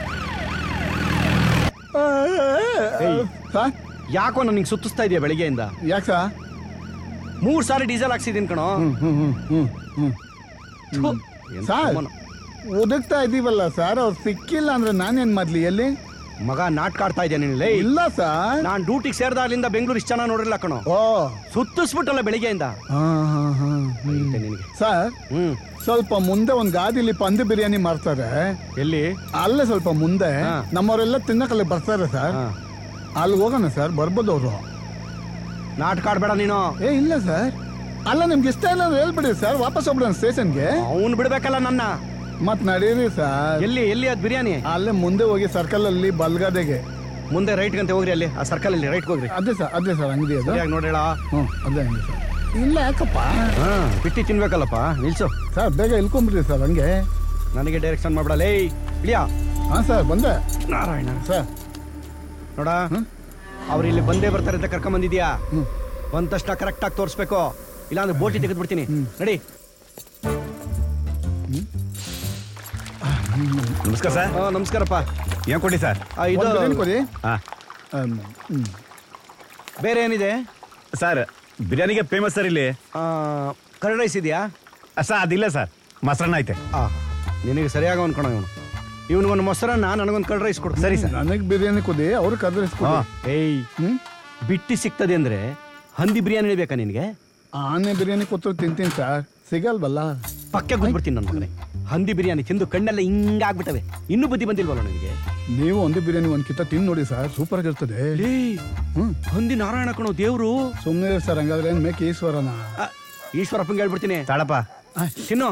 S12: ಸರ್
S3: ಯಾಕೋ ನನಗೆ ಸುತ್ತಿಸ್ತಾ ಇದೆಯಾ ಬೆಳಿಗ್ಗೆಯಿಂದ
S12: ಯಾಕೆ ಸರ್
S3: ಮೂರ್ ಸಾರಿ ಡೀಸೆಲ್ ಹಾಕ್ಸಿದೀನಿ ಕಣೋ ಥು, ಎಂತ
S12: ಸರ್
S3: ಅವಮಾನ.
S12: ಓದಕ್ತಾ ಇದೀವಲ್ಲ ಸರ್ ಅವ್ರು ಸಿಕ್ಕಿಲ್ಲ ಅಂದ್ರೆ ನಾನೇನ್ ಮಾಡ್ಲಿ ಎಲ್ಲಿ
S3: ಮಗ ನಾಟಕ ಆಡ್ತಾ ಇದ್ಯಾ ನೀನು
S12: ಇಲ್ಲ ಸರ್
S3: ನಾನ್ ಡ್ಯೂಟಿಗೆ ಸೇರ್ದಾಗ್ಲಿಂದ ಬೆಂಗಳೂರು ಇಷ್ಟ ಚೆನ್ನಾಗಿ ನೋಡಿಲ್ಲ ಕಣೋ
S12: ಓ
S3: ಸುತ್ತಿಸ್ಬಿಟ್ಟಲ್ಲ ಬೆಳಿಗ್ಗೆಯಿಂದ
S12: ಹಾ ಹಾ ಹಾ ಸರ್ ಸ್ವಲ್ಪ ಮುಂದೆ ಒಂದ್ ಗಾದಿಲಿ ಪಂದಿ ಬಿರಿಯಾನಿ ಮಾಡ್ತಾರೆ
S3: ಎಲ್ಲಿ
S12: ಅಲ್ಲೇ ಸ್ವಲ್ಪ ಮುಂದೆ ನಮ್ಮವರೆಲ್ಲ ತಿನ್ನಕಲ್ಲಿ ಬರ್ತಾರೆ ಸರ್ ಅಲ್ಲಿ ಹೋಗೋಣ ಸರ್ ಬರ್ಬೋದು ಅವರು
S3: ನಾಟಕ ಆಡ್ಬೇಡ ನೀನು
S12: ಏ ಇಲ್ಲ ಸರ್ ಅಲ್ಲ ನಿಮ್ಗೆ ಇಷ್ಟ ಇಲ್ಲ ಅಂದ್ರೆ ಹೇಳ್ಬಿಡಿ ಸರ್ ವಾಪಸ್ ಹೋಗ್ಬಿಡೋಣ ಸ್ಟೇಷನ್ಗೆ
S3: ಅವ್ನು ಬಿಡ್ಬೇಕಲ್ಲ ನನ್ನ
S12: ಮತ್ ನಡೀರಿ ಸರ್
S3: ಎಲ್ಲಿ ಎಲ್ಲಿ ಅದು ಬಿರಿಯಾನಿ
S12: ಅಲ್ಲೇ ಮುಂದೆ ಹೋಗಿ ಸರ್ಕಲ್ ಅಲ್ಲಿ ಬಲ್ಗದೆಗೆ
S3: ಮುಂದೆ ರೈಟ್ ಗಂತೆ ಹೋಗ್ರಿ ಅಲ್ಲಿ ಆ ಸರ್ಕಲ್ ಅಲ್ಲಿ ರೈಟ್ ಹೋಗ್ರಿ
S12: ಅದೇ ಸರ್ ಅದೇ ಸರ್ ಅಂಗಡಿ ಅದು
S3: ಸರಿಯಾಗಿ ನೋಡ್ರೇಳ
S12: ಹ್ಞೂ ಅದೇ ಅಂಗಡಿ ಸರ್ ಇಲ್ಲ ಯಾಕಪ್ಪ
S3: ಹಾ ಬಿಟ್ಟಿ ತಿನ್ಬೇಕಲ್ಲಪ್ಪ ನಿಲ್ಸು
S12: ಸರ್ ಬೇಗ ಇಳ್ಕೊಂಬಿಡ್ರಿ ಸರ್ ಹಂಗೆ
S3: ನನಗೆ ಡೈರೆಕ್ಷನ್ ಮಾಡ್ಬಿಡಲ್ಲ ಏಯ್ ಇಳಿಯಾ
S12: ಹಾ ಸರ್ ಬಂದೆ
S3: ನಾರಾಯಣ
S12: ಸರ್
S3: ನೋಡ ಅವ್ರು ಇಲ್ಲಿ ಬಂದೇ ಬರ್ತಾರೆ ಅಂತ ಕರ್ಕೊಂಡ್ ಬಂದಿದ್ಯಾ ಬಂದ ತಕ್ಷಣ ಕರೆಕ್ಟ್ ಆಗಿ ತೋರಿಸ್ಬೇಕು ಇಲ್ಲಾಂದ್ರೆ ಬೋಟಿ ತೆಗೆದು ಬಿಡ್ತೀನಿ ನಡಿ
S20: ನಮಸ್ಕಾರ ಸರ್
S3: ಆ, ನಮಸ್ಕಾರಪ್ಪ
S20: ಏನ್ ಕೊಡಿ ಸರ್
S3: ಆ, ಇದು
S12: ಒಂದ್ ಬಿರಿಯಾನಿ ಕೊಡಿ
S20: ಹಾ
S3: ಬೇರೆ ಏನಿದೆ
S20: ಸರ್ ಬಿರಿಯಾನಿಗೆ ಫೇಮಸ್ ಸರ್ ಇಲ್ಲಿ
S3: ಕರ್ಡ್ ರೈಸ್ ಇದೆಯಾ
S20: ಸರ್ ಅದಿಲ್ಲ ಸರ್ ಮೊಸರನ್ನ ಐತೆ
S3: ಆ ನಿನಗೆ ಸರಿಯಾಗ ಅನ್ಕೊಣ ಇವನು ಇವನಿಗೊಂದು ಮೊಸರನ್ನ ನನಗೊಂದು ಕರ್ಡ್ ರೈಸ್ ಕೊಡು
S20: ಸರಿ ಸರ್
S12: ನನಗೆ ಬಿರಿಯಾನಿ ಕೊಡಿ ಅವ್ರು ಕದ್ರಿಸ್ಕೊಡಿ
S3: ಏಯ್ ಬಿಟ್ಟಿ ಸಿಗ್ತದೆ ಅಂದ್ರೆ ಹಂದಿ ಬಿರಿಯಾನಿ ಬೇಕಾ ನಿನಗೆ
S12: ಆನೆ ಬಿರಿಯಾನಿ ಕೊಟ್ಟರು ತಿಂತೀನಿ ಸರ್ ಸಿಗಲ್ವಲ್ಲ
S3: ಪಕ್ಕೆ ಕೂತ್ಬಿಡ್ತೀನಿ ನನ್ನ ಮಗನೇ ಹಂದಿ ಬಿರಿಯಾನಿ ತಿಂದು ಕಣ್ಣೆಲ್ಲ ಹಿಂಗಾಗ್ಬಿಟ್ಟವೆ ಇನ್ನೂ ಬುದ್ಧಿ ಬಂದಿಲ್ವಲ್ಲ ನನಗೆ
S12: ನೀವು ಒಂದು ಬಿರಿಯಾನಿ ಒಂದ್ ಕಿತ್ತ ತಿಂದು ನೋಡಿ ಸರ್ ಸೂಪರ್ ಆಗಿರ್ತದೆ
S3: ಹಂದಿ ನಾರಾಯಣ ಕಣೋ ದೇವ್ರು
S12: ಸುಮ್ಮನೆ ಸರ್ ಹಂಗಾದ್ರೆ ಏನ್ ಮೇಕೆ ಈಶ್ವರನ
S3: ಆ, ಈಶ್ವರಪ್ಪಂಗೆ ಹೇಳ್ಬಿಡ್ತೀನಿ
S20: ತಾಳಪ್ಪ
S3: ತಿನ್ನು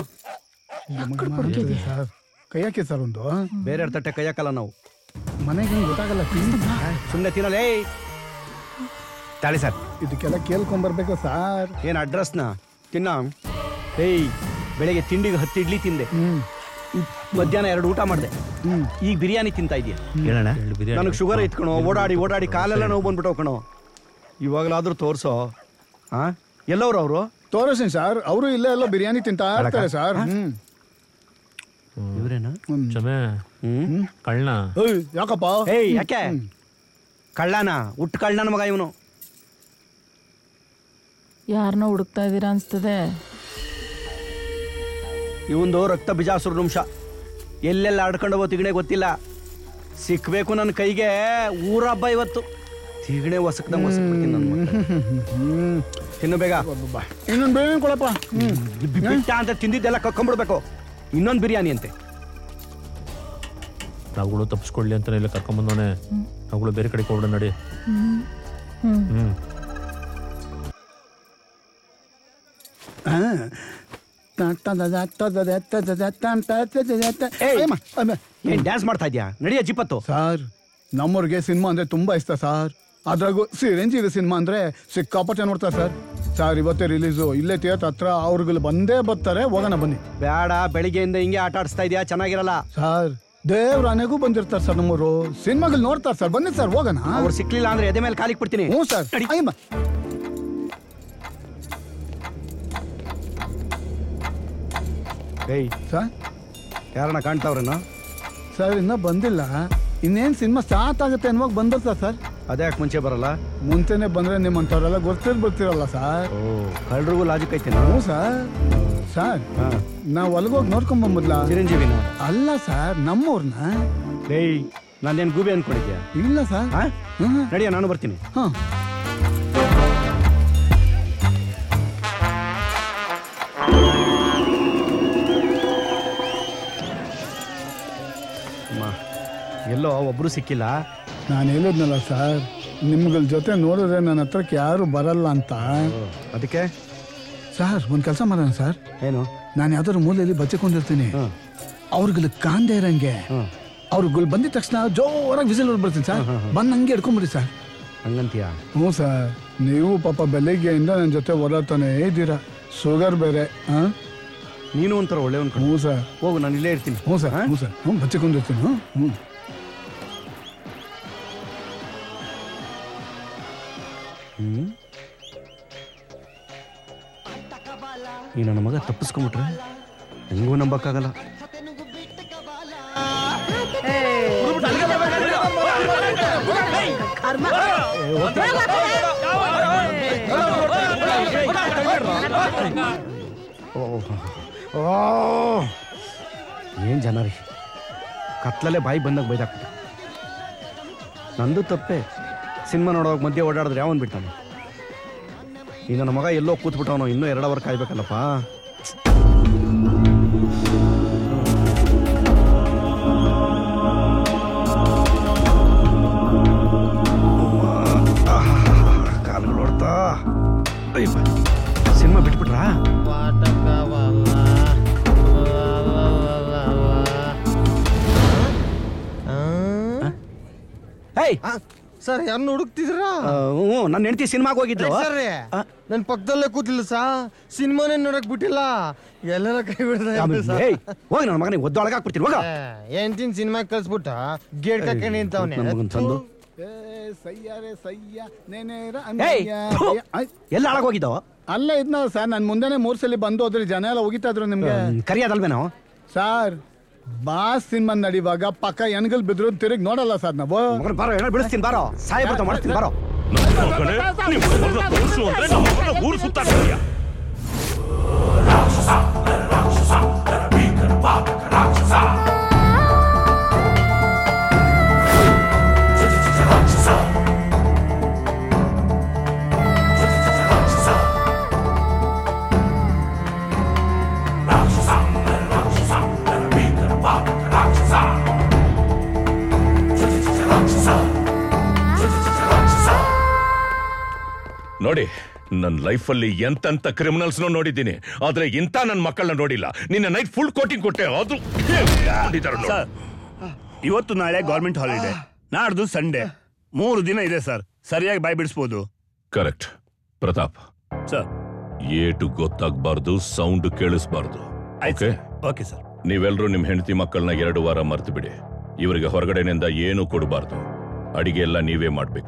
S12: ಸರ್ ಕೈ ಹಾಕಿ ಸರ್ ಒಂದು
S3: ಬೇರೆ ತಟ್ಟೆ ಕೈ ಹಾಕಲ್ಲ ನಾವು
S12: ಮನೆಗೆ ಗೊತ್ತಾಗಲ್ಲ
S3: ಸುಮ್ಮನೆ ತಿನ್ನಲ್ಲ ಏಯ್
S20: ತಾಳಿ ಸರ್
S12: ಇದಕ್ಕೆಲ್ಲ ಕೇಳ್ಕೊಂಬರ್ಬೇಕು ಸರ್
S3: ಏನ್ ಅಡ್ರೆಸ್ನ ತಿನ್ನ ಏಯ್ ಬೆಳಿಗ್ಗೆ ತಿಂಡಿಗೆ ಹತ್ತು ಇಡ್ಲಿ ತಿಂದೆ ಮಧ್ಯಾಹ್ನ ಎರಡು ಊಟ ಮಾಡಿದೆ ಈಗ ಬಿರಿಯಾನಿ ತಿಂತಾ ಇದೆಯಾ
S20: ಹೇಳೋಣ
S3: ನನಗೆ ಶುಗರ್ ಇತ್ಕಣೋ ಓಡಾಡಿ ಓಡಾಡಿ ಕಾಲೆಲ್ಲ ನೋವು ಬಂದ್ಬಿಟ್ಟವು ಕಣೋ ಇವಾಗಲಾದ್ರೂ ತೋರ್ಸೋ ಹಾ ಎಲ್ಲವ್ರು ಅವರು
S12: ತೋರಿಸ್ತೀನಿ ಸರ್ ಅವರು ಇಲ್ಲೇ ಎಲ್ಲೋ ಬಿರಿಯಾನಿ ತಿಂತಾ ಇರ್ತಾರೆ ಸರ್ ಹ್ಮ್
S3: ಇವ್ರೇನಾ
S5: ಚಮೆ ಕಳ್ಳ
S12: ಏಯ್, ಯಾಕಪ್ಪ
S3: ಏಯ್ ಯಾಕೆ ಕಳ್ಳನ ಹುಟ್ಟು ಕಳ್ಳನ ಮಗ ಇವನು
S4: ಯಾರನ್ನೋ ಹುಡುಕ್ತಾ ಇದ್ದೀರಾ ಅನ್ಸ್ತದೆ
S3: ಇವಂದು ರಕ್ತ ಬಿಜಾಸುರ ನಿಮಿಷ ಎಲ್ಲೆಲ್ಲ ಆಡ್ಕೊಂಡು ಹೋಗೋ ತಿಗಣೆ ಗೊತ್ತಿಲ್ಲ ಸಿಕ್ಬೇಕು ನನ್ನ ಕೈಗೆ ಊರ ಹಬ್ಬ ಇವತ್ತು ತಿಗಣೆ ಹೊಸಕ್ದಂಗೆ ಹೊಸಕ್ಬಿಡ್ತೀನಿ ನನ್ನ ಮಗ. ತಿನ್ನು ಬೇಗ
S12: ಇನ್ನೊಂದು ಬಿರಿಯಾನಿ ಕೊಡಪ್ಪ ಹ್ಮ್
S3: ಬಿಟ್ಟ ಅಂತ ತಿಂದಿದ್ದೆಲ್ಲ ಕಕ್ಕೊಂಬಿಡ್ಬೇಕು ಇನ್ನೊಂದು ಬಿರಿಯಾನಿ ಅಂತೆ
S5: ನಾವುಗಳು ತಪ್ಪಿಸ್ಕೊಳ್ಳಿ ಅಂತ ಇಲ್ಲ ಕರ್ಕೊಂಬಂದವನೆ ನಾವುಗಳು ಬೇರೆ ಕಡೆಗೆ ಹೋಗ್ಬಿಡ ನಡಿ ಹ್ಮ್
S3: ಏನ್ ಡ್ಯಾನ್ಸ್ ಮಾಡ್ತಾ ಇದ್ಯಾ ನಡಿಯ ಜಿಪ್ಪತ್ತು
S12: ಸರ್ ನಮ್ಮವ್ರಿಗೆ ಸಿನಿಮಾ ಅಂದ್ರೆ ತುಂಬಾ ಇಷ್ಟ ಸರ್ ಅದ್ರಾಗೂ ಚಿರಂಜೀವಿ ಸಿನಿಮಾ ಅಂದ್ರೆ ಸಿಕ್ಕಾಪಟ್ಟೆ ನೋಡ್ತಾರೆ ಸರ್ ಸರ್ ಇವತ್ತೇ ರಿಲೀಸು ಇಲ್ಲೇ ಥಿಯೇಟರ್ ಹತ್ರ ಅವ್ರುಗಳು ಬಂದೇ ಬರ್ತಾರೆ ಹೋಗೋಣ ಬನ್ನಿ
S3: ಬೇಡ ಬೆಳಿಗ್ಗೆಯಿಂದ ಹಿಂಗೆ ಆಟ ಆಡಿಸ್ತಾ ಇದೆಯಾ ಚೆನ್ನಾಗಿರಲ್ಲ
S12: ಸರ್ ದೇವ್ರ ಆನೆಗೂ ಬಂದಿರ್ತಾರೆ ಸರ್ ನಮ್ಮವರು ಸಿನಿಮಾಗಳು ನೋಡ್ತಾರೆ ಸರ್ ಬನ್ನಿ ಸರ್ ಹೋಗೋಣ
S3: ಅವ್ರು ಸಿಕ್ಲಿಲ್ಲ ಅಂದ್ರೆ ಎದೆ ಮೇಲೆ ಕಾಲಿಗೆ ಬಿಡ್ತೀನಿ
S12: ಹ್ಞೂ ಸರ್ ಅಯ್ಯಮ್ಮ
S3: ಏಯ್
S12: ಸರ್
S3: ಯಾರನ್ನ ಕಾಣ್ತಾವ್ರೇನೋ
S12: ಸರ್ ಇನ್ನೂ ಬಂದಿಲ್ಲ ಇನ್ನೇನು ಸಿನಿಮಾ ಸ್ಟಾರ್ಟ್ ಆಗುತ್ತೆ ಅನ್ನುವಾಗ ಬಂದಿರ್ತಾರೆ ಸರ್
S3: ಅದೇ ಯಾಕೆ ಮುಂಚೆ ಬರಲ್ಲ
S12: ಮುಂಚೆನೆ ಬಂದ್ರೆ ನಿಮ್ಮಂಥವ್ರೆಲ್ಲ ಗೊತ್ತಿರ್ ಬರ್ತಿರಲ್ಲ ಸರ್
S3: ಕಳ್ರಿಗೂ ಲಾಜಿಕ್ ಐತೆ
S12: ಹ್ಞೂ ಸರ್ ಸರ್ ನಾವು ಹೊಲಗೋಗಿ ನೋಡ್ಕೊಂಡ್ ಬಂದ್ಬಿಡ್ಲಾ
S3: ಚಿರಂಜೀವಿನ
S12: ಅಲ್ಲ ಸರ್ ನಮ್ಮವ್ರನ್ನ
S3: ಏಯ್ ನಾನೇನು ಗೂಬೆ ಅನ್ಕೊಂಡಿದ್ಯಾ
S12: ಇಲ್ಲ ಸರ್
S3: ನಡಿಯ ನಾನು ಬರ್ತೀನಿ
S12: ಹಾಂ
S3: ಅಮ್ಮ ಎಲ್ಲೋ ಒಬ್ರು ಸಿಕ್ಕಿಲ್ಲ
S12: ನಾನು ಹೇಳಿದ್ನಲ್ಲ ಸರ್ ನಿಮ್ಗಳ ಜೊತೆ ನೋಡಿದ್ರೆ ನನ್ನ ಹತ್ರಕ್ಕೆ ಯಾರು ಬರಲ್ಲ ಅಂತ
S3: ಅದಕ್ಕೆ
S12: ಸರ್ ಒಂದು ಕೆಲಸ ಮಾಡೋಣ ಸರ್
S3: ಏನು
S12: ನಾನು ಯಾವ್ದಾದ್ರು ಮೂಲೆಯಲ್ಲಿ ಬಚ್ಚಿಕೊಂಡಿರ್ತೀನಿ ಅವ್ರಿಗೆ ಕಾಂದೆ ಇರಂಗೆ ಅವ್ರುಗಳು ಬಂದಿದ ತಕ್ಷಣ ಜೋರಾಗಿ ವಿಸಿಲ್ ಬರ್ತೀನಿ ಸರ್ ಬಂದು ಹಂಗೆ ಹಿಡ್ಕೊಂಬಿಡಿ ಸರ್
S3: ಹಂಗಂತೀಯ
S12: ಹ್ಞೂ ಸರ್ ನೀವು ಪಾಪ ಬೆಳಿಗ್ಗೆಯಿಂದ ನನ್ನ ಜೊತೆ ಓಡಾಡ್ತಾನೆ ಇದ್ದೀರಾ ಶುಗರ್ ಬೇರೆ ಹಾಂ
S3: ನೀನು ಒಂಥರ ಒಳ್ಳೆಯವನ್
S12: ಹ್ಞೂ ಸರ್
S3: ಹೋಗು ನಾನು ಇಲ್ಲೇ ಇರ್ತೀನಿ
S12: ಹ್ಞೂ ಸರ್ ಹ್ಞೂ ಸರ್ ಹ್ಞೂ ಬಚ್ಚಿಕೊಂಡಿರ್ತೀನಿ ಹ್ಞೂ ಹ್ಞೂ
S3: ಹ್ಮ್ ಈ ನನ್ನ ಮಗ ತಪ್ಪಿಸ್ಕೊಂಬಿಟ್ರೆ ಹೆಂಗೂ ನಂಬಕ್ಕಾಗಲ್ಲ ಏನ್ ಜನ ರೀ ಕತ್ಲಲ್ಲೇ ಬಾಯಿ ಬಂದಾಗ ಬೈದಾಕ್ಬಿಟ್ಟು ನಂದು ತಪ್ಪೆ ಸಿನಿಮಾ ನೋಡೋವಾಗ ಮಧ್ಯೆ ಓಡಾಡಿದ್ರೆ ಯಾವನ್ ಬಿಡ್ತಾನೆ ಈ ನನ್ನ ಮಗ ಎಲ್ಲೋ ಕೂತ್ಬಿಟ್ಟವನು ಇನ್ನೂ ಎರಡು ಅವರ್ ಕಾಯ್ಬೇಕಲ್ಲಪ್ಪ ಕಾಲುಗಳು ಹೊಡ್ತಾ ಅಯ್ಯಪ್ಪ ಸಿನಿಮಾ ಬಿಟ್ಬಿಟ್ರಾ ಹೇಯ್
S15: ಸರ್ ಯಾರನ್ನ ಹುಡುಕ್ತಿದ್ರಾ
S3: ಹ್ಞೂ ನನ್ನ ಹೆಂಡತಿ ಸಿನಿಮಾಗೆ ಹೋಗಿದ್ಲು
S15: ಸರ್ ನನ್ ಪಕ್ಕದಲ್ಲೇ ಕೂತಿಲ್ಲ ಸಾ ಸಿನಿಮಾನೇ ನೋಡಕ್ ಬಿಟ್ಟಿಲ್ಲ ಎಲ್ಲರ ಕೈ ಬಿಡ್ದ
S3: ಏಯ್ ಹೋಗಿ ನನ್ನ ಮಗನಿಗೆ ಒದ್ದೊಳಗೆ ಹಾಕ್ಬಿಡ್ತೀನಿ ಹೋಗ
S15: ಎಂಟಿನ ಸಿನಿಮಾ ಕಳ್ಸ್ಬಿಟ್ಟ ಗೇಟ್ ಕಕ್ಕಣಿ
S3: ನನ್ನ
S15: ನಿಂತವನೆ
S3: ಮಗನ್ ತಂದು
S12: ಸಯ್ಯಾರೆ ಸಯ್ಯ ನೇನೇರ
S3: ಏಯ್, ಥು, ಎಲ್ಲ ಹಾಳಾಗೋಗಿದ್ದೋ
S12: ಅಲ್ಲ ಇದ್ನ ಸರ್ ನಾನು ಮುಂದೆನೆ ಮೂರ್ ಸಲ ಬಂದು ಹೋದ್ರಿ ಜನ ಎಲ್ಲ ಹೋಗಿತಾ ಇದ್ರು ನಿಮ್ಗೆ
S3: ಕರಿಯೋದಲ್ವೇನೋ
S12: ಸರ್ ಬಾಸ್ ಸಿನಿಮಾ ನಡಿವಾಗ ಪಕ್ಕ ಎನ್ಗಲ್ ಬಿದ್ರು ತಿರುಗಿ ನೋಡಲ್ಲ ಸರ್ ನಾವು
S3: ಮಗನ ಬಾರೋ ಏನೋ ಬಿಡಿಸ್ತೀನಿ ಬಾರೋ ಸಾಯಬಿಡ್ತಾ ಮಾಡ್ತೀನಿ ಬಾರೋ
S2: ಊರು ಸುತ್ತಾಡ್ತೀಯ ನೋಡಿ ನನ್ನ ಲೈಫಲ್ಲಿ ಎಂತೆಂತ ಕ್ರಿಮಿನಲ್ಸ್ ನೋಡಿದ್ದೀನಿ ಆದ್ರೆ ಇಂಥ ನನ್ನ ಮಕ್ಕಳನ್ನ ನೋಡಿಲ್ಲ ನಿನ್ನ ನೈಟ್ ಫುಲ್ ಕೋಟಿಂಗ್ ಕೊಟ್ಟೆ ಅದು
S19: ಸರ್ ಇವತ್ತು ನಾಳೆ ಗೌರ್ಮೆಂಟ್ ಹಾಲಿಡೇ ನಾಡ್ದು ಸಂಡೇ ಮೂರು ದಿನ ಇದೆ ಸರ್ ಸರಿಯಾಗಿ ಬಾಯ್ ಬಿಡಿಸ್ಬೋದು
S2: ಕರೆಕ್ಟ್ ಪ್ರತಾಪ್
S19: ಸರ್
S2: ಏಟು ಗೊತ್ತಾಗಬಾರ್ದು ಸೌಂಡ್ ಕೇಳಿಸ್ಬಾರ್ದು ಓಕೆ
S19: ಓಕೆ ಸರ್
S2: ನೀವೆಲ್ಲರೂ ನಿಮ್ಮ ಹೆಂಡತಿ ಮಕ್ಕಳನ್ನ ಎರಡು ವಾರ ಮರ್ತು ಬಿಡಿ ಇವರಿಗೆ ಹೊರಗಡೆನಿಂದ ಏನು ಕೊಡಬಾರ್ದು ಅಡಿಗೆ ಎಲ್ಲ ನೀವೇ ಮಾಡ್ಬೇಕು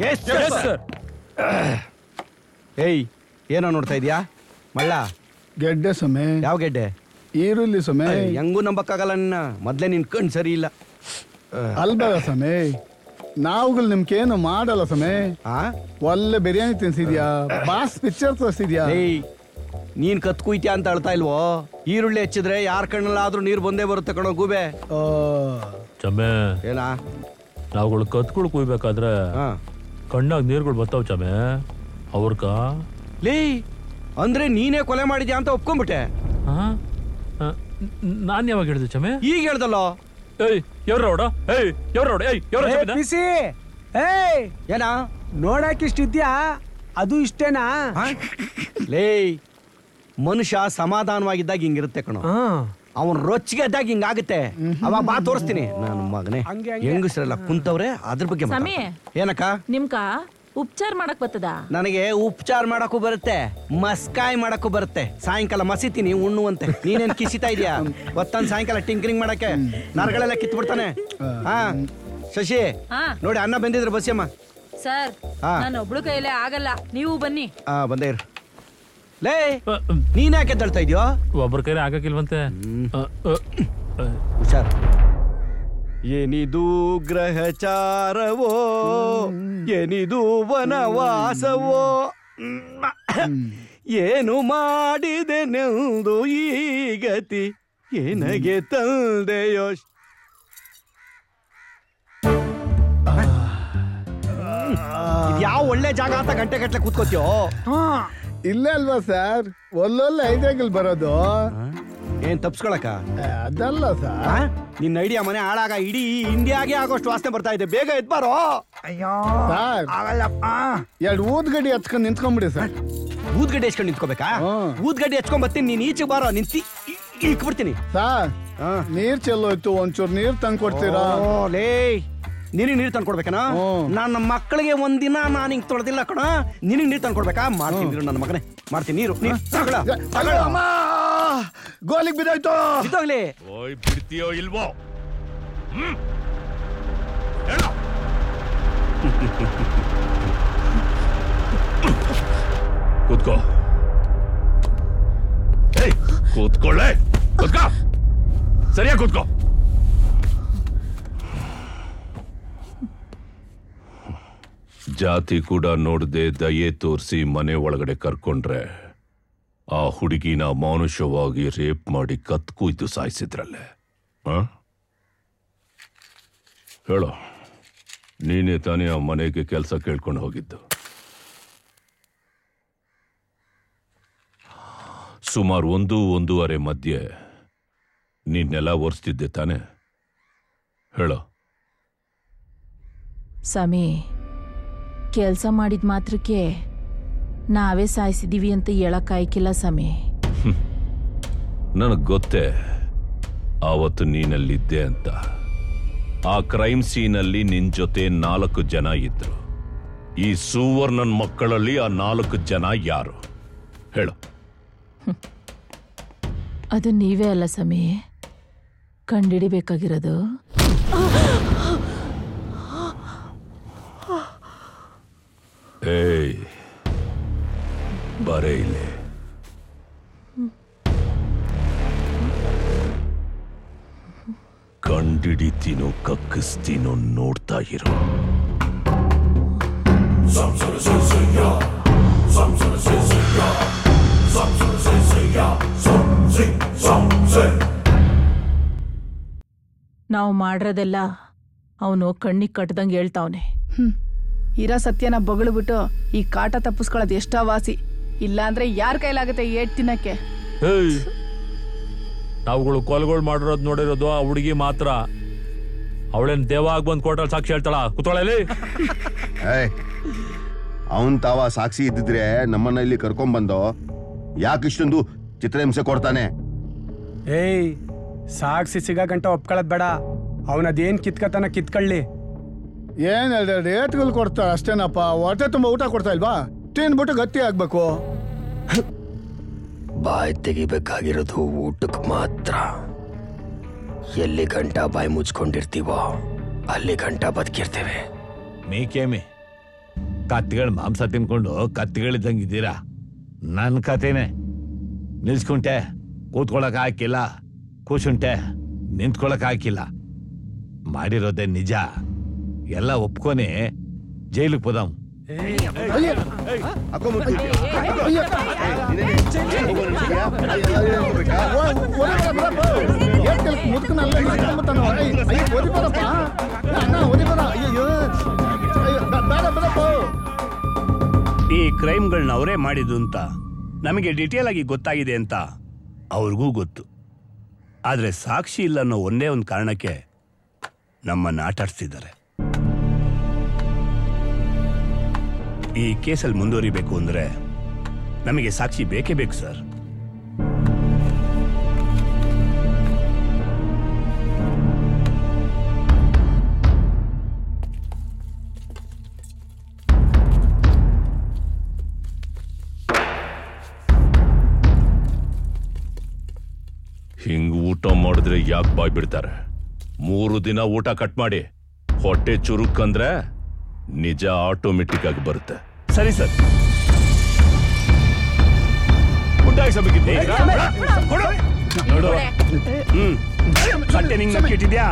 S3: ಏಯ್ ಏನೋ ನೋಡ್ತಾ ಇದೀಯಾ ಮಳ್ಳ
S12: ಗೆಡ್ಡೆ ಸಮೆ
S3: ಯಾವ ಗೆಡ್ಡೆ
S12: ಈರುಳ್ಳಿ ಸಮೆ
S3: ಹೆಂಗೂ ನಂಬಕ್ಕಾಗಲ್ಲ ನಿನ್ನ ಮೊದ್ಲೇ ನಿನ್ ಕಣ್ ಸರಿ ಇಲ್ಲ
S12: ಅಲ್ಬೇಡ ಸಮೆ ನಾವುಗಳು ನಿಮ್ಗೇನು ಮಾಡಲ್ಲ ಸಮೆ ಒಳ್ಳೆ ಬಿರಿಯಾನಿ ತಿನ್ಸಿದ್ಯಾ ಬಾಸ್ ಪಿಕ್ಚರ್ ತೋರಿಸಿದ್ಯಾ
S3: ಏಯ್ ನೀನ್ ಕತ್ ಕುಯ್ತ್ಯಾ ಅಂತ ಅಳ್ತಾ ಇಲ್ವೋ ಈರುಳ್ಳಿ ಹೆಚ್ಚಿದ್ರೆ ಯಾರ ಕಣ್ಣಲ್ಲಾದ್ರೂ ನೀರು ಬಂದೇ ಬರುತ್ತೆ ಕಣೋ ಗೂಬೆ
S5: ಚಮೆ
S3: ಏನಾ
S5: ನಾವುಗಳು ಕತ್ಗಳು ಕುಯ್ಬೇಕಾದ್ರೆ ಕಣ್ಣಾಗ ನೀರುಗಳು ಬರ್ತಾವ ಚಮೆ ಅವ್ರಕ
S3: ಲೇ ಅಂದ್ರೆ ನೀನೇ ಕೊಲೆ ಮಾಡಿದ್ಯಾ ಅಂತ ಒಪ್ಕೊಂಡ್ಬಿಟ್ಟೆ
S5: ನಾನ್ ಯಾವಾಗ ಹೇಳಿದೆ ಚಮೆ
S3: ಈಗ ಹೇಳ್ದಲ್ಲೋ
S5: ಏಯ್ ಎವ್ರ ರೋಡ ಏಯ್ ಎವ್ರ ರೋಡ ಏಯ್ ಎವ್ರ
S9: ಏ, ಪಿಸಿ ಏಯ್
S3: ಏನಾ
S9: ನೋಡಕ್ ಇಷ್ಟಿದ್ಯಾ ಅದು ಇಷ್ಟೇನಾ
S3: ಲೇ ಮನುಷ್ಯ ಸಮಾಧಾನವಾಗಿದ್ದಾಗ ಹಿಂಗಿರುತ್ತೆ ಕಣೋ ಅವನ್ ರೊಚ್ಚಿಗೆ ಇದ್ದಾಗ ಹಿಂಗಾಗುತ್ತೆ ಅವಾಗ ಬಾ ತೋರಿಸ್ತೀನಿ ನನ್ನ ಮಗನೇ
S9: ಹಂಗೆ, ಹಂಗೆ.
S3: ಹೆಂಗಸ್ರೆಲ್ಲ ಕುಂತವ್ರೆ ಅದ್ರ ಬಗ್ಗೆ
S4: ಸಮಿ.
S3: ಮಾತಾಡ್ತಾರೆ. ಏನಕ್ಕ
S4: ನಿಮ್ಕ ಉಪಚಾರ ಮಾಡಕ್ ಬರ್ತದ
S3: ನನಗೆ ಉಪಚಾರ ಮಾಡಕ್ಕೂ ಬರುತ್ತೆ ಮಸ್ಕಾಯಿ ಮಾಡಕ್ಕೂ ಬರುತ್ತೆ ಸಾಯಂಕಾಲ ಮಸಿತೀನಿ ಉಣ್ಣುವಂತೆ ನೀನೇನ್ ಕಿಸಿತಾ ಇದೀಯಾ ಒತ್ತೊಂದ್ ಸಾಯಂಕಾಲ ಟಿಂಕರಿಂಗ್ ಮಾಡಕ್ಕೆ ನರಗಳೆಲ್ಲ ಕಿತ್ ಬಿಡ್ತಾನೆ ಹಾ ಶಶಿ
S7: ಹಾ.
S3: ನೋಡಿ ಅನ್ನ ಬಂದಿದ್ರು ಬಸ್ಸಮ್ಮ
S7: ಸರ್
S3: ಹಾ.
S7: ನಾನು ಒಬ್ಳು ಕೈಲೇ ಆಗಲ್ಲ ನೀವು ಬನ್ನಿ
S3: ಹಾ ಬಂದೇ ಇರು ಲೇ ನೀನ್ ಯಾಕೆ ಎದ್ದೇಳ್ತಾ ಇದೆಯೋ
S5: ಒಬ್ಬರ ಕೈಲಿ ಆಗಕ್ಕಿಲ್ವಂತೆ ಅ, ಅ, ಅ.
S3: ಹುಷಾರ್ ಏನಿದು ಗ್ರಹಚಾರವೋ ಏನಿದು ವನವಾಸವೋ ಏನು ಮಾಡಿದೆ ನೆಂದು ಈ ಗತಿ ಏನಗೆ ತಂದೆಯೋ ಯಾವ ಒಳ್ಳೆ ಜಾಗ ಅಂತ ಗಂಟೆ ಗಟ್ಟಲೆ ಕೂತ್ಕೋತೀಯೋ
S12: ಇಲ್ಲೇ ಅಲ್ವಾ ಸರ್ ಒಳ್ಳೊಳ್ಳೆ ಐಡಿಯಾಗಳು ಬರೋದು
S3: ಏನ್ ತಪ್ಸ್ಕೊಳಕ
S12: ಅದಲ್ಲ ಸರ್
S3: ನಿನ್ನ ಐಡಿಯಾ ಮನೆ ಹಾಳಾಗ ಇಡೀ ಇಂಡಿಯಾಗೆ ಆಗೋಷ್ಟು ವಾಸನೆ ಬರ್ತಾ ಇದೆ ಬೇಗ ಎದ್ಬಾರೋ
S12: ಸರ್ ಎರಡು ಊದ್ಗಡ್ಡಿ ಹಚ್ಕೊಂಡು ನಿಂತ್ಕೊಂಡ್ಬಿಡಿ ಸರ್
S3: ಊದ್ಗಡ್ಡೆ ಎಚ್ಕೊಂಡು ನಿಂತ್ಕೋಬೇಕಾ ಊದ್ಗಡ್ಡೆ ಎಚ್ಕೊಂಡ್ ಬರ್ತೀನಿ ನೀನ್ ಈಚೆ ಬಾರೋ ನಿಂತಿ ಇಕ್ಬಿಡ್ತೀನಿ
S12: ಸರ್ ನೀರ್ ಚೆಲ್ಲೋಯ್ತು ಒಂಚೂರು ನೀರ್ ತಂದು ಕೊಡ್ತೀರಾ
S3: ಓ, ಲೇ ನಿನಗೆ ನೀರು ತಂದು ಕೊಡ್ಬೇಕನ ನನ್ನ ಮಕ್ಕಳಿಗೆ ಒಂದಿನ ನಾನು ಹಿಂಗ್ ತೊಳೆದಿಲ್ಲ ಕಣ ನಿನಗೆ ನೀರು ತಂದು ಕೊಡ್ಬೇಕಾ ಮಾಡ್ತೀನಿ ಇರು ನನ್ನ ಮಗನೇ ಮಾಡ್ತೀನಿ ನೀರು ನೀರು ತಗೊಳ
S12: ಅಯ್ಯೋ, ಅಮ್ಮ! ಗೋಲಿಗೆ ಬಿದ್ದಾಯ್ತು
S3: ಬಿದ್ದೋಗ್ಲಿ
S2: ಓಯ್ ಬಿಡ್ತೀಯೋ ಇಲ್ವೋ ಕೂತ್ಕೋ ಏಯ್, ಕೂತ್ಕೊಳ್ಳೆ ಕೂತ್ಕೋ ಸರಿಯಾಗಿ ಕೂತ್ಕೋ ಜಾತಿ ಕೂಡ ನೋಡದೆ ದಯೆ ತೋರಿಸಿ ಮನೆ ಒಳಗಡೆ ಕರ್ಕೊಂಡ್ರೆ ಆ ಹುಡುಗಿನ ಮಾನುಷವಾಗಿ ರೇಪ್ ಮಾಡಿ ಕತ್ ಕುಯ್ದು ಸಾಯಿಸಿದ್ರಲ್ಲೇ ಆ? ಹೇಳೋ ನೀನೇ ತಾನೇ ಆ ಮನೆಗೆ ಕೆಲಸ ಕೇಳ್ಕೊಂಡು ಹೋಗಿದ್ದು ಸುಮಾರು ಒಂದು ಒಂದೂವರೆ ಮಧ್ಯೆ ನೀನೆಲ್ಲ ಒರೆಸ್ತಿದ್ದೆ ತಾನೆ ಹೇಳೋ
S4: ಸಮಿ ಕೆಲಸ ಮಾಡಿದ ಮಾತ್ರಕ್ಕೆ ನಾವೇ ಸಾಯಿಸಿದೀವಿ ಅಂತ ಹೇಳಕ್ಕಾಯ್ಕಿಲ್ಲ ಸಮಿ
S2: ನನಗೆ ಗೊತ್ತೇ ಆವತ್ತು ನೀನಲ್ಲಿದ್ದೆ ಅಂತ ಆ ಕ್ರೈಮ್ ಸೀನಲ್ಲಿ ನಿನ್ ಜೊತೆ ನಾಲ್ಕು ಜನ ಇದ್ರು ಈ ಸುವರ್ಣನ್ ಮಕ್ಕಳಲ್ಲಿ ಆ ನಾಲ್ಕು ಜನ ಯಾರು ಹೇಳು
S4: ಅದು ನೀವೇ ಅಲ್ಲ ಸಮಿ ಕಂಡಿಡಿಬೇಕಾಗಿರೋದು
S2: ಏಯ್ ಬರೇ ಇಲ್ಲಿ ಕಂಡಿಡಿತೀನೋ ಕಕ್ಕಿಸ್ತೀನೋ ನೋಡ್ತಾ ಇರೋ
S4: ನಾವು ಮಾಡಿರೋದೆಲ್ಲ ಅವನು ಕಣ್ಣಿಗೆ ಕಟ್ಟದಂಗೆ ಹೇಳ್ತಾವನೆ
S21: ಹ್ಮ್ ಇರೋ ಸತ್ಯನ ಬೊಗಳ್ಬಿಟ್ಟು ಈ ಕಾಟ ತಪ್ಪಿಸ್ಕೊಳ್ಳೋದು ಎಷ್ಟೋ ವಾಸಿ ಇಲ್ಲಾಂದ್ರೆ ಯಾರ ಕೈಲಾಗುತ್ತೆ ಏಟ್ ತಿನ್ನಕ್ಕೆ
S5: ಏಯ್ ನಾವುಗಳು ಕೊಲೆಗಳು ಮಾಡಿರೋದು ನೋಡಿರೋದು ಆ ಹುಡುಗಿ ಮಾತ್ರ ಅವಳೇನ್ ದೇವ ಆಗಿ ಬಂದ್ ಕೋಟಲ್ ಸಾಕ್ಷಿ ಹೇಳ್ತಾಳ ಕುತ್ಕೊಳ್ಳಲಿ
S18: ಏಯ್ ಅವನ್ ತಾವ ಸಾಕ್ಷಿ ಇದ್ದಿದ್ರೆ ನಮ್ಮನ್ನ ಇಲ್ಲಿ ಕರ್ಕೊಂಡ್ಬಂದು ಯಾಕೆ ಇಷ್ಟೊಂದು ಚಿತ್ರಹಿಂಸೆ ಕೊಡ್ತಾನೆ
S9: ಏಯ್ ಸಾಕ್ಷಿ ಸಿಗ ಗಂಟ ಒಪ್ಕೊಳ್ಳೋದ್ ಬೇಡ ಅವನದೇನ್ ಕಿತ್ಕತನ ಕಿತ್ಕೊಳ್ಳಿ
S12: ಏನ್ ಎರಡು ಏಟ್ಗಳು ಕೊಡ್ತಾರೆ ಅಷ್ಟೇನಪ್ಪ ಹೊಟ್ಟೆ ತುಂಬ ಊಟ ಕೊಡ್ತಾ ಇಲ್ವಾ ತಿನ್ಬಿಟ್ಟು ಗಟ್ಟಿ ಆಗ್ಬೇಕು
S22: ಬಾಯಿ ತೆಗಿಬೇಕಾಗಿರೋದು ಊಟಕ್ಕೆ ಮಾತ್ರ ಎಲ್ಲಿ ಗಂಟ ಬಾಯಿ ಮುಚ್ಕೊಂಡಿರ್ತೀವೋ ಅಲ್ಲಿ ಗಂಟ ಬದುಕಿರ್ತೇವೆ
S24: ಮೇಕೇಮೆ ಕತ್ತಿಗಳ ಮಾಂಸ ತಿನ್ಕೊಂಡು ಕತ್ತಿಗಳಿದ್ದಂಗಿದ್ದೀರಾ ನನ್ನ ಕತೆನೆ ನಿಲ್ಸ್ಕೊಂಡೆ ಕೂತ್ಕೊಳಕ್ ಹಾಕಿಲ್ಲ ಕೂಸುಂಟೆ ನಿಂತ್ಕೊಳಕ್ ಹಾಕಿಲ್ಲ ಮಾಡಿರೋದೇ ನಿಜ ಎಲ್ಲ ಒಪ್ಕೊನೆ ಜೈಲಿಗೆ ಹೋದಾಮ್
S19: ಈ ಕ್ರೈಮ್ಗಳನ್ನ ಅವರೇ ಮಾಡಿದ್ದು ಅಂತ ನಮಗೆ ಡಿಟೇಲ್ ಆಗಿ ಗೊತ್ತಾಗಿದೆ ಅಂತ ಅವ್ರಿಗೂ ಗೊತ್ತು ಆದರೆ ಸಾಕ್ಷಿ ಇಲ್ಲ ಅನ್ನೋ ಒಂದೇ ಒಂದು ಕಾರಣಕ್ಕೆ ನಮ್ಮನ್ನು ಆಟಾಡ್ಸ್ತಿದ್ದಾರೆ ಈ ಕೇಸಲ್ಲಿ ಮುಂದುವರಿಬೇಕು ಅಂದ್ರೆ ನಮಗೆ ಸಾಕ್ಷಿ ಬೇಕೇ ಬೇಕು ಸರ್
S2: ಹಿಂಗ್ ಊಟ ಮಾಡಿದ್ರೆ ಯಾಕೆ ಬಾಯ್ ಬಿಡ್ತಾರೆ ಮೂರು ದಿನ ಊಟ ಕಟ್ ಮಾಡಿ ಹೊಟ್ಟೆ ಚುರುಕ್ ಅಂದ್ರೆ ನಿಜ ಆಟೋಮೆಟಿಕ್ ಆಗಿ ಬರುತ್ತೆ
S19: ಸರಿ ಸರ್ ಊಟ ಹಾಕ್ಸಬೇಕಿತ್ತು ನೋಡು ಹ್ಮ್ ಹೊಟ್ಟೆ ನಿಂಗೆ ನಕ್ಕಿಟ್ಟಿದ್ಯಾ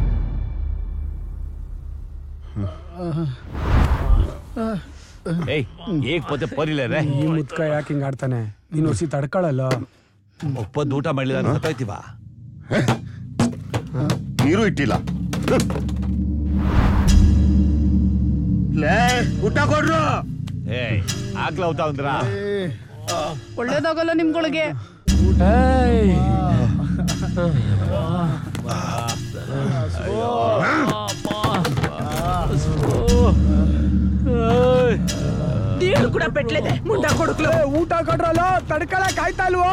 S24: ಏಯ್ ಏಕ್ ಪೊತೆ ಪರಿಲ್ಲ ರೇ
S9: ಈ ಮುದ್ಕ ಯಾಕೆ ಹಿಂಗ್ ಆಡ್ತಾನೆ ನೀನು ಹೊಸಿ ತಡ್ಕೊಳಲ್ಲ
S24: ಒಪ್ಪದ್ದು ಊಟ ಮಾಡಲಿಲ್ಲ ಸತ್ತೋಯ್ತೀವ
S18: ನೀರು ಇಟ್ಟಿಲ್ಲ ಲೇ ಊಟ ಕೊಡ್ರು
S24: ಏಯ್ ಆಗ್ಲ ಊಟ ಅಂದ್ರ
S21: ಒಳ್ಳೇದಾಗಲ್ಲ ನಿಮ್ಗಳಿಗೆ
S4: ನೀನು ಕೂಡ ಪೆಟ್ಲಿದೆ ಮುಂಡ ಕೊಡುಕ್ಲು
S9: ಊಟ ಕೊಡ್ರಲ್ಲ ತಡ್ಕೊಳಕ್ ಆಯ್ತಾ ಇಲ್ವೋ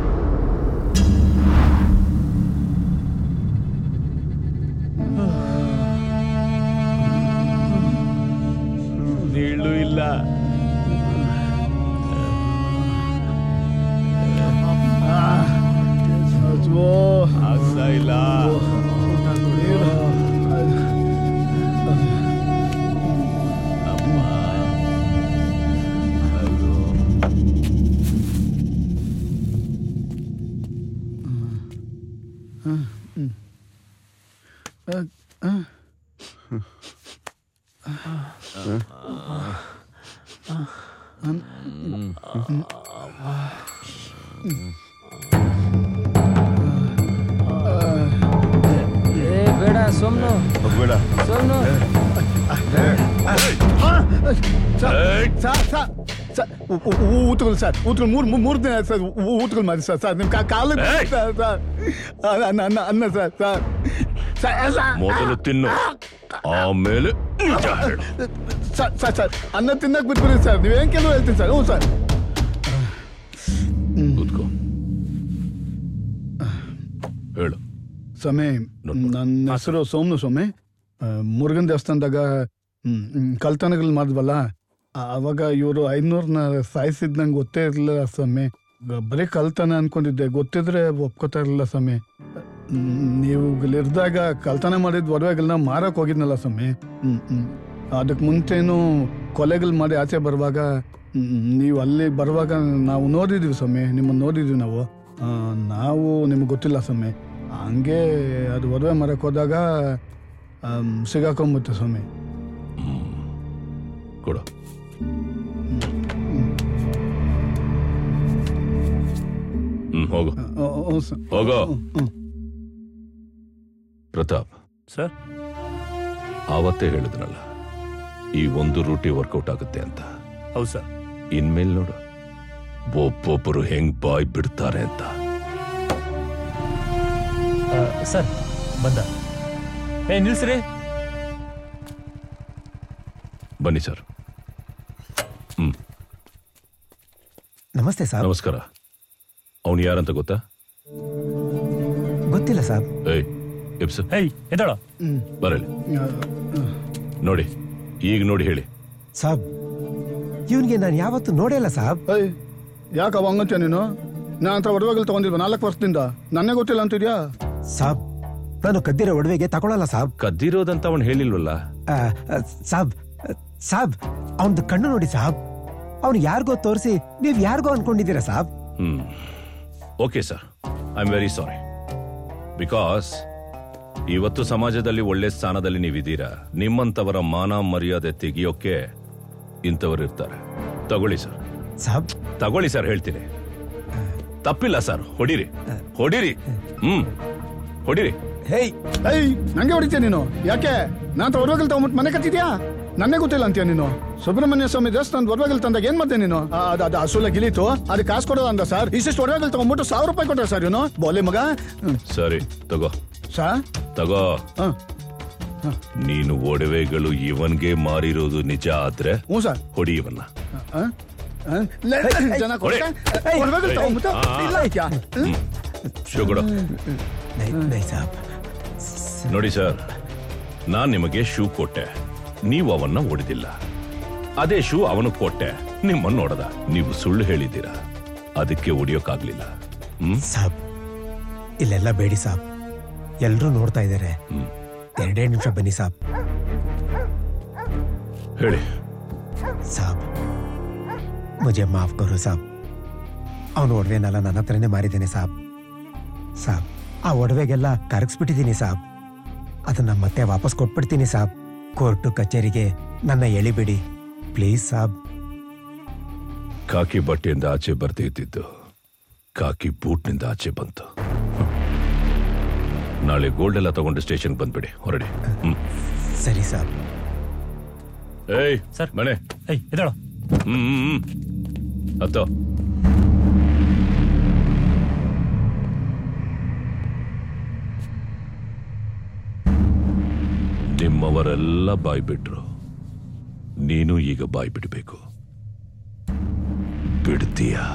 S24: ನೀಳು ಇಲ್ಲ ಆಗ್ತಾ ಇಲ್ಲ
S6: ಏ ಬೇಡ ಸೋಮ್ನು
S18: ಹೋಗ್ಬೇಡ
S6: ಸೋಮ್ನು
S12: ಊಟಗಳು ಸರ್ ಊಟಗಳು ಮೂರು ಮೂರು ದಿನ ಆಯ್ತು ಸರ್ ಊ- ಊಟಗಳು ಮಾಡಿ ಸರ್ ಸರ್ ನಿಮ್ಮ ಕಾಲು ಸರ್ ಸರ್ ಅನ್ನ ಅನ್ನ ಅನ್ನ ಸರ್ ಸರ್ ಸರ್ ಸರ್
S2: ಮೊದಲು ತಿನ್ನು ಆಮೇಲೆ ನಿಜ ಹೇಳು
S12: ಸರ್ ಸರ್ ಸರ್ ಅನ್ನ ತಿನ್ನಕ್ ಬಿಟ್ಬಿಡಿ ಸರ್ ನೀವೇನ್ ಕೆಲವು ಹೇಳ್ತೀನಿ ಸರ್ ಹ್ಞೂ ಸರ್
S2: ಕೂತ್ಕೋ ಹೇಳು
S12: ಸ್ವಾಮಿ ನನ್ನ ಹೆಸರು ಸೋಮನು ಸ್ವಾಮಿ ಆ, ಮುರುಗನ್ ದೇವಸ್ಥಾನದಾಗ ಹ್ಮ್, ಹ್ಮ್, ಕಳ್ತನಗಳು ಮಾಡಿದ್ವಲ್ಲ ಆ- ಅವಾಗ ಇವರು ಐನೂರ್ನ ಸಾಯಿಸಿದ್ ಗೊತ್ತೇ ಇರಲಿಲ್ಲ ಸ್ವಾಮಿ ಗ- ಬರೀ ಕಳ್ತನ ಅನ್ಕೊಂಡಿದ್ದೆ ಗೊತ್ತಿದ್ರೆ ಒಪ್ಕೋತಾ ಇರಲಿಲ್ಲ ಸ್ವಾಮಿ ಹ್ಮ್, ನೀವು ಇಲ್ಲಿರ್ದಾಗ ಕಳ್ತನ ಮಾಡಿದ ಒಡವೆಗಳನ್ನ ಮಾರಕ್ ಹೋಗಿದ್ನಲ್ಲ ಸ್ವಾಮಿ ಹ್ಮ್ ಹ್ಮ್ ಅದಕ್ಕೆ ಮುಂಚೆನೂ ಕೊಲೆಗಳು ಮಾಡಿ ಆಚೆ ಬರುವಾಗ ಹ್ಮ್, ನೀವು ಅಲ್ಲಿ ಬರುವಾಗ ನಾವು ನೋಡಿದ್ವಿ ಸ್ವಾಮಿ ನಿಮ್ಮನ್ನು ನೋಡಿದ್ವಿ ನಾವು ಆ, ನಾವು ನಿಮ್ಗೆ ಗೊತ್ತಿಲ್ಲ ಸ್ವಾಮಿ ಹಂಗೆ ಅದು ಒಡವೆ ಮರಕ್ಕೆ ಹೋದಾಗ ಆಮ್, ಸಿಗಾಕೊಂಬಿಟ್ಟೆ ಸ್ವಾಮಿ
S2: ಕೊಡು ಹ್ಮ್ ಹೋಗು
S12: ಆ, ಹ್ಞೂ ಸ-
S2: ಹೋಗೋ
S12: ಹ್ಮ್.
S2: ಪ್ರತಾಪ್
S19: ಸರ್
S2: ಆವತ್ತೇ ಹೇಳಿದ್ನಲ್ಲ ಈ ಒಂದು ರೂಟಿ ವರ್ಕೌಟ್ ಆಗುತ್ತೆ ಅಂತ
S19: ಹೌದು ಸರ್
S2: ಇನ್ಮೇಲೆ ನೋಡು ಒಬ್ಬೊಬ್ಬರು ಹೆಂಗ್ ಬಾಯ್ ಬಿಡ್ತಾರೆ ಅಂತ
S14: ಆ, ಸರ್ ಬಂದ ಏ ನಿಲ್ಸ್ರಿ
S2: ಬನ್ನಿ ಸರ್ ಹ್ಮ್
S1: ನಮಸ್ತೆ ಸಾಬ್
S2: ನಮಸ್ಕಾರ ಅವನು ಯಾರಂತ ಗೊತ್ತಾ
S1: ಗೊತ್ತಿಲ್ಲ ಸಾಬ್
S2: ಏಯ್ ಎಬ್ಸ
S14: ಏಯ್ ಎದ್ದಾಳ
S2: ಬರಲಿ ನೋಡಿ ಈಗ ನೋಡಿ ಹೇಳಿ
S1: ಸಾಬ್ ಇವನ್ಗೆ ನಾನು ಯಾವತ್ತೂ ನೋಡಿಲ್ಲ ಸಾಬ್
S12: ಏಯ್ ಯಾಕೆ ಅವ ಹಂಗಂತೀಯ ನೀನು ನಾನು ಹತ್ರ ಒಡವೆಗಳು ತಗೊಂಡಿಲ್ವ ನಾಲ್ಕು ವರ್ಷದಿಂದ ನನ್ನೇ ಗೊತ್ತಿಲ್ಲ ಅಂತಿದ್ಯಾ
S1: ಸಾಬ್ ನಾನು ಕದ್ದಿರೋ ಒಡವೆಗೆ ತಗೊಳಲ್ಲ ಸಾಬ್
S2: ಕದ್ದಿರೋದಂತ ಅವನು ಹೇಳಿಲ್ವಲ್ಲ
S1: ಆ, ಆ, ಸಾಬ್ ಆ, ಸಾಬ್ ಅವನದು ಕಣ್ಣು ನೋಡಿ ಸಾಬ್ ಅವ್ನು ಯಾರಿಗೋ ತೋರಿಸಿ ನೀವ್ ಯಾರಿಗೋ ಅನ್ಕೊಂಡಿದ್ದೀರಾ ಸಾಬ್
S2: ಹ್ಮ್ okay sir I am very sorry because ಇವತ್ತು ಸಮಾಜದಲ್ಲಿ ಒಳ್ಳೆ ಸ್ಥಾನದಲ್ಲಿ ನೀವಿದ್ದೀರಾ ನಿಮ್ಮಂತವರ ಮಾನ ಮರ್ಯಾದೆ ತೆಗಿಯೋಕೆ ಇಂಥವ್ರು ಇರ್ತಾರೆ ತಗೊಳ್ಳಿ ಸರ್
S1: ಸಾಬ್
S2: ತಗೊಳ್ಳಿ ಸರ್ ಹೇಳ್ತೀನಿ ತಪ್ಪಿಲ್ಲ ಸರ್ ಹೊಡಿರಿ ಹೊಡಿರಿ ಹ್ಮ್ ಹೊಡಿರಿ
S12: ಹೇಯ್ ಏಯ್ ನಂಗೆ ಹೊಡಿತೀಯ ನೀನು ಯಾಕೆ ನಾನು ಹತ್ರ ಒಡವೆಗಳು ತಗೊಂಬಿಟ್ಟು ಮನೆ ಕತ್ತಿದ್ಯಾ ನನ್ನೇ ಗೊತ್ತಿಲ್ಲ ಅಂತೀಯ ನೀನು ಸುಬ್ರಹ್ಮಣ್ಯ ಸ್ವಾಮಿ ದೇವಸ್ಥಾನ ಒಡವೆಗಳು ತಂದಾಗ ಏನ್ ಮಾಡ್ದೆ ನೀನು ಆ, ಅದು ಅದು ಅಸುಲ ಗಿಲೀತು ಅದಕ್ಕೆ ಕಾಸು ಕೊಡೋದು ಅಂದ ಸರ್ ಇಷ್ಟಿಷ್ಟು ಒಡವೆಗಳು ತಗೊಂಡ್ಬಿಟ್ಟು ಸಾವಿರ ರೂಪಾಯಿ ಕೊಟ್ರೆ ಸರ್ ಇವನು ಬೋಲೆ ಮಗ ಹ್ಮ್.
S2: ಸರಿ ತಗೋ
S12: ಸಾ
S2: ತಗೋ ನೀನು ಒಡವೆಗಳು ಇವನ್ಗೆ ಮಾರಿರೋದು ನಿಜ ಆದ್ರೆ
S12: ಹ್ಞೂ ಸರ್
S2: ಹೊಡಿ ಇವನ್ನ
S12: ಆ? ಆ? ಲೇ, ಜನ ಕೊಡ್ತಾ? ಒಡವೆಗಳು ತಗೊಂಡ್ಬಿಟ್ಟು ಇಲ್ಲ ಐತ್ಯಾ ಹ್ಮ್?
S2: ಶುಗಡ
S1: ಸಾಬ್
S2: ನೋಡಿ ಸರ್ ನಾನ್ ನಿಮಗೆ ಶೂ ಕೊಟ್ಟೆ ನೀವು ಅವನ್ನ ಹೊಡೆದಿಲ್ಲ ಅದೇ ಶೂ ಅವನು ಕೊಟ್ಟೆ ನಿಮ್ಮನ್ನ ನೋಡದ ನೀವು ಸುಳ್ಳು ಹೇಳಿದ್ದೀರಾ ಅದಕ್ಕೆ ಹೊಡಿಯೋಕ್ಕಾಗ್ಲಿಲ್ಲ ಹ್ಮ್
S1: ಸಾಬ್ ಇಲ್ಲೆಲ್ಲ ಬೇಡಿ ಸಾಬ್ ಎಲ್ಲರೂ ನೋಡ್ತಾ ಇದ್ದಾರೆ ಎರಡೇ ನಿಮಿಷ ಬನ್ನಿ ಸಾಬ್
S2: ಹೇಳಿ
S1: ಸಾಬ್ ಮುಜೆ ಮಾಫ್ ಕರು ಸಾಬ್ ಅವನು ಒಡವೆನೆಲ್ಲ ನನ್ನ ಹತ್ರನೇ ಮಾರಿದ್ದೇನೆ ಸಾಬ್ ಸಾಬ್ ಆ ಒಡವೆಗೆಲ್ಲ ಕರಗಿಸ್ಬಿಟ್ಟಿದ್ದೀನಿ ಸಾಬ್ ಅದನ್ನ ಮತ್ತೆ ವಾಪಸ್ ಕೊಟ್ಬಿಡ್ತೀನಿ ಸಾಬ್ ಕೋರ್ಟು ಕಚೇರಿಗೆ ನನ್ನ ಎಳಿಬಿಡಿ ಪ್ಲೀಸ್ ಸಾಬ್
S2: ಕಾಕಿ ಬಟ್ಟೆಯಿಂದ ಆಚೆ ಬರ್ದೇ ಇದ್ದಿದ್ದು ಕಾಕಿ ಬೂಟ್ನಿಂದ ಆಚೆ ಬಂತು ಹ್ಮ್. ನಾಳೆ ಗೋಲ್ಡ್ ಎಲ್ಲ ತಗೊಂಡು ಸ್ಟೇಷನ್ ಬಂದ್ಬಿಡಿ ಹೊರಡಿ ಹ್ಮ್
S1: ಸರಿ ಸಾಬ್
S2: ಏಯ್
S14: ಸರ್
S2: ಮನೆ
S14: ಏಯ್ ಎದ್ದೇಳು
S2: ಹ್ಮ್ ಹ್ಮ್, ಹ್ಮ್ ಹತ್ತೋ ನಿಮ್ಮವರೆಲ್ಲ ಬಾಯ್ ಬಿಟ್ರು ನೀನು ಈಗ ಬಾಯ್ ಬಿಡಬೇಕು ಬಿಡ್ತೀಯಾ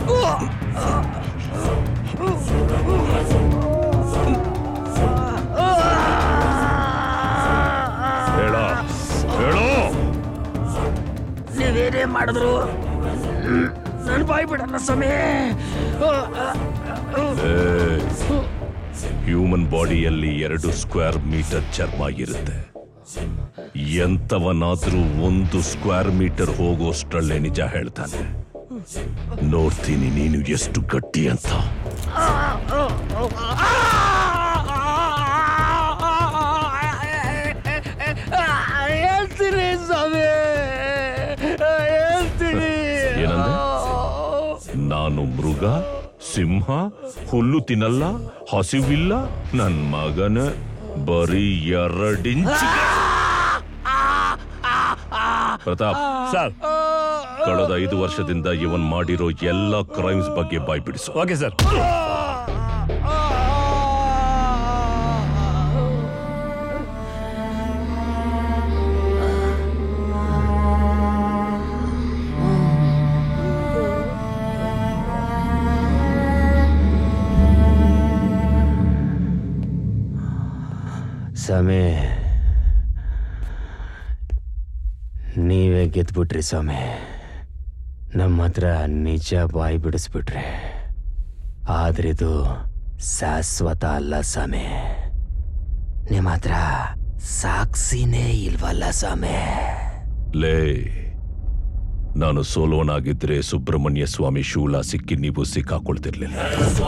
S2: ಹೇಳ ಹೇಳೋ
S6: ನೀವೇನೇ ಮಾಡಿದ್ರು ನನ್ನ ಬಾಯಿ ಬಿಡಲ್ಲ ಸಮಯ
S2: ಹ್ಯೂಮನ್ ಬಾಡಿಯಲ್ಲಿ ಎರಡು ಸ್ಕ್ವೇರ್ ಮೀಟರ್ ಚರ್ಮ ಇರುತ್ತೆ ಎಂತವನಾದ್ರೂ ಒಂದು ಸ್ಕ್ವೇರ್ ಮೀಟರ್ ಹೋಗೋಷ್ಟರಲ್ಲೇ ನಿಜ ಹೇಳ್ತಾನೆ ನೋಡ್ತೀನಿ ನೀನು ಎಷ್ಟು ಗಟ್ಟಿ ಅಂತ
S6: ಹೇಳ್ತೀನಿ ಸ್ವಾಮಿ ಹೇಳ್ತೀನಿ
S2: ಏನಂದೆ ನಾನು ಮೃಗ ಸಿಂಹ ಹುಲ್ಲು ತಿನ್ನಲ್ಲ ಹಸಿವಿಲ್ಲ ನನ್ ಮಗನ ಬರೀ ಎರಡಿಂಚ್ ಪ್ರತಾಪ್
S19: ಸರ್
S2: ಕಳೆದ ಐದು ವರ್ಷದಿಂದ ಇವನ್ ಮಾಡಿರೋ ಎಲ್ಲ ಕ್ರೈಮ್ಸ್ ಬಗ್ಗೆ ಬಾಯ್ ಬಿಡಿಸು
S19: ಓಕೆ ಸರ್
S22: ಸ್ವಾಮಿ ನೀವೇ ಗೆದ್ಬಿಟ್ರಿ ಸ್ವಾಮಿ ನಮ್ಮ ಹತ್ರ ನಿಜ ಬಾಯಿ ಬಿಡಿಸ್ಬಿಟ್ರಿ ಆದ್ರಿದು ಶಾಶ್ವತ ಅಲ್ಲ ಸ್ವಾಮಿ ನಿಮ್ಮ ಹತ್ರ ಸಾಕ್ಷಿನೇ ಇಲ್ವಲ್ಲ ಸ್ವಾಮಿ
S2: ಲೇ ನಾನು ಸೋಲೋನಾಗಿದ್ರೆ ಸುಬ್ರಹ್ಮಣ್ಯ ಸ್ವಾಮಿ ಶೂಲ ಸಿಕ್ಕಿ ನೀವು ಸಿಕ್ಕಾಕೊಳ್ತಿರ್ಲಿಲ್ಲ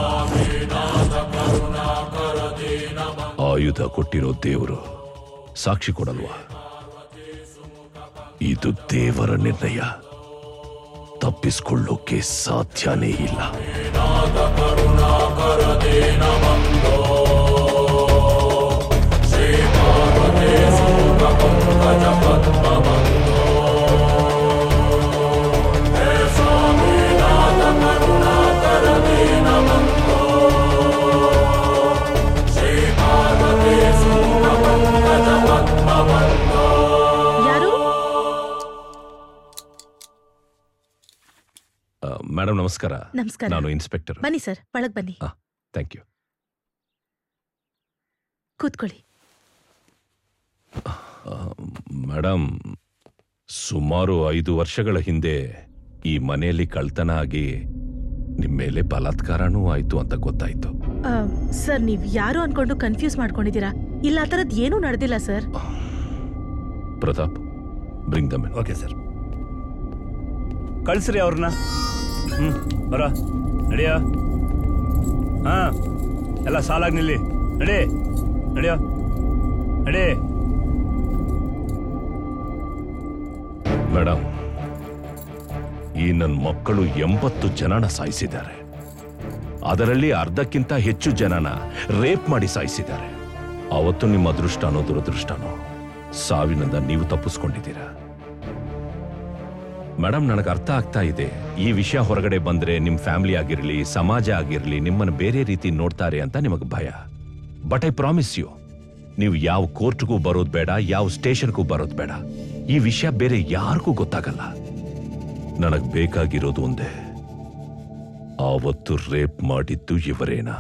S2: ಆಯುಧ ಕೊಟ್ಟಿರೋ ದೇವರು ಸಾಕ್ಷಿ ಕೊಡಲ್ವಾ ಇದು ದೇವರ ನಿರ್ಣಯ ತಪ್ಪಿಸ್ಕೊಳ್ಳೋಕೆ ಸಾಧ್ಯನೇ ಇಲ್ಲ
S8: ಯಾರು
S2: ಮೇಡಮ್ ನಮಸ್ಕಾರ
S8: ನಮಸ್ಕಾರ.
S2: ನಾನು ಇನ್ಸ್ಪೆಕ್ಟರ್
S8: ಬನ್ನಿ ಸರ್ ಒಳಗ್ ಬನ್ನಿ
S2: ಥ್ಯಾಂಕ್ ಯು
S8: ಕೂತ್ಕೊಳ್ಳಿ
S2: ಮೇಡಮ್ ಸುಮಾರು ಐದು ವರ್ಷಗಳ ಹಿಂದೆ ಈ ಮನೆಯಲ್ಲಿ ಕಳ್ತನ ಆಗಿ ನಿಮ್ಮ ಮೇಲೆ ಬಲಾತ್ಕಾರನೂ ಆಯ್ತು ಅಂತ ಗೊತ್ತಾಯ್ತು
S8: ಆ, ಸರ್ ನೀವ್ ಯಾರು ಅನ್ಕೊಂಡು ಕನ್ಫ್ಯೂಸ್ ಮಾಡ್ಕೊಂಡಿದ್ದೀರಾ ಇಲ್ಲ ಆ ಥರದ್ ಏನೂ ನಡೆದಿಲ್ಲ sir
S2: Pratap bring them
S19: okay sir ಕಳ್ಸ್ರಿ ಅವ್ರನ್ನ ಹ್ಮ್ ಬರ ನಡಿಯ ಹಾ ಎಲ್ಲ ಸಾಲಾಗಿ ನಿಲ್ಲಿ ನಡಿ ನಡಿಯೋ ನಡಿ
S2: ಮೇಡಮ್ ಈ ನನ್ನ ಮಕ್ಕಳು ಎಂಬತ್ತು ಜನನ ಸಾಯಿಸಿದ್ದಾರೆ ಅದರಲ್ಲಿ ಅರ್ಧಕ್ಕಿಂತ ಹೆಚ್ಚು ಜನನ ರೇಪ್ ಮಾಡಿ ಸಾಯಿಸಿದ್ದಾರೆ ಅವತ್ತು ನಿಮ್ಮ ಅದೃಷ್ಟನೋ ದುರದೃಷ್ಟನೋ ಸಾವಿನಿಂದ ನೀವು ತಪ್ಪಿಸ್ಕೊಂಡಿದ್ದೀರಾ ಮೇಡಮ್ ನನಗೆ ಅರ್ಥ ಆಗ್ತಾ ಇದೆ ಈ ವಿಷಯ ಹೊರಗಡೆ ಬಂದ್ರೆ ನಿಮ್ ಫ್ಯಾಮಿಲಿ ಆಗಿರ್ಲಿ ಸಮಾಜ ಆಗಿರ್ಲಿ ನಿಮ್ಮನ್ನು ಬೇರೆ ರೀತಿ ನೋಡ್ತಾರೆ ಅಂತ ನಿಮಗೆ ಭಯ ಬಟ್ ಐ ಪ್ರಾಮಿಸ್ ಯು ನೀವು ಯಾವ ಕೋರ್ಟ್ಗೂ ಬರೋದು ಬೇಡ ಯಾವ ಸ್ಟೇಷನ್ಗೂ ಬರೋದು ಬೇಡ ಈ ವಿಷಯ ಬೇರೆ ಯಾರಿಗೂ ಗೊತ್ತಾಗಲ್ಲ ನನಗ್ ಬೇಕಾಗಿರೋದು ಒಂದೇ ಆವತ್ತು ರೇಪ್ ಮಾಡಿದ್ದು ಇವರೇನಾ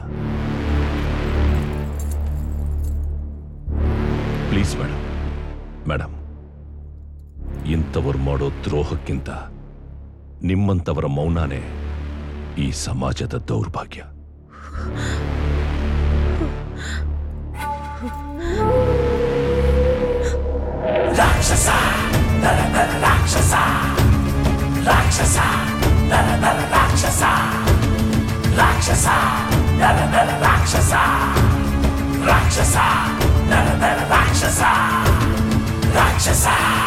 S2: ಪ್ಲೀಸ್ ಮೇಡಮ್ ಮೇಡಮ್ ಇಂಥವ್ರು ಮಾಡೋ ದ್ರೋಹಕ್ಕಿಂತ ನಿಮ್ಮಂಥವರ ಮೌನಾನೇ ಈ ಸಮಾಜದ ದೌರ್ಭಾಗ್ಯ
S11: ರಾಕ್ಷಸ ರಾಕ್ಷಸ ನರ ನರ ರಾಕ್ಷಸ ರಾಕ್ಷಸ ನರ ನರ ರಾಕ್ಷಸ ರಾಕ್ಷಸ ನರ ನರ ರಾಕ್ಷಸ ರಾಕ್ಷಸ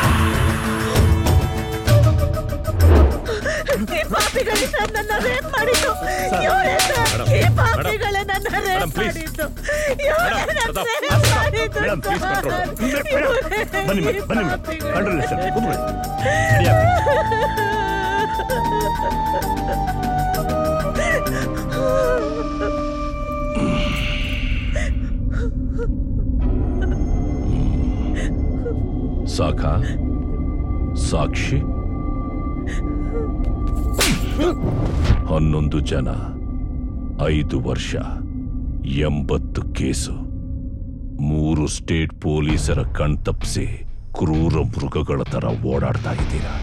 S8: ಈ ಪಾಪಿಗಳಿಂದ ನನ್ನ ರೇಪ್ ಮಾಡಿದ್ದು ಇವರೇ ಸರ್. ಈ ಪಾಪಿಗಳೇ ನನ್ನ ರೇಪ್ ಮಾಡಿದ್ದು ಇವರೇ ನನ್ನ ರೇಪ್ ಮಾಡಿದ್ದು
S19: ಮೇಡಮ್ ಪ್ಲೀಸ್
S8: ಸರ್.
S19: ಕಂಟ್ರೋಲ್
S8: ಇವರೇ
S19: ಬನ್ನಿ
S8: ಈ
S19: ಮೇಡಮ್ ಬನ್ನಿ ಮೇಡಮ್
S8: ಪಾಪಿಗಳು.
S19: ಕಂಟ್ರೋಲ್ ಸರ್ ಕೂತ್ಕೊಳ್ಳಿ
S2: ಸಾಕ ಸಾಕ್ಷಿ ಹನ್ನೊಂದು ಜನ ಐದು ವರ್ಷ ಎಂಬತ್ತು ಕೇಸು ಮೂರು ಸ್ಟೇಟ್ ಪೊಲೀಸರ ಕಣ್ತಪ್ಪಿಸಿ ಕ್ರೂರ ಮೃಗಗಳ ತರ ಓಡಾಡ್ತಾ ಇದ್ದೀರಾ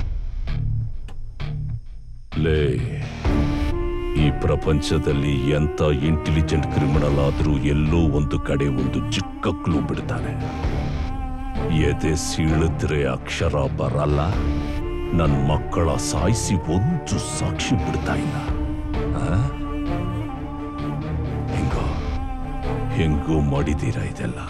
S2: ಲೇ ಈ ಪ್ರಪಂಚದಲ್ಲಿ ಎಂತ ಇಂಟೆಲಿಜೆಂಟ್ ಕ್ರಿಮಿನಲ್ ಆದ್ರೂ ಎಲ್ಲೋ ಒಂದು ಕಡೆ ಒಂದು ಚಿಕ್ಕ ಕ್ಲೂ ಬಿಡ್ತಾನೆ ಎದೆ ಸೀಳಿದ್ರೆ ಅಕ್ಷರ ಬರಲ್ಲ ನನ್ ಮಕ್ಕಳ ಸಾಯಿಸಿ ಒಂದು ಸಾಕ್ಷಿ ಬಿಡ್ತಾ ಇಲ್ಲ ಆ? ಹೆಂಗೋ ಹೆಂಗೋ ಮಾಡಿದೀರಾ ಇದೆಲ್ಲ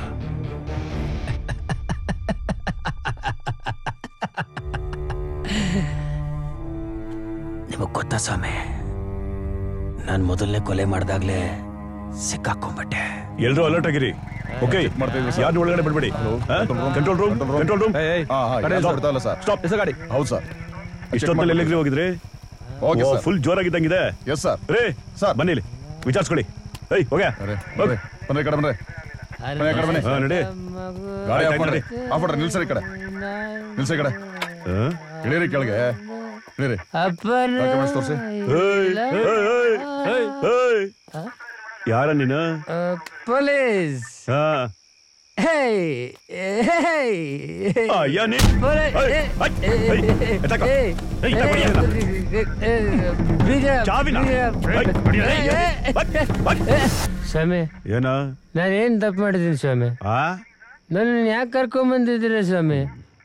S22: ನಿಮಗ್ ಗೊತ್ತಾ ಸ್ವಾಮಿ ನಾನು ಮೊದಲನೇ ಕೊಲೆ ಮಾಡ್ದಾಗ್ಲೇ ಸಿಕ್ಕಾಕೊಂಡ್ಬಿಟ್ಟೆ
S13: ಎಲ್ರೂ ಅಲರ್ಟ್ ಆಗಿರಿ ಓಕೆ ಯಾರು ಒಳಗಡೆ ಬಿಡ್ಬೇಡಿ control room control room stop ಗಾಡಿ
S16: ಹೌದು ಸರ್
S13: ಇಷ್ಟೊತ್ತಲ್ಲಿ ಎಲ್ಲಿಗ್ರಿ ಹೋಗಿದ್ರಿ
S16: ಹೋಗಿ ಸರ್.
S13: ಫುಲ್ ಜೋರಾಗಿದ್ದಂಗಿದೆ
S16: ಎಸ್ ಸರ್
S13: ರೇ ಸರ್ ಬನ್ನಿ ಇಲ್ಲಿ ವಿಚಾರಿಸ್ಕೊಳ್ಳಿ ಏಯ್ ಹೋಗ್ಯ ಹೋಗ್.
S16: ಬನ್ನಿ ಕಡೆ ಬನ್ರಿ ಬನ್ನಿ ಕಡೆ ಬನ್ನಿ
S13: ಹಾ, ನಡಿ
S16: ಗಾಡಿ ಆಫ್
S13: ಆಯ್ತು,
S16: ಮಾಡ್ರಿ
S13: ನಡಿ.
S16: ಆಫ್ ಮಾಡ್ರಿ ನಿಲ್ಸರಿ ಈ ಕಡೆ ನಿಲ್ಸಿ ಈ ಕಡೆ ಇಳೀರಿ ಕೆಳಗೆ ಇಳೀರಿ ಡಾಕ್ಯುಮೆಂಟ್ಸ್ ತೋರಿಸಿ
S13: ಯಾರ ನೀನು
S6: ಪೊಲೀಸ್
S13: ಹಾ ಆ, ಯಾ ನೀ? ಏಯ್, ಐ, ಐ, ಎತ್ತಾಕ. ಏಯ್, ಎತ್ತಾಕ, ಹೊಡಿಯಲ್ಲ. ಚಾವಿನ? ಏಯ್, ಹೊಡಿಯಲ್ಲ, ಏಯ್,
S6: ಸ್ವಾಮಿ
S13: ಏನ
S6: ನಾನೇನ್ ತಪ್ಪು ಮಾಡಿದ್ದೀನಿ ಸ್ವಾಮಿ ನನ್ನ ಯಾಕೆ ಕರ್ಕೊಂಬಂದಿದ್ದೀರ ಸ್ವಾಮಿ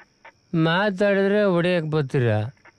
S6: ಮಾತಾಡಿದ್ರೆ ಹೊಡಿಯಕ್ ಬರ್ತೀರಾ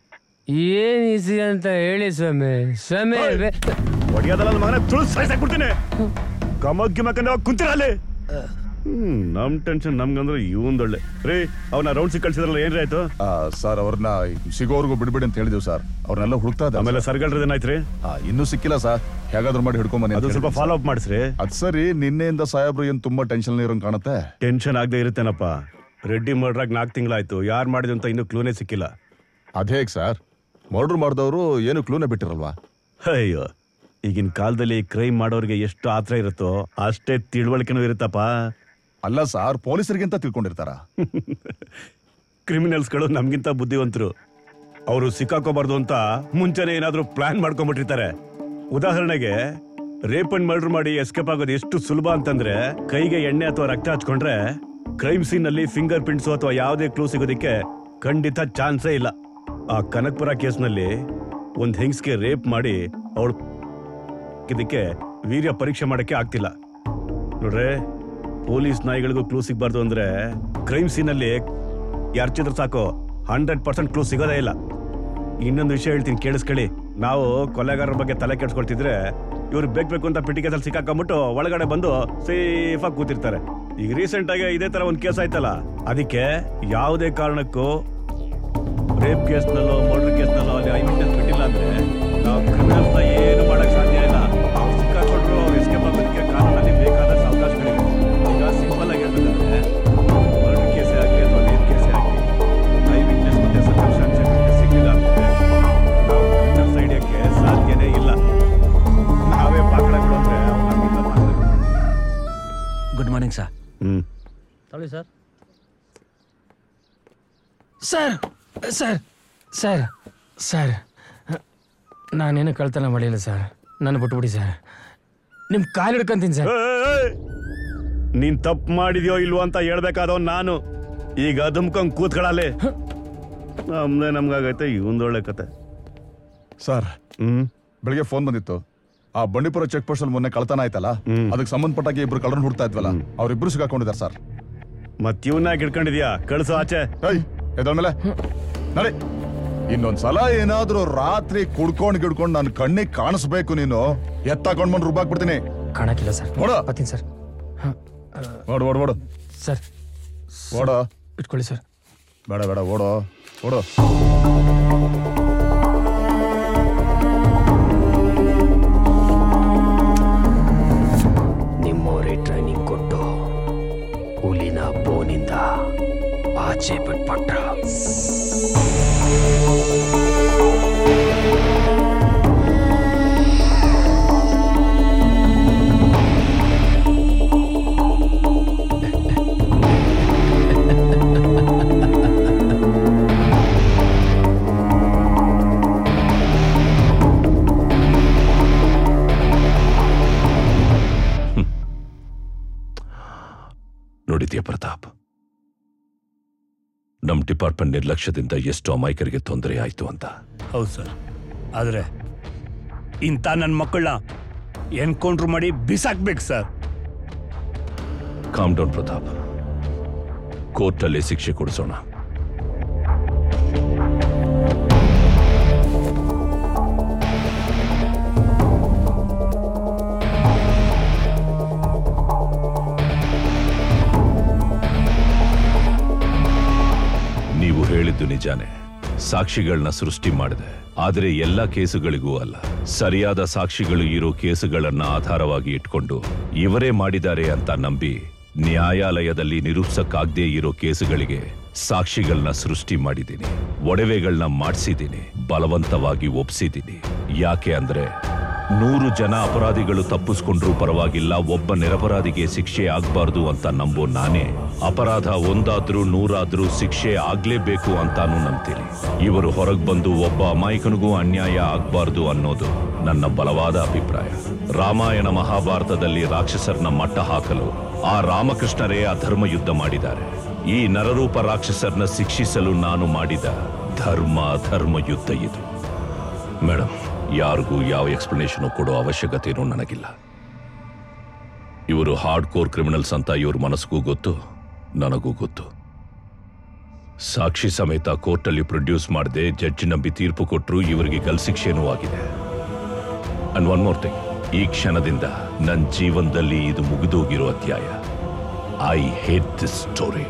S6: ಏನ್ ಈಸಿ ಅಂತ ಹೇಳಿ ಸ್ವಾಮಿ ಸ್ವಾಮಿ ಬೆ-
S13: ಹೊಡಿಯೋದಲ್ಲ ನನ್ನ ಮಗನ ತುಳು ಸಾಯ್ಸಾಕ್ಬಿಡ್ತೀನಿ ಕಮಕ್ ಗಿಮಕ್ ಕುಂತಿರ ಅಲ್ಲಿ ಹ್ಮ್ ನಮ್ ಟೆನ್ಷನ್ ನಮ್ಗಂದ್ರೆ ಇವಂದೊಳ್ಳೆ ರೀ ಅವನ ರೌಂಡ್ ಸಿಕ್ ಕಳ್ಸಿದ್ರಲ್ಲ ಏನ್ರಿ ಆಯ್ತು
S16: ಸರ್ ಅವ್ರನ್ನ ಸಿಗೋವರೆಗೂ ಬಿಡ್ಬಿಡಿ ಅಂತ ಹೇಳಿದೆವು ಸರ್ ಅವ್ರನ್ನೆಲ್ಲ ಹುಡುಕ್ತಾ ಇದ್ದಾರೆ
S13: ಆಮೇಲೆ ಸರ್ಗಳ್ರದ್ದು ಏನಾಯ್ತ್ರಿ
S16: ಇನ್ನೂ ಸಿಕ್ಕಿಲ್ಲ ಸರ್ ಹೇಗಾದ್ರೂ ಮಾಡಿ ಹಿಡ್ಕೊಂಡ್ ಬನ್ನಿ
S13: ಅದು ಸ್ವಲ್ಪ ಫಾಲೋ ಅಪ್ ಮಾಡಿಸ್ರಿ
S16: ಅದ್ ಸರಿ ನಿನ್ನೆಯಿಂದ ಸಾಹೇಬ್ರು ಏನ್ ತುಂಬಾ ಟೆನ್ಷನ್ ಇರೋಂಗ್ ಕಾಣುತ್ತೆ
S13: ಟೆನ್ಷನ್ ಆಗದೆ ಇರುತ್ತೇನಪ್ಪ ರೆಡ್ಡಿ ಮರ್ಡ್ರಾಗ್ ನಾಲ್ಕು ತಿಂಗಳಾಯ್ತು ಯಾರು ಮಾಡಿದ್ರು ಅಂತ ಇನ್ನೂ ಕ್ಲೂನೇ ಸಿಕ್ಕಿಲ್ಲ
S16: ಅದೇಗ್ ಸರ್ ಮರ್ಡರ್ ಮಾಡಿದವರು ಏನು ಕ್ಲೂನೇ ಬಿಟ್ಟಿರಲ್ವಾ
S13: ಅಯ್ಯೋ ಈಗಿನ ಕಾಲದಲ್ಲಿ ಕ್ರೈಮ್ ಮಾಡೋರಿಗೆ ಎಷ್ಟು ಆತ್ರ ಇರುತ್ತೋ ಅಷ್ಟೇ ತಿಳುವಳಿಕೆನೂ ಇರುತ್ತಪ್ಪ
S16: ಅಲ್ಲ ಸರ್ ಪೊಲೀಸರಿಗಿಂತ ತಿಳ್ಕೊಂಡಿರ್ತಾರ
S13: ಕ್ರಿಮಿನಲ್ಸ್ಗಳು ನಮ್ಗಿಂತ ಬುದ್ಧಿವಂತರು ಅವರು ಸಿಕ್ಕಾಕೋಬಾರ್ದು ಅಂತ ಮುಂಚೆನೆ ಏನಾದ್ರೂ ಪ್ಲಾನ್ ಮಾಡ್ಕೊಂಡ್ಬಿಟ್ಟಿರ್ತಾರೆ ಉದಾಹರಣೆಗೆ ರೇಪ್ ಅಂಡ್ ಮರ್ಡರ್ ಮಾಡಿ ಎಸ್ಕೇಪ್ ಆಗೋದು ಎಷ್ಟು ಸುಲಭ ಅಂತಂದ್ರೆ ಕೈಗೆ ಎಣ್ಣೆ ಅಥವಾ ರಕ್ತ ಹಚ್ಕೊಂಡ್ರೆ ಕ್ರೈಮ್ ಸೀನ್ ನಲ್ಲಿ ಫಿಂಗರ್ ಪ್ರಿಂಟ್ಸ್ ಅಥವಾ ಯಾವುದೇ ಕ್ಲೂ ಸಿಗೋದಕ್ಕೆ ಖಂಡಿತ ಚಾನ್ಸೇ ಇಲ್ಲ ಆ ಕನಕ್ಪುರ ಕೇಸ್ನಲ್ಲಿ ಒಂದ್ ಹೆಂಗ್ಸ್ಗೆ ರೇಪ್ ಮಾಡಿ ಅವಳು ಇದಕ್ಕೆ ವೀರ್ಯ ಪರೀಕ್ಷೆ ಮಾಡಕ್ಕೆ ಆಗ್ತಿಲ್ಲ ನೋಡ್ರೆ ಪೊಲೀಸ್ ನಾಯಿಗಳಿಗೂ ಕ್ಲೂ ಸಿಗ್ಬಾರ್ದು ಅಂದ್ರೆ ಕ್ರೈಮ್ ಸೀನಲ್ಲಿ ಯಾರ್ಚಿದ್ರು ಸಾಕು ಹಂಡ್ರೆಡ್ ಪರ್ಸೆಂಟ್ ಕ್ಲೂ ಸಿಗೋದೇ ಇಲ್ಲ ಇನ್ನೊಂದು ವಿಷಯ ಹೇಳ್ತೀನಿ ಕೇಳಿಸ್ಕೊಳ್ಳಿ ನಾವು ಕೊಲೆಗಾರರ ಬಗ್ಗೆ ತಲೆ ಕೆಡ್ಸ್ಕೊಳ್ತಿದ್ರೆ ಇವ್ರು ಬೇಕು ಬೇಕು ಅಂತ ಪಿಟಿ ಕೇಸಲ್ಲಿ ಸಿಕ್ಕಾಕೊಂಡ್ಬಿಟ್ಟು ಒಳಗಡೆ ಬಂದು ಸೇಫ್ ಆಗಿ ಕೂತಿರ್ತಾರೆ ಈಗ ರೀಸೆಂಟ್ ಆಗಿ ಇದೇ ತರ ಒಂದು ಕೇಸ್ ಆಯ್ತಲ್ಲ ಅದಕ್ಕೆ ಯಾವುದೇ ಕಾರಣಕ್ಕೂ ರೇಪ್ ಕೇಸ್ನಲ್ಲೋ ಮರ್ಡರ್ ಕೇಸ್ನಲ್ಲೋ ಅಲ್ಲಿ ಐ ವಿಟ್ನೆಸ್ ಬಿಟ್ಟಿಲ್ಲ ಅಂದ್ರೆ ನಾವು ಕ್ರಿಮಿನಲ್ಸ್ನ ಏನು ಮಾಡಕ್ ಸಾಧ್ಯ ಇಲ್ಲ ಅವ್ರು ಸಿಕ್ಕಾಕೊಂಡ್ರು ಅವ್ರು ಎಸ್ಕೇಪ್ ಆಗೋದಕ್ಕೆ ಕಾನೂನಲ್ಲಿ ಬೇಕಾದಷ್ಟು ಅವಕಾಶಗಳಿವೆ ಈಗ ಸಿಂಪಲ್ ಆಗಿ ಹೇಳ್ಬೇಕಂದ್ರೆ ಮರ್ಡರ್ ಕೇಸೇ ಆಗಲಿ ಅಥವಾ ರೇಪ್ ಕೇಸೇ ಆಗಲಿ ಐ ವಿಟ್ನೆಸ್ ಮತ್ತೆ ಸರ್ಕಮ್ಸ್ಟಾನ್ಸ್ ಸಿಗಲಿಲ್ಲ ಅಂದ್ರೆ ನಾವು ಕ್ರಿಮಿನಲ್ಸ್ ಹಿಡಿಯಕ್ಕೆ ಸಾಧ್ಯನೇ ಇಲ್ಲ ನಾವೇ ಪಾಕಳಗಳು ಅಂದ್ರೆ ಅವ್ರು ನಮ್ಗಿಂತ ಪಾಕಳಗಳು.
S22: ಗುಡ್ ಮಾರ್ನಿಂಗ್ ಸರ್
S13: ಹ್ಮ್
S6: ತಗೊಳ್ಳಿ sir sir sir sir sir ನಾನೇನು ಕಳ್ತನ ಮಾಡಿಲ್ಲ ಸರ್ ನಾನು ಬಿಟ್ಬಿಡಿ ಸರ್ ನಿಮ್ಮ ಕಾಲು ಹಿಡ್ಕೊಂತೀನಿ ಸರ್
S13: ನೀನ್ ತಪ್ಪು ಮಾಡಿದ್ಯೋ ಇಲ್ವೋ ಅಂತ ಹೇಳ್ಬೇಕಾದವ್ ನಾನು ಈಗ ದುಮ್ಕೊಂಡ್ ಕೂತ್ಕೊಳ್ಳಲ್ಲಿ ನಮ್ದೇ ನಮ್ಗಾಗೈತೆ ಇವಂದೊಳ್ಳೆ ಕತೆ
S16: ಸರ್ ಬೆಳಿಗ್ಗೆ ಫೋನ್ ಬಂದಿತ್ತು ಆ ಬಂಡೀಪುರ ಚೆಕ್ ಪೋಸ್ಟ್ ಅಲ್ಲಿ ಮೊನ್ನೆ ಕಳ್ತನ ಆಯ್ತಲ್ಲ ಅದಕ್ಕೆ ಸಂಬಂಧಪಟ್ಟಾಗಿ ಇಬ್ರು ಕಳ್ಳರನ್ನ ಹುಡ್ತಾ ಇದ್ವಲ್ಲ ಅವ್ರಿಬ್ರು ಸಿಗಾಕೊಂಡಿದ್ದಾರೆ ಸರ್
S13: ಮತ್ ಇವನ್ನ ಹಿಡ್ಕೊಂಡಿದ್ಯಾ ಕಳ್ಸು ಆಚೆ
S16: ಎದ್ಮೇಲೆ ನಡಿ ಇನ್ನೊಂದ್ಸಲ ಏನಾದ್ರೂ ರಾತ್ರಿ ಕುಡ್ಕೊಂಡ್ ಗಿಡ್ಕೊಂಡ್ ನನ್ ಕಣ್ಣಿಗೆ ಕಾಣಿಸ್ಬೇಕು ನೀನು ಎತ್ತಾಕೊಂಡ್ ಬಂದು ರುಬ್ಬಾಕ್ಬಿಡ್ತೀನಿ
S6: ಕಾಣಕ್ಕಿಲ್ಲ ಸರ್
S16: ನೋಡ
S6: ಬರ್ತೀನಿ ಸರ್
S16: ಓಡು ಓಡು ಓಡು
S6: ಸರ್
S16: ಓಡೋ
S6: ಇಟ್ಕೊಳ್ಳಿ ಸರ್
S16: ಬೇಡ ಬೇಡ ಓಡೋ ಓಡು
S22: ನಿಮ್ಮವರೇ ಟ್ರೈನಿಂಗ್ ಕೊಟ್ಟು ಹುಲಿನ ಬೋನಿಂದ ಆಚೆ ಬಿಟ್ಬಿಟ್ರ
S2: ನೋಡಿದ್ಯಾ ಪ್ರತಾಪ್ ನಮ್ ಡಿಪಾರ್ಟ್ಮೆಂಟ್ ನಿರ್ಲಕ್ಷ್ಯದಿಂದ ಎಷ್ಟು ಅಮಾಯಕರಿಗೆ ತೊಂದರೆ ಆಯ್ತು ಅಂತ
S19: ಹೌದು ಸರ್ ಆದರೆ ಇಂಥ ನನ್ನ ಮಕ್ಕಳನ್ನ ಎನ್ಕೌಂಟ್ರ್ ಮಾಡಿ ಬಿಸಾಕ್ಬೇಕು ಸರ್
S2: ಕಾಮ್ ಡೌನ್ ಪ್ರತಾಪ್ ಕೋರ್ಟಲ್ಲಿ ಶಿಕ್ಷೆ ಕೊಡಿಸೋಣ ನೀವು ಹೇಳಿದ್ದು ನಿಜಾನೇ ಸಾಕ್ಷಿಗಳನ್ನ ಸೃಷ್ಟಿ ಮಾಡಿದೆ ಆದರೆ ಎಲ್ಲ ಕೇಸುಗಳಿಗೂ ಅಲ್ಲ ಸರಿಯಾದ ಸಾಕ್ಷಿಗಳು ಇರೋ ಕೇಸುಗಳನ್ನ ಆಧಾರವಾಗಿ ಇಟ್ಕೊಂಡು ಇವರೇ ಮಾಡಿದ್ದಾರೆ ಅಂತ ನಂಬಿ ನ್ಯಾಯಾಲಯದಲ್ಲಿ ನಿರೂಪಿಸಕ್ಕಾಗದೇ ಇರೋ ಕೇಸುಗಳಿಗೆ ಸಾಕ್ಷಿಗಳನ್ನ ಸೃಷ್ಟಿ ಮಾಡಿದ್ದೀನಿ ಒಡವೆಗಳನ್ನ ಮಾಡಿಸಿದ್ದೀನಿ ಬಲವಂತವಾಗಿ ಒಪ್ಸಿದ್ದೀನಿ ಯಾಕೆ ಅಂದ್ರೆ ನೂರು ಜನ ಅಪರಾಧಿಗಳು ತಪ್ಪಿಸ್ಕೊಂಡ್ರೂ ಪರವಾಗಿಲ್ಲ ಒಬ್ಬ ನಿರಪರಾಧಿಗೆ ಶಿಕ್ಷೆ ಆಗ್ಬಾರ್ದು ಅಂತ ನಂಬೋ ನಾನೇ ಅಪರಾಧ ಒಂದಾದ್ರೂ ನೂರಾದ್ರೂ ಶಿಕ್ಷೆ ಆಗ್ಲೇಬೇಕು ಅಂತಾನು ನಂಬ್ತೀನಿ ಇವರು ಹೊರಗ್ ಬಂದು ಒಬ್ಬ ಅಮಾಯಕನಿಗೂ ಅನ್ಯಾಯ ಆಗ್ಬಾರ್ದು ಅನ್ನೋದು ನನ್ನ ಬಲವಾದ ಅಭಿಪ್ರಾಯ ರಾಮಾಯಣ ಮಹಾಭಾರತದಲ್ಲಿ ರಾಕ್ಷಸರನ್ನ ಮಟ್ಟ ಹಾಕಲು ಆ ರಾಮಕೃಷ್ಣರೇ ಅಧರ್ಮ ಯುದ್ಧ ಮಾಡಿದ್ದಾರೆ ಈ ನರರೂಪ ರಾಕ್ಷಸರನ್ನ ಶಿಕ್ಷಿಸಲು ನಾನು ಮಾಡಿದ ಧರ್ಮ ಅಧರ್ಮ ಯುದ್ಧ ಇದು ಮೇಡಮ್ ಯಾರಿಗೂ ಯಾವ ಎಕ್ಸ್ಪ್ಲನೇಷನ್ ಕೊಡೋ ಅವಶ್ಯಕತೆನೂ ನನಗಿಲ್ಲ ಇವರು ಹಾರ್ಡ್ ಕೋರ್ ಕ್ರಿಮಿನಲ್ಸ್ ಅಂತ ಇವ್ರ ಮನಸ್ಸಿಗೂ ಗೊತ್ತು ನನಗೂ ಗೊತ್ತು ಸಾಕ್ಷಿ ಸಮೇತ ಕೋರ್ಟಲ್ಲಿ ಪ್ರೊಡ್ಯೂಸ್ ಮಾಡದೆ ಜಡ್ಜ್ ನಂಬಿ ತೀರ್ಪು ಕೊಟ್ಟರು ಇವರಿಗೆ ಗಲ್ ಶಿಕ್ಷೆನೂ ಆಗಿದೆ ಅಂಡ್ ಒನ್ ಮೋರ್ ಥಿಂಗ್ ಈ ಕ್ಷಣದಿಂದ ನನ್ನ ಜೀವನದಲ್ಲಿ ಇದು ಮುಗಿದೋಗಿರೋ ಅಧ್ಯಾಯ I hate this story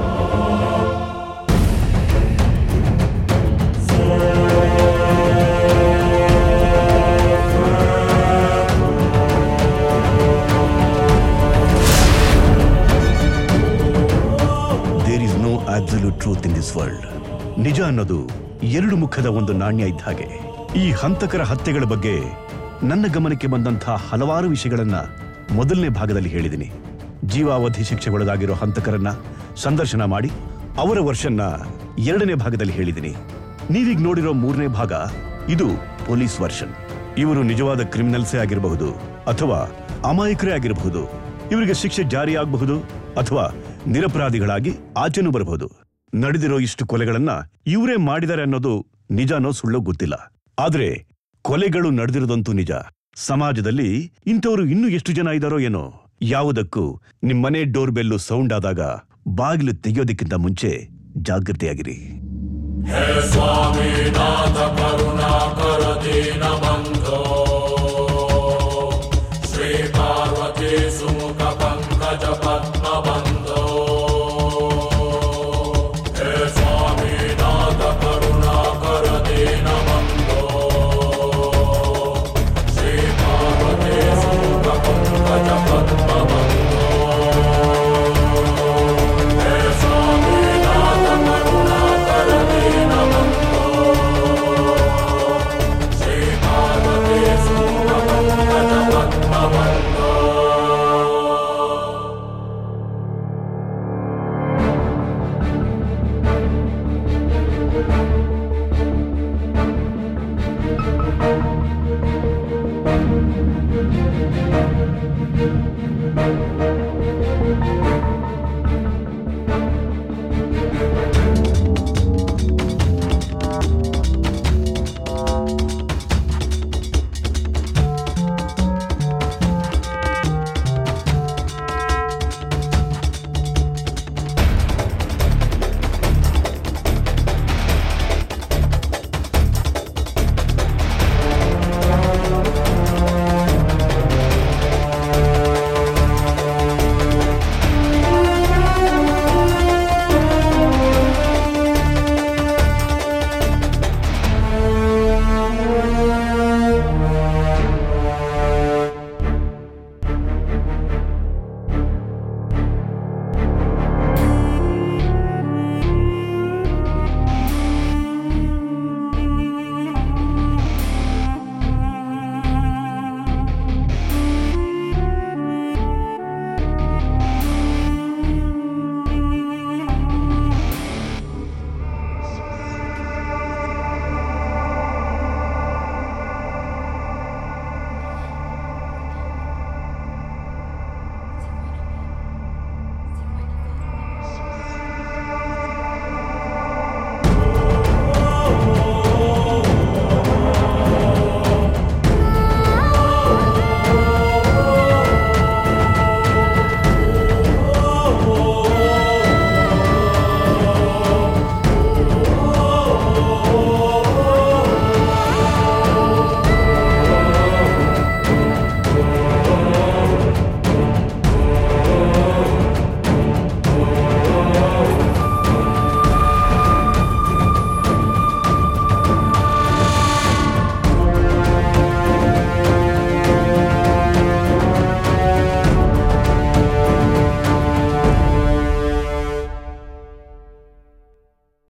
S10: there is no absolute truth in this world ನಿಜ ಅನ್ನೋದು ಎರಡು ಮುಖದ ಒಂದು ನಾಣ್ಯ ಇದ್ದ ಹಾಗೆ ಈ ಹಂತಕರ ಹತ್ಯೆಗಳ ಬಗ್ಗೆ ನನ್ನ ಗಮನಕ್ಕೆ ಬಂದಂತಹ ಹಲವಾರು ವಿಷಯಗಳನ್ನ ಮೊದಲನೇ ಭಾಗದಲ್ಲಿ ಹೇಳಿದ್ದೀನಿ ಜೀವಾವಧಿ ಶಿಕ್ಷೆಗೊಳಗಾಗಿರೋ ಹಂತಕರನ್ನ ಸಂದರ್ಶನ ಮಾಡಿ ಅವರ ವರ್ಷನ್ನ ಎರಡನೇ ಭಾಗದಲ್ಲಿ ಹೇಳಿದ್ದೀನಿ ನೀವೀಗ ನೋಡಿರೋ ಮೂರನೇ ಭಾಗ ಇದು ಪೊಲೀಸ್ ವರ್ಷನ್ ಇವರು ನಿಜವಾದ ಕ್ರಿಮಿನಲ್ಸೇ ಆಗಿರಬಹುದು ಅಥವಾ ಅಮಾಯಕರೇ ಆಗಿರಬಹುದು ಇವರಿಗೆ ಶಿಕ್ಷೆ ಜಾರಿಯಾಗಬಹುದು ಅಥವಾ ನಿರಪರಾಧಿಗಳಾಗಿ ಆಚೆನೂ ಬರಬಹುದು ನಡೆದಿರೋ ಇಷ್ಟು ಕೊಲೆಗಳನ್ನ ಇವರೇ ಮಾಡಿದ್ದಾರೆ ಅನ್ನೋದು ನಿಜಾನೋ ಸುಳ್ಳೋ ಗೊತ್ತಿಲ್ಲ ಆದ್ರೆ ಕೊಲೆಗಳು ನಡೆದಿರೋದಂತೂ ನಿಜ ಸಮಾಜದಲ್ಲಿ ಇಂಥವ್ರು ಇನ್ನೂ ಎಷ್ಟು ಜನ ಇದಾರೋ ಏನೋ ಯಾವುದಕ್ಕೂ ನಿಮ್ಮನೆ ಡೋರ್ ಬೆಲ್ಲು ಸೌಂಡ್ ಆದಾಗ ಬಾಗಿಲು ತೆಗೆಯೋದಕ್ಕಿಂತ ಮುಂಚೆ ಜಾಗೃತಿಯಾಗಿರಿ
S11: हे स्वामी नाथ करुणा कर दीन बन्धो